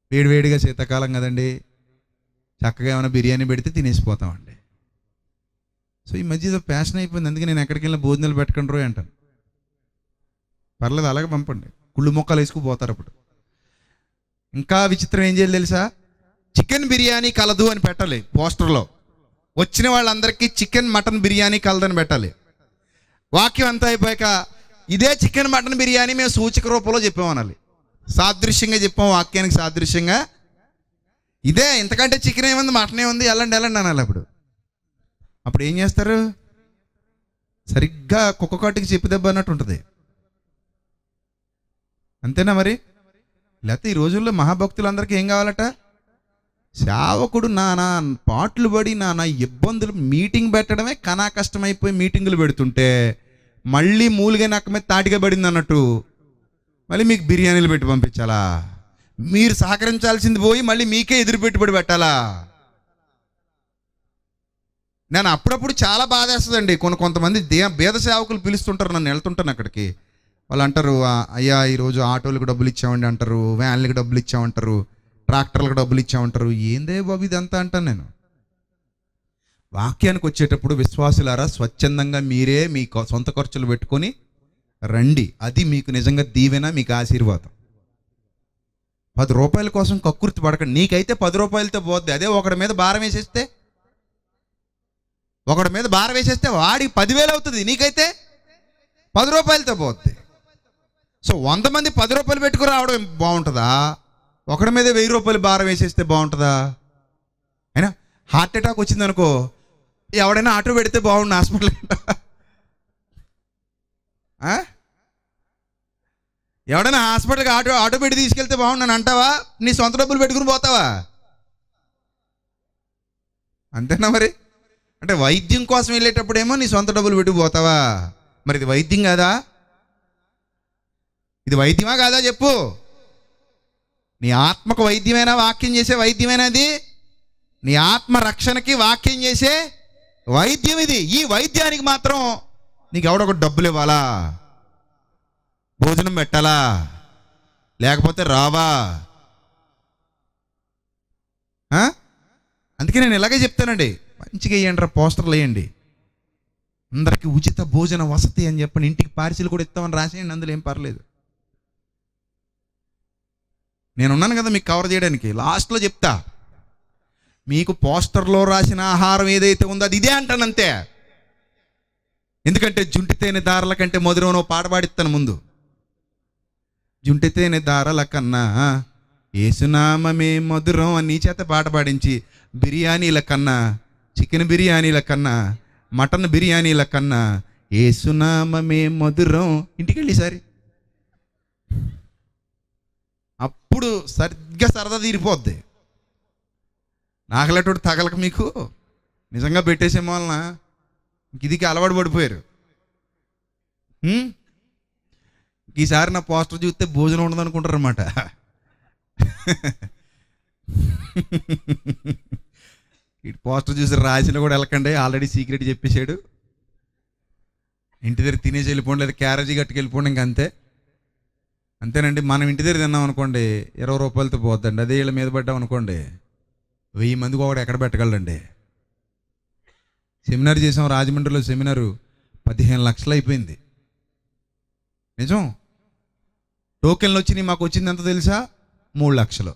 వేడివేడిగా శీతాకాలం కదండి చక్కగా ఏమైనా బిర్యానీ పెడితే తినేసిపోతామండి సో ఈ మధ్య ఏదో ప్యాషన్ అయిపోయింది అందుకే నేను ఎక్కడికి వెళ్ళినా భోజనాలు పెట్టకండి రోయ్ అంటాను పర్లేదు అలాగే పంపండి కుళ్ళు మొక్కలు వేసుకుపోతారు అప్పుడు ఇంకా విచిత్రం ఏం చేయాలి తెలుసా చికెన్ బిర్యానీ కలదు అని పెట్టాలి పోస్టర్లో వచ్చిన వాళ్ళందరికీ చికెన్ మటన్ బిర్యానీ కలదని పెట్టాలి వాక్యం అంతా అయిపోయాక ఇదే చికెన్ మటన్ బిర్యానీ మేము సూచిక రూపంలో చెప్పామనాలి సాదృశ్యంగా చెప్పాం వాక్యానికి సాదృశ్యంగా ఇదే ఇంతకంటే చికెన్ ఏముంది మటన్ ఏముంది వెళ్ళండి వెళ్ళండి అనాలి అప్పుడు అప్పుడు ఏం చేస్తారు సరిగ్గా కుక్క కాటికి చెప్పి దెబ్బ అన్నట్టు ఉంటుంది అంతేనా మరి లేకపోతే ఈ రోజుల్లో మహాభక్తులందరికీ ఏం కావాలట సేవకుడు నానా పాటలు పడి నానా ఇబ్బందులు మీటింగ్ పెట్టడమే కనా కష్టమైపోయి మీటింగులు పెడుతుంటే మళ్ళీ మూలిగా నక్క మీద తాటిగా పడింది అన్నట్టు మళ్ళీ మీకు బిర్యానీలు పెట్టి పంపించాలా మీరు సహకరించాల్సింది పోయి మళ్ళీ మీకే ఎదురు పెట్టుబడి పెట్టాలా నేను అప్పుడప్పుడు చాలా బాధేస్తుందండి కొన్ని కొంతమంది దే భేద సేవకులు పిలుస్తుంటారు నన్ను వెళ్తుంటాను అక్కడికి వాళ్ళు అంటారు "ఆ, అయ్యా ఈరోజు ఆటోలకు డబ్బులు ఇచ్చామండి అంటారు వ్యాన్లకు డబ్బులు ఇచ్చామంటారు ట్రాక్టర్లకు డబ్బులు ఇచ్చామంటారు ఏందే బాబు ఇదంతా అంటాను నేను వాక్యానికి వచ్చేటప్పుడు విశ్వాసులారా స్వచ్ఛందంగా మీరే మీ కొ- సొంత ఖర్చులు పెట్టుకొని రండి అది మీకు నిజంగా దీవెన మీకు ఆశీర్వాదం పది రూపాయల కోసం కక్కుర్తి పడకండి నీకైతే పది రూపాయలతో పోద్ది అదే ఒకడి మీద భారం వేసేస్తే ఒకడి మీద భారం వేసేస్తే వాడికి పదివేలు అవుతుంది నీకైతే పది రూపాయలతో పోద్ది సో వంద మంది పది రూపాయలు పెట్టుకుని రావడం బాగుంటుందా ఒకడి మీద వెయ్యి రూపాయలు భారం వేసేస్తే బాగుంటుందా అయినా హార్ట్ అటాక్ వచ్చింది అనుకో ఎవడైనా ఆటో పెడితే బాగుండు హాస్పిటల్ ఎవడైనా హాస్పిటల్కి ఆటో ఆటో పెట్టి తీసుకెళ్తే బాగుండు అంటావా నీ సొంత డబ్బులు పెట్టుకుని పోతావా అంతేనా మరి అంటే వైద్యం కోసం వెళ్ళేటప్పుడేమో నీ సొంత డబ్బులు పెట్టుకు పోతావా మరి ఇది వైద్యం కాదా ఇది వైద్యమా కాదా చెప్పు నీ ఆత్మకు వైద్యమైనా వాక్యం చేసే వైద్యమైనా అది నీ ఆత్మ రక్షణకి వాక్యం చేసే వైద్యం ఇది ఈ వైద్యానికి మాత్రం నీకు ఎవడొక డబ్బులు ఇవ్వాలా భోజనం పెట్టాలా లేకపోతే రావా ఆ? అందుకే నేను ఇలాగే చెప్తానండి మంచిగా వేయండి రా పోస్టర్లు వేయండి అందరికి ఉచిత భోజన వసతి అని చెప్పండి ఇంటికి పార్సిల్ కూడా ఇస్తామని రాసేయండి అందులో ఏం పర్లేదు నేను ఉన్నాను కదా మీకు కవర్ చేయడానికి లాస్ట్లో చెప్తా మీకు పోస్టర్లో రాసిన ఆహారం ఏదైతే ఉందో అది ఇదే అంటాను అంతే ఎందుకంటే జుంటి తేనె దారల కంటే మధురం పాట పాడిస్తాను ముందు జుంటి తేనె దారల కన్నా ఏసునామమే మధురం అని నీ చేత పాట పాడించి బిర్యానీల కన్నా చికెన్ బిర్యానీల కన్నా మటన్ బిర్యానీల కన్నా ఏసునామమే మధురం ఇంటికి వెళ్ళి సరి అప్పుడు సరిగ్గా సరదా తీరిపోద్ది నాకలటోడు తగలక మీకు నిజంగా పెట్టేసేమో వలన ఇదికి అలవాటు పడిపోయారు హ్మ్? ఈసారి నా పోస్టర్ చూస్తే భోజనం ఉండదు అనుకుంటారు అనమాట ఇటు పోస్టర్ చూసి రాసిన కూడా వెళ్ళకండి ఆల్రెడీ సీక్రెట్ చెప్పేశాడు ఇంటి దగ్గర తినేసి వెళ్ళిపోండి లేదా క్యారేజీ కట్టుకు వెళ్ళిపోండి ఇంక అంతే అంతేనండి మనం ఇంటి దగ్గర తిన్నాం అనుకోండి ఇరవై రూపాయలతో పోద్దండి అదే వీళ్ళ మీద పడ్డాం అనుకోండి వెయ్యి మందికి ఒకటి ఎక్కడ పెట్టగలండి సెమినార్ చేసాం రాజమండ్రిలో సెమినారు పదిహేను లక్షలు అయిపోయింది నిజం టోకెన్లు వచ్చినాయి మాకు వచ్చింది ఎంత తెలుసా మూడు లక్షలు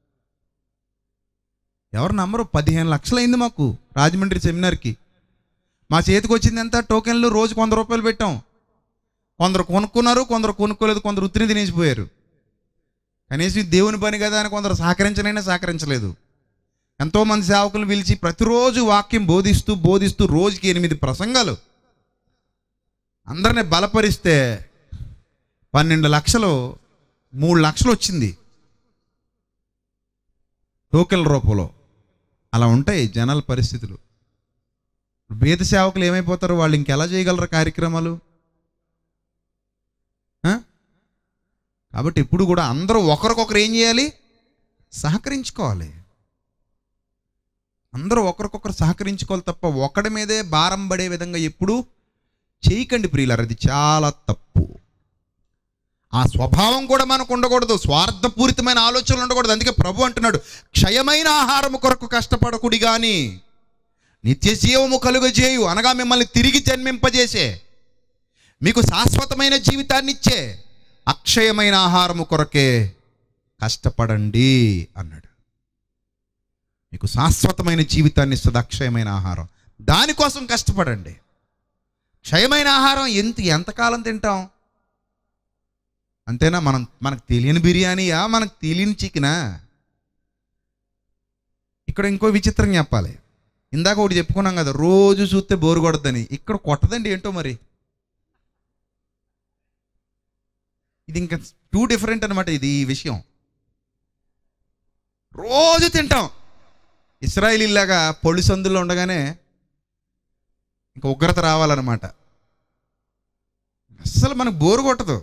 ఎవరు నమ్మరు పదిహేను లక్షలు అయింది మాకు రాజమండ్రి సెమినార్కి మా చేతికి వచ్చింది ఎంత టోకెన్లు రోజు వంద రూపాయలు పెట్టాం కొందరు కొనుక్కున్నారు కొందరు కొనుక్కోలేదు కొందరు ఉత్తిని తినేసిపోయారు కనీసం ఇది దేవుని పని కదా అని కొందరు సహకరించనైనా సహకరించలేదు ఎంతోమంది సేవకులు పిలిచి ప్రతిరోజు వాక్యం బోధిస్తూ బోధిస్తూ రోజుకి ఎనిమిది ప్రసంగాలు అందరిని బలపరిస్తే పన్నెండు లక్షలు మూడు లక్షలు వచ్చింది టోకెన్ల రూపంలో అలా ఉంటాయి జనాల పరిస్థితులు వేద సేవకులు ఏమైపోతారు వాళ్ళు ఇంకెలా చేయగలరు కార్యక్రమాలు ఆ? కాబట్టి ఇప్పుడు కూడా అందరూ ఒకరికొకరు ఏం చేయాలి సహకరించుకోవాలి అందరూ ఒకరికొకరు సహకరించుకోవాలి తప్ప ఒకడి మీదే భారం పడే విధంగా ఎప్పుడు చేయకండి ప్రియులారు అది చాలా తప్పు ఆ స్వభావం కూడా మనకు ఉండకూడదు స్వార్థపూరితమైన ఆలోచనలు ఉండకూడదు అందుకే ప్రభు అంటున్నాడు క్షయమైన ఆహారము కొరకు కష్టపడకుడి కానీ నిత్య జీవము కలుగజేయు అనగా మిమ్మల్ని తిరిగి జన్మింపజేసే మీకు శాశ్వతమైన జీవితాన్ని ఇచ్చే అక్షయమైన ఆహారము కొరకే కష్టపడండి అన్నాడు మీకు శాశ్వతమైన జీవితాన్ని ఇస్తుంది అక్షయమైన ఆహారం దానికోసం కష్టపడండి క్షయమైన ఆహారం ఎంత ఎంతకాలం తింటాం అంతేనా మనం మనకు తెలియని బిర్యానీయా మనకు తెలియని చికెనా ఇక్కడ ఇంకో విచిత్రం చెప్పాలి ఇందాక ఒకటి చెప్పుకున్నాం కదా రోజు చూస్తే బోరు కొడద్దని ఇక్కడ కొట్టదండి ఏంటో మరి ఇది ఇంకా టూ డిఫరెంట్ అనమాట ఇది ఈ విషయం రోజు తింటాం ఇస్రాయిలీలాగా పొడి సందుల్లో ఉండగానే ఇంకా ఉగ్రత రావాలన్నమాట అస్సలు మనకు బోరు కొట్టదు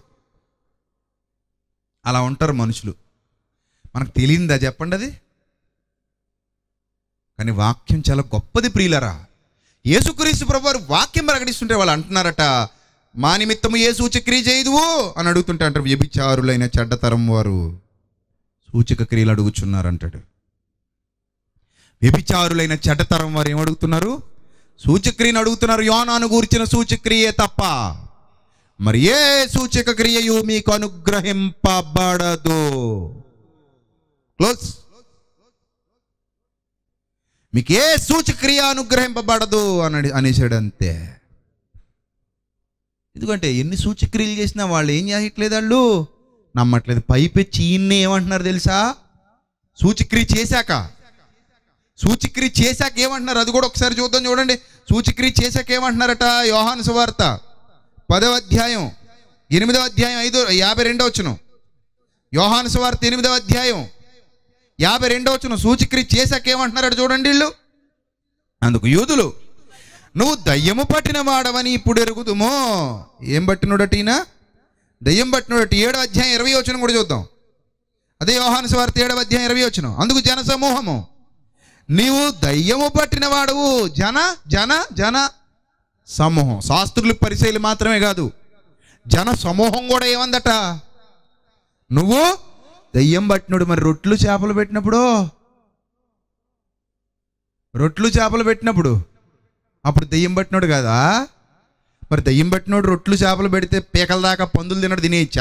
అలా ఉంటారు మనుషులు మనకు తెలియందా చెప్పండి అది కానీ వాక్యం చాలా గొప్పది ప్రియులరా యేసుక్రీస్తు ప్రభు వారు వాక్యం ప్రకటిస్తుంటే వాళ్ళు అంటున్నారట మా నిమిత్తము ఏ సూచక్రియ చేయదువు అని అడుగుతుంటే అంటారు వ్యభిచారులైన చెడ్డతరం వారు సూచక క్రియలు అడుగుచున్నారంటాడు వ్యభిచారులైన చెడ్డతరం వారు ఏమడుగుతున్నారు సూచక్రియను అడుగుతున్నారు యోనాను గూర్చిన సూచక్రియే తప్ప మరి ఏ సూచక క్రియయు మీకు అనుగ్రహింపబడదు క్లోజ్ మీకు ఏ సూచక్రియ అనుగ్రహింపబడదు అని అనేసాడు అంతే ఎందుకంటే ఎన్ని సూచక్రియలు చేసినా వాళ్ళు ఏం చేయట్లేదు వాళ్ళు నమ్మట్లేదు పైపెచ్చి ఈయన్ని ఏమంటున్నారు తెలుసా సూచక్రియ చేశాక సూచక్రియ చేశాక ఏమంటున్నారు అది కూడా ఒకసారి చూద్దాం చూడండి సూచక్రియ చేశాక ఏమంటున్నారట యోహాను సువార్త పదవ అధ్యాయం ఎనిమిదవ అధ్యాయం ఐదో యాభై రెండో వచ్చును యోహాను సువార్త ఎనిమిదవ అధ్యాయం యాభై రెండో వచ్చును సూచక్రియ చేశాక ఏమంటున్నారట చూడండి వీళ్ళు అందుకు యూదులు నువ్వు దయ్యము పట్టిన వాడవని ఇప్పుడు ఎరుగుదుమో ఏం పట్టినోడట ఈయన దయ్యం పట్టినోడట ఏడో అధ్యాయం ఇరవై వచ్చిన కూడా చూద్దాం అదే యోహాను స్వార్థ ఏడవ అధ్యాయం ఇరవై వచ్చిన అందుకు జన సమూహము నీవు దయ్యము పట్టిన వాడవు జన జన జన సమూహం శాస్త్రులు పరిశైలి మాత్రమే కాదు జన సమూహం కూడా ఏమందట నువ్వు దయ్యం పట్టినోడు మరి రొట్లు చేపలు పెట్టినప్పుడు రొట్లు చేపలు పెట్టినప్పుడు అప్పుడు దెయ్యం పట్టినోడు కదా మరి దెయ్యం పట్టినోడు రొట్లు చేపలు పెడితే పీకల దాకా పందులు తినడు తినేయచ్చా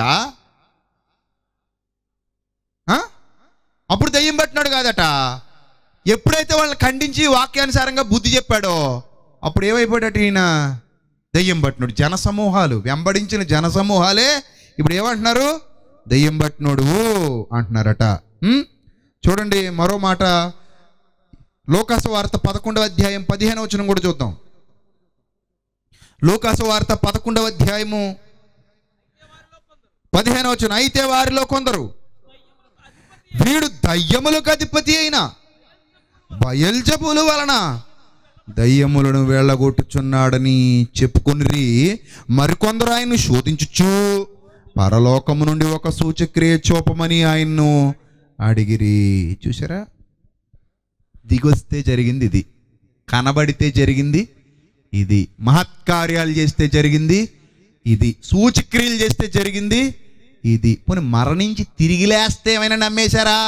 ఆ? అప్పుడు దెయ్యం పట్టినాడు కాదట ఎప్పుడైతే వాళ్ళని ఖండించి వాక్యానుసారంగా బుద్ధి చెప్పాడో అప్పుడు ఏమైపోయాడట ఈయన దెయ్యం పట్టినోడు జనసమూహాలు వెంబడించిన జనసమూహాలే ఇప్పుడు ఏమంటున్నారు దెయ్యం పట్టినోడు అంటున్నారట ఉం? చూడండి మరో మాట లోకాసు వార్త పదకొండవ అధ్యాయం పదిహేను వచనం కూడా చూద్దాం లోకాసు వార్త పదకొండవ అధ్యాయము పదిహేను వచనం అయితే వారిలో కొందరు వీడు దయ్యములకు అధిపతి అయిన బయల్జబులు వలన దయ్యములను వెళ్ళగొట్టుచున్నాడని చెప్పుకొనిరి మరికొందరు ఆయన్ను శోధించుచు పరలోకము నుండి ఒక సూచక్రియ చూపమని ఆయన్ను అడిగిరి చూసారా దిగొస్తే జరిగింది ఇది కనబడితే జరిగింది ఇది మహత్కార్యాలు చేస్తే జరిగింది ఇది సూచక్రియలు చేస్తే జరిగింది ఇది పోనీ మరణించి తిరిగి లేస్తే ఏమైనా నమ్మేశారా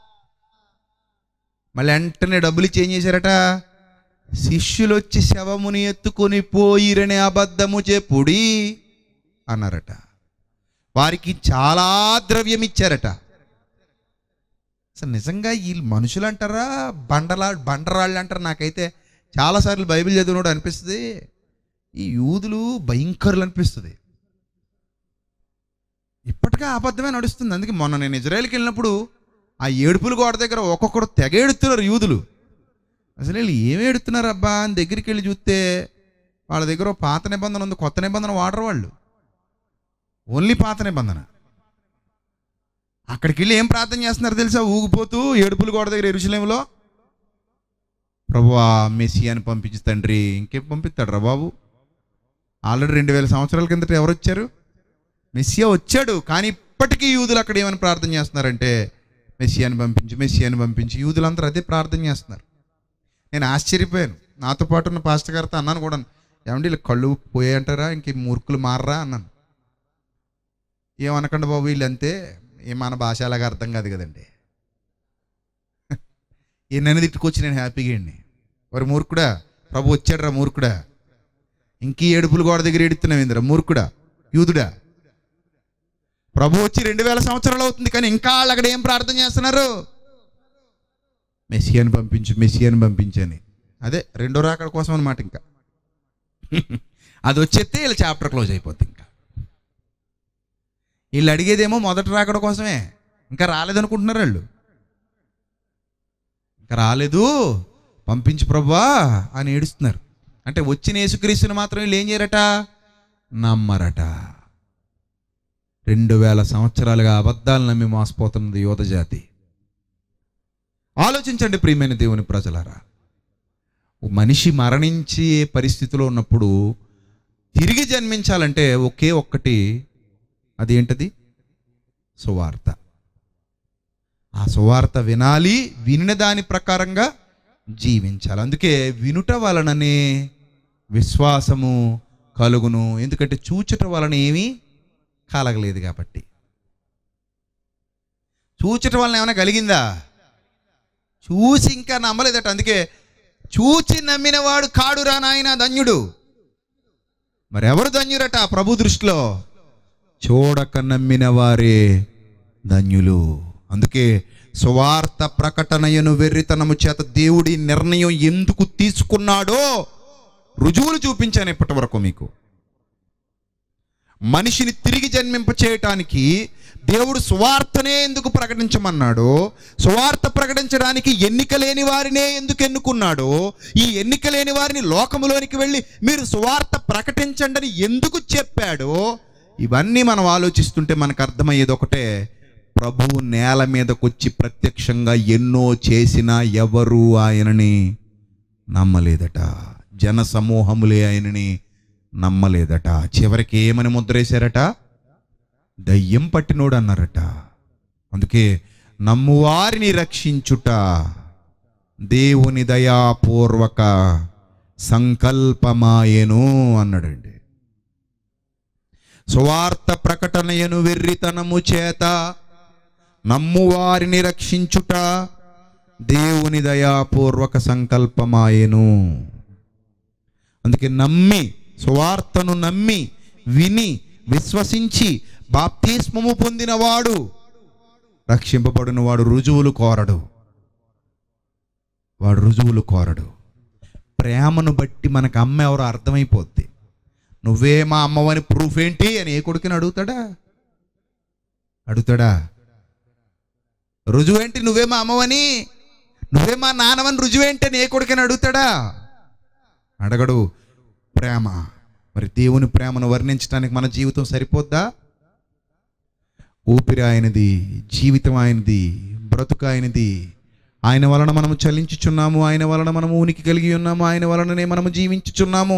మళ్ళీ వెంటనే డబ్బులు ఇచ్చి ఏం చేశారట శిష్యులు వచ్చి శవముని ఎత్తుకొని పోయిరనే అబద్ధము చెప్పుడి అన్నారట వారికి చాలా ద్రవ్యం ఇచ్చారట అసలు నిజంగా వీళ్ళు మనుషులు అంటారా బండలా బండరాళ్ళు అంటారా నాకైతే చాలాసార్లు బైబిల్ చదివినోడు అనిపిస్తుంది ఈ యూదులు భయంకరులు అనిపిస్తుంది ఇప్పటికే అబద్ధమే నడుస్తుంది అందుకే మొన్న నేను ఇజ్రాయెల్కి వెళ్ళినప్పుడు ఆ ఏడుపుల గోడ దగ్గర ఒక్కొక్కడు తెగ ఏడుతున్నారు యూదులు అసలు వీళ్ళు ఏమి ఏడుతున్నారు అబ్బా అని దగ్గరికి వెళ్ళి చూస్తే వాళ్ళ దగ్గర ఓ పాత నిబంధన ఉంది కొత్త నిబంధన వాడరు వాళ్ళు ఓన్లీ పాత నిబంధన అక్కడికి వెళ్ళి ఏం ప్రార్థన చేస్తున్నారు తెలుసా ఊగిపోతూ ఏడుపుల గోడ దగ్గర ఎరుసలేములో ప్రభువా మెస్సియాని పంపించి తండ్రి ఇంకేం పంపిస్తాడు రా బాబు ఆల్రెడీ రెండు వేల సంవత్సరాల కిందట ఎవరు వచ్చారు మెస్సియా వచ్చాడు కానీ ఇప్పటికీ యూదులు అక్కడ ఏమని ప్రార్థన చేస్తున్నారంటే మెస్సియాని పంపించి మెస్సియాని పంపించి యూదులందరూ అదే ప్రార్థన చేస్తున్నారు నేను ఆశ్చర్యపోయాను నాతో పాటు ఉన్న పాస్టర్ గారితో అన్నాను కూడా ఏమండి వీళ్ళ కళ్ళు పోయాయంటారా ఇంక ఈ మూర్ఖులు మారరా అన్నాను ఏమనకండి బాబు వీళ్ళు అంతే ఏ మన భాష అలాగ అర్థం కాదు కదండి ఎన్నైనా తిట్టుకొచ్చి నేను హ్యాపీగా అండి వారు మూర్ఖుడా ప్రభు వచ్చాడు రా మూర్ఖుడా ఇంకీ ఏడుపులు గోడ దగ్గర ఎడుతున్నావు ఇందిరా మూర్ఖుడా యూదుడా ప్రభు వచ్చి రెండు వేల సంవత్సరాలు అవుతుంది కానీ ఇంకా వాళ్ళు అక్కడ ఏం ప్రార్థన చేస్తున్నారు మెస్సియాని పంపించు మెస్సియాని పంపించని అదే రెండో రాకడ కోసం అనమాట ఇంకా అది వచ్చేస్తే వీళ్ళ చాప్టర్ క్లోజ్ అయిపోద్ది ఇంకా వీళ్ళు అడిగేదేమో మొదటి రాకడ కోసమే ఇంకా రాలేదనుకుంటున్నారు వాళ్ళు ఇంకా రాలేదు పంపించు ప్రభా అని ఏడుస్తున్నారు అంటే వచ్చిన యేసుక్రీస్తుని మాత్రం వీళ్ళు ఏం చేయరట నమ్మరట రెండు వేల సంవత్సరాలుగా అబద్ధాలు నమ్మి మోసపోతున్నది యువత జాతి ఆలోచించండి ప్రియమైన దేవుని ప్రజలారా ఓ మనిషి మరణించే పరిస్థితిలో ఉన్నప్పుడు తిరిగి జన్మించాలంటే ఒకే ఒక్కటి అదేంటది సువార్త ఆ సువార్త వినాలి వినిన దాని ప్రకారంగా జీవించాలి అందుకే వినుట వలననే విశ్వాసము కలుగును ఎందుకంటే చూచుట వలన ఏమీ కలగలేదు కాబట్టి చూచుట వలన ఏమైనా కలిగిందా చూసి ఇంకా నమ్మలేదట అందుకే చూచి నమ్మినవాడు కాడురా నాయన ధన్యుడు మరి ఎవరు ధన్యురట ప్రభు దృష్టిలో చూడక నమ్మిన వారే ధన్యులు అందుకే సువార్త ప్రకటనయను వెర్రితనము చేత దేవుడి నిర్ణయం ఎందుకు తీసుకున్నాడో రుజువులు చూపించాను ఇప్పటి వరకు మీకు మనిషిని తిరిగి జన్మింప చేయటానికి దేవుడు సువార్తనే ఎందుకు ప్రకటించమన్నాడో సువార్త ప్రకటించడానికి ఎన్నిక లేని వారినే ఎందుకు ఎన్నుకున్నాడో ఈ ఎన్నిక లేని వారిని లోకములోనికి వెళ్ళి మీరు సువార్త ప్రకటించండి అని ఎందుకు చెప్పాడో ఇవన్నీ మనం ఆలోచిస్తుంటే మనకు అర్థమయ్యేది ఒకటే ప్రభువు నేల మీదకొచ్చి ప్రత్యక్షంగా ఎన్నో చేసినా ఎవరు ఆయనని నమ్మలేదట జన సమూహములే ఆయనని నమ్మలేదట చివరికి ఏమని ముద్రేశారట దయ్యం పట్టినోడు అన్నారట అందుకే నమ్మువారిని రక్షించుట దేవుని దయాపూర్వక సంకల్పమాయెను అన్నాడండి సువార్త ప్రకటనయను వెర్రితనము చేత నమ్మువారిని రక్షించుట దేవుని దయాపూర్వక సంకల్పమాయెను అందుకే నమ్మి సువార్తను నమ్మి విని విశ్వసించి బాప్తిస్మము పొందినవాడు రక్షింపబడిన వాడు రుజువులు కోరడు వాడు రుజువులు కోరడు ప్రేమను బట్టి మనకు అమ్మ ఎవరో అర్థమైపోద్ది నువ్వే మా అమ్మవని ప్రూఫ్ ఏంటి అని ఏ కొడుకుని అడుగుతాడా అడుగుతాడా రుజువేంటి నువ్వే మా అమ్మవని నువ్వే మా నాన్నవని రుజువేంటి అని ఏ కొడుకుని అడుగుతాడా అడగడు ప్రేమ మరి దేవుని ప్రేమను వర్ణించడానికి మన జీవితం సరిపోద్దా ఊపిరి ఆయనది జీవితం ఆయనది బ్రతుకు ఆయనది ఆయన వలన మనము చలించుచున్నాము ఆయన వలన మనము ఉనికి కలిగి ఉన్నాము ఆయన వలననే మనము జీవించుచున్నాము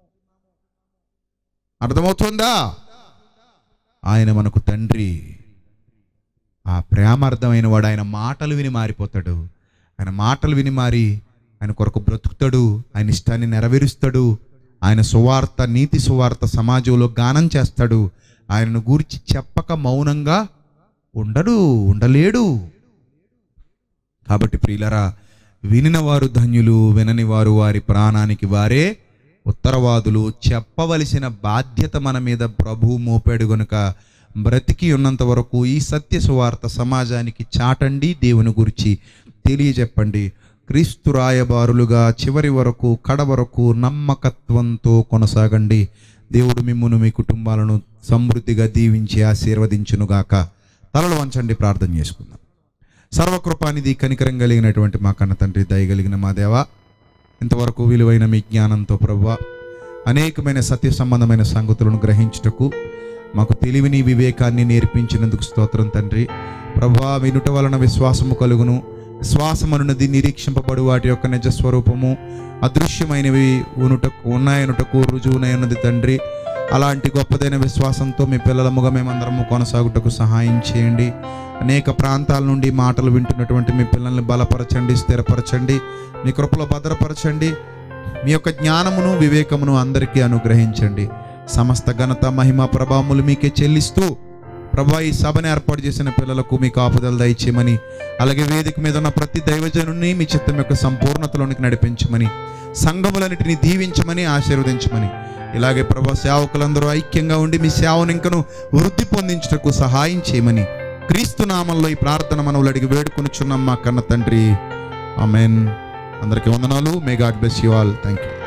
అర్థమవుతుందా ఆయన మనకు తండ్రి ఆ ప్రేమ అర్థమైన వాడు ఆయన మాటలు విని మారిపోతాడు ఆయన మాటలు విని మారి ఆయన కొరకు బ్రతుకుతాడు ఆయన ఇష్టాన్ని నెరవేరుస్తాడు ఆయన సువార్త నీతి సువార్త సమాజంలో గానం చేస్తాడు ఆయనను గూర్చి చెప్పక మౌనంగా ఉండడు ఉండలేడు కాబట్టి ప్రియులరా వినిన వారు ధన్యులు వినని వారు వారి ప్రాణానికి వారే ఉత్తరవాదులు చెప్పవలసిన బాధ్యత మన మీద ప్రభు మోపాడు గనుక బ్రతికి ఉన్నంత వరకు ఈ సత్య సువార్త సమాజానికి చాటండి దేవుని గురించి తెలియజెప్పండి క్రీస్తు రాయబారులుగా చివరి వరకు కడ వరకు నమ్మకత్వంతో కొనసాగండి దేవుడు మిమ్మును మీ కుటుంబాలను సమృద్ధిగా దీవించి ఆశీర్వదించునుగాక తలలు వంచండి ప్రార్థన చేసుకుందాం సర్వకృపానిధి కనికరం కలిగినటువంటి మా కన్న తండ్రి దయగలిగిన మా దేవ ఇంతవరకు విలువైన మీ జ్ఞానంతో ప్రభు అనేకమైన సత్య సంబంధమైన సంగతులను గ్రహించుటకు మాకు తెలివిని వివేకాన్ని నేర్పించినందుకు స్తోత్రం తండ్రి ప్రభా వినుట వలన విశ్వాసము కలుగును విశ్వాసమనున్నది నిరీక్షింపబడు వాటి యొక్క నిజ స్వరూపము అదృశ్యమైనవి ఉనుటకు ఉన్నాయనుటకు రుజువునైనది తండ్రి అలాంటి గొప్పదైన విశ్వాసంతో మీ పిల్లలముగా మేమందరము కొనసాగుటకు సహాయం చేయండి అనేక ప్రాంతాల నుండి మాటలు వింటున్నటువంటి మీ పిల్లల్ని బలపరచండి స్థిరపరచండి మీ కృపలో భద్రపరచండి మీ యొక్క జ్ఞానమును వివేకమును అందరికీ అనుగ్రహించండి సమస్త ఘనత మహిమ ప్రభావములు మీకే చెల్లిస్తూ ప్రభా ఈ సభను ఏర్పాటు చేసిన పిల్లలకు మీ కాపుదల దయచేయమని అలాగే వేదిక మీద ఉన్న ప్రతి దైవజనుని మీ చిత్తం యొక్క సంపూర్ణతలోనికి నడిపించమని సంఘములన్నిటిని దీవించమని ఆశీర్వదించమని ఇలాగే ప్రభా సేవకులందరూ ఐక్యంగా ఉండి మీ సేవను ఇంకను వృద్ధి పొందించుటకు సహాయం చేయమని క్రీస్తు నామంలో ఈ ప్రార్థన మనవులు అడిగి వేడుకొనుచున్నాం మా కన్న తండ్రి ఆమెన్ అందరికీ వందనాలు may God bless you all thank you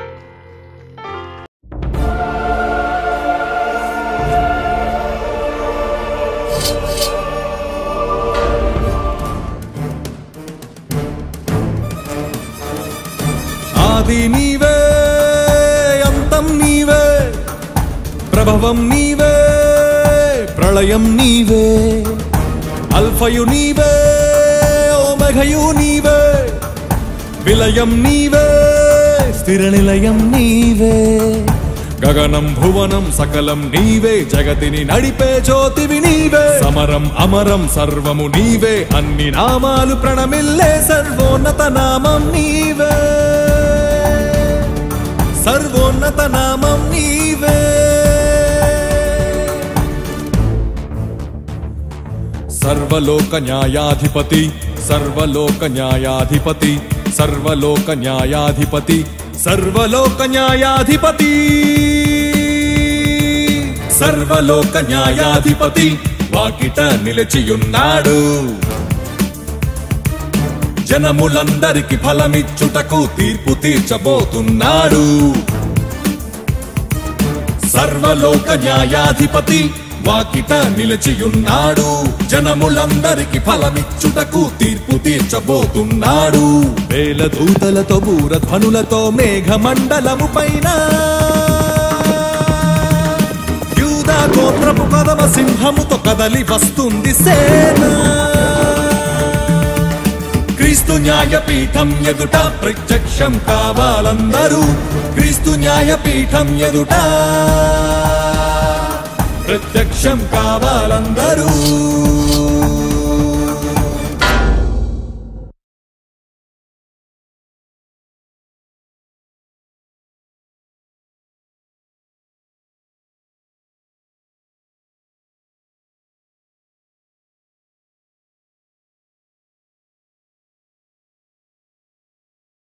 ఆది నీవే అంతం నీవే ప్రభవం నీవే ప్రళయం నీవే అల్ఫయు నీవే ఓమఘయు నీవే విలయం నీవే స్థిర నిలయం నీవే గగనం భువనం సకలం నీవే జగతిని నడిపే జ్యోతివి నీవే సమరం అమరం సర్వము నీవే అన్ని నామాలు ప్రణమిల్లే సర్వోన్నత నామం నీవే సర్వోన్నత నామం నీవే సర్వలోక న్యాయాధిపతి సర్వలోక న్యాయాధిపతి సర్వలోక న్యాయాధిపతి సర్వలోక న్యాయాధిపతి సర్వలోక న్యాయాధిపతి వాకిట నిలిచియున్నాడు జనములందరికి ఫలమిచ్చుటకు తీర్పు తీర్చబోతున్నాడు సర్వలోక న్యాయాధిపతి వాకిట నిలిచియున్నాడు జనములందరికి ఫలమిచ్చుటకు తీర్పు తీర్చబోతున్నాడు వేల దూతలతో బూరధ్వనులతో మేఘమండలము పైన యూదా గోత్రపు కదమ సింహముతో కదలి వస్తుంది సేన క్రీస్తు న్యాయపీఠం ఎదుట ప్రత్యక్షం కావాలందరూ క్రీస్తు న్యాయపీఠం ఎదుట ప్రత్యక్షం కావాలందరూ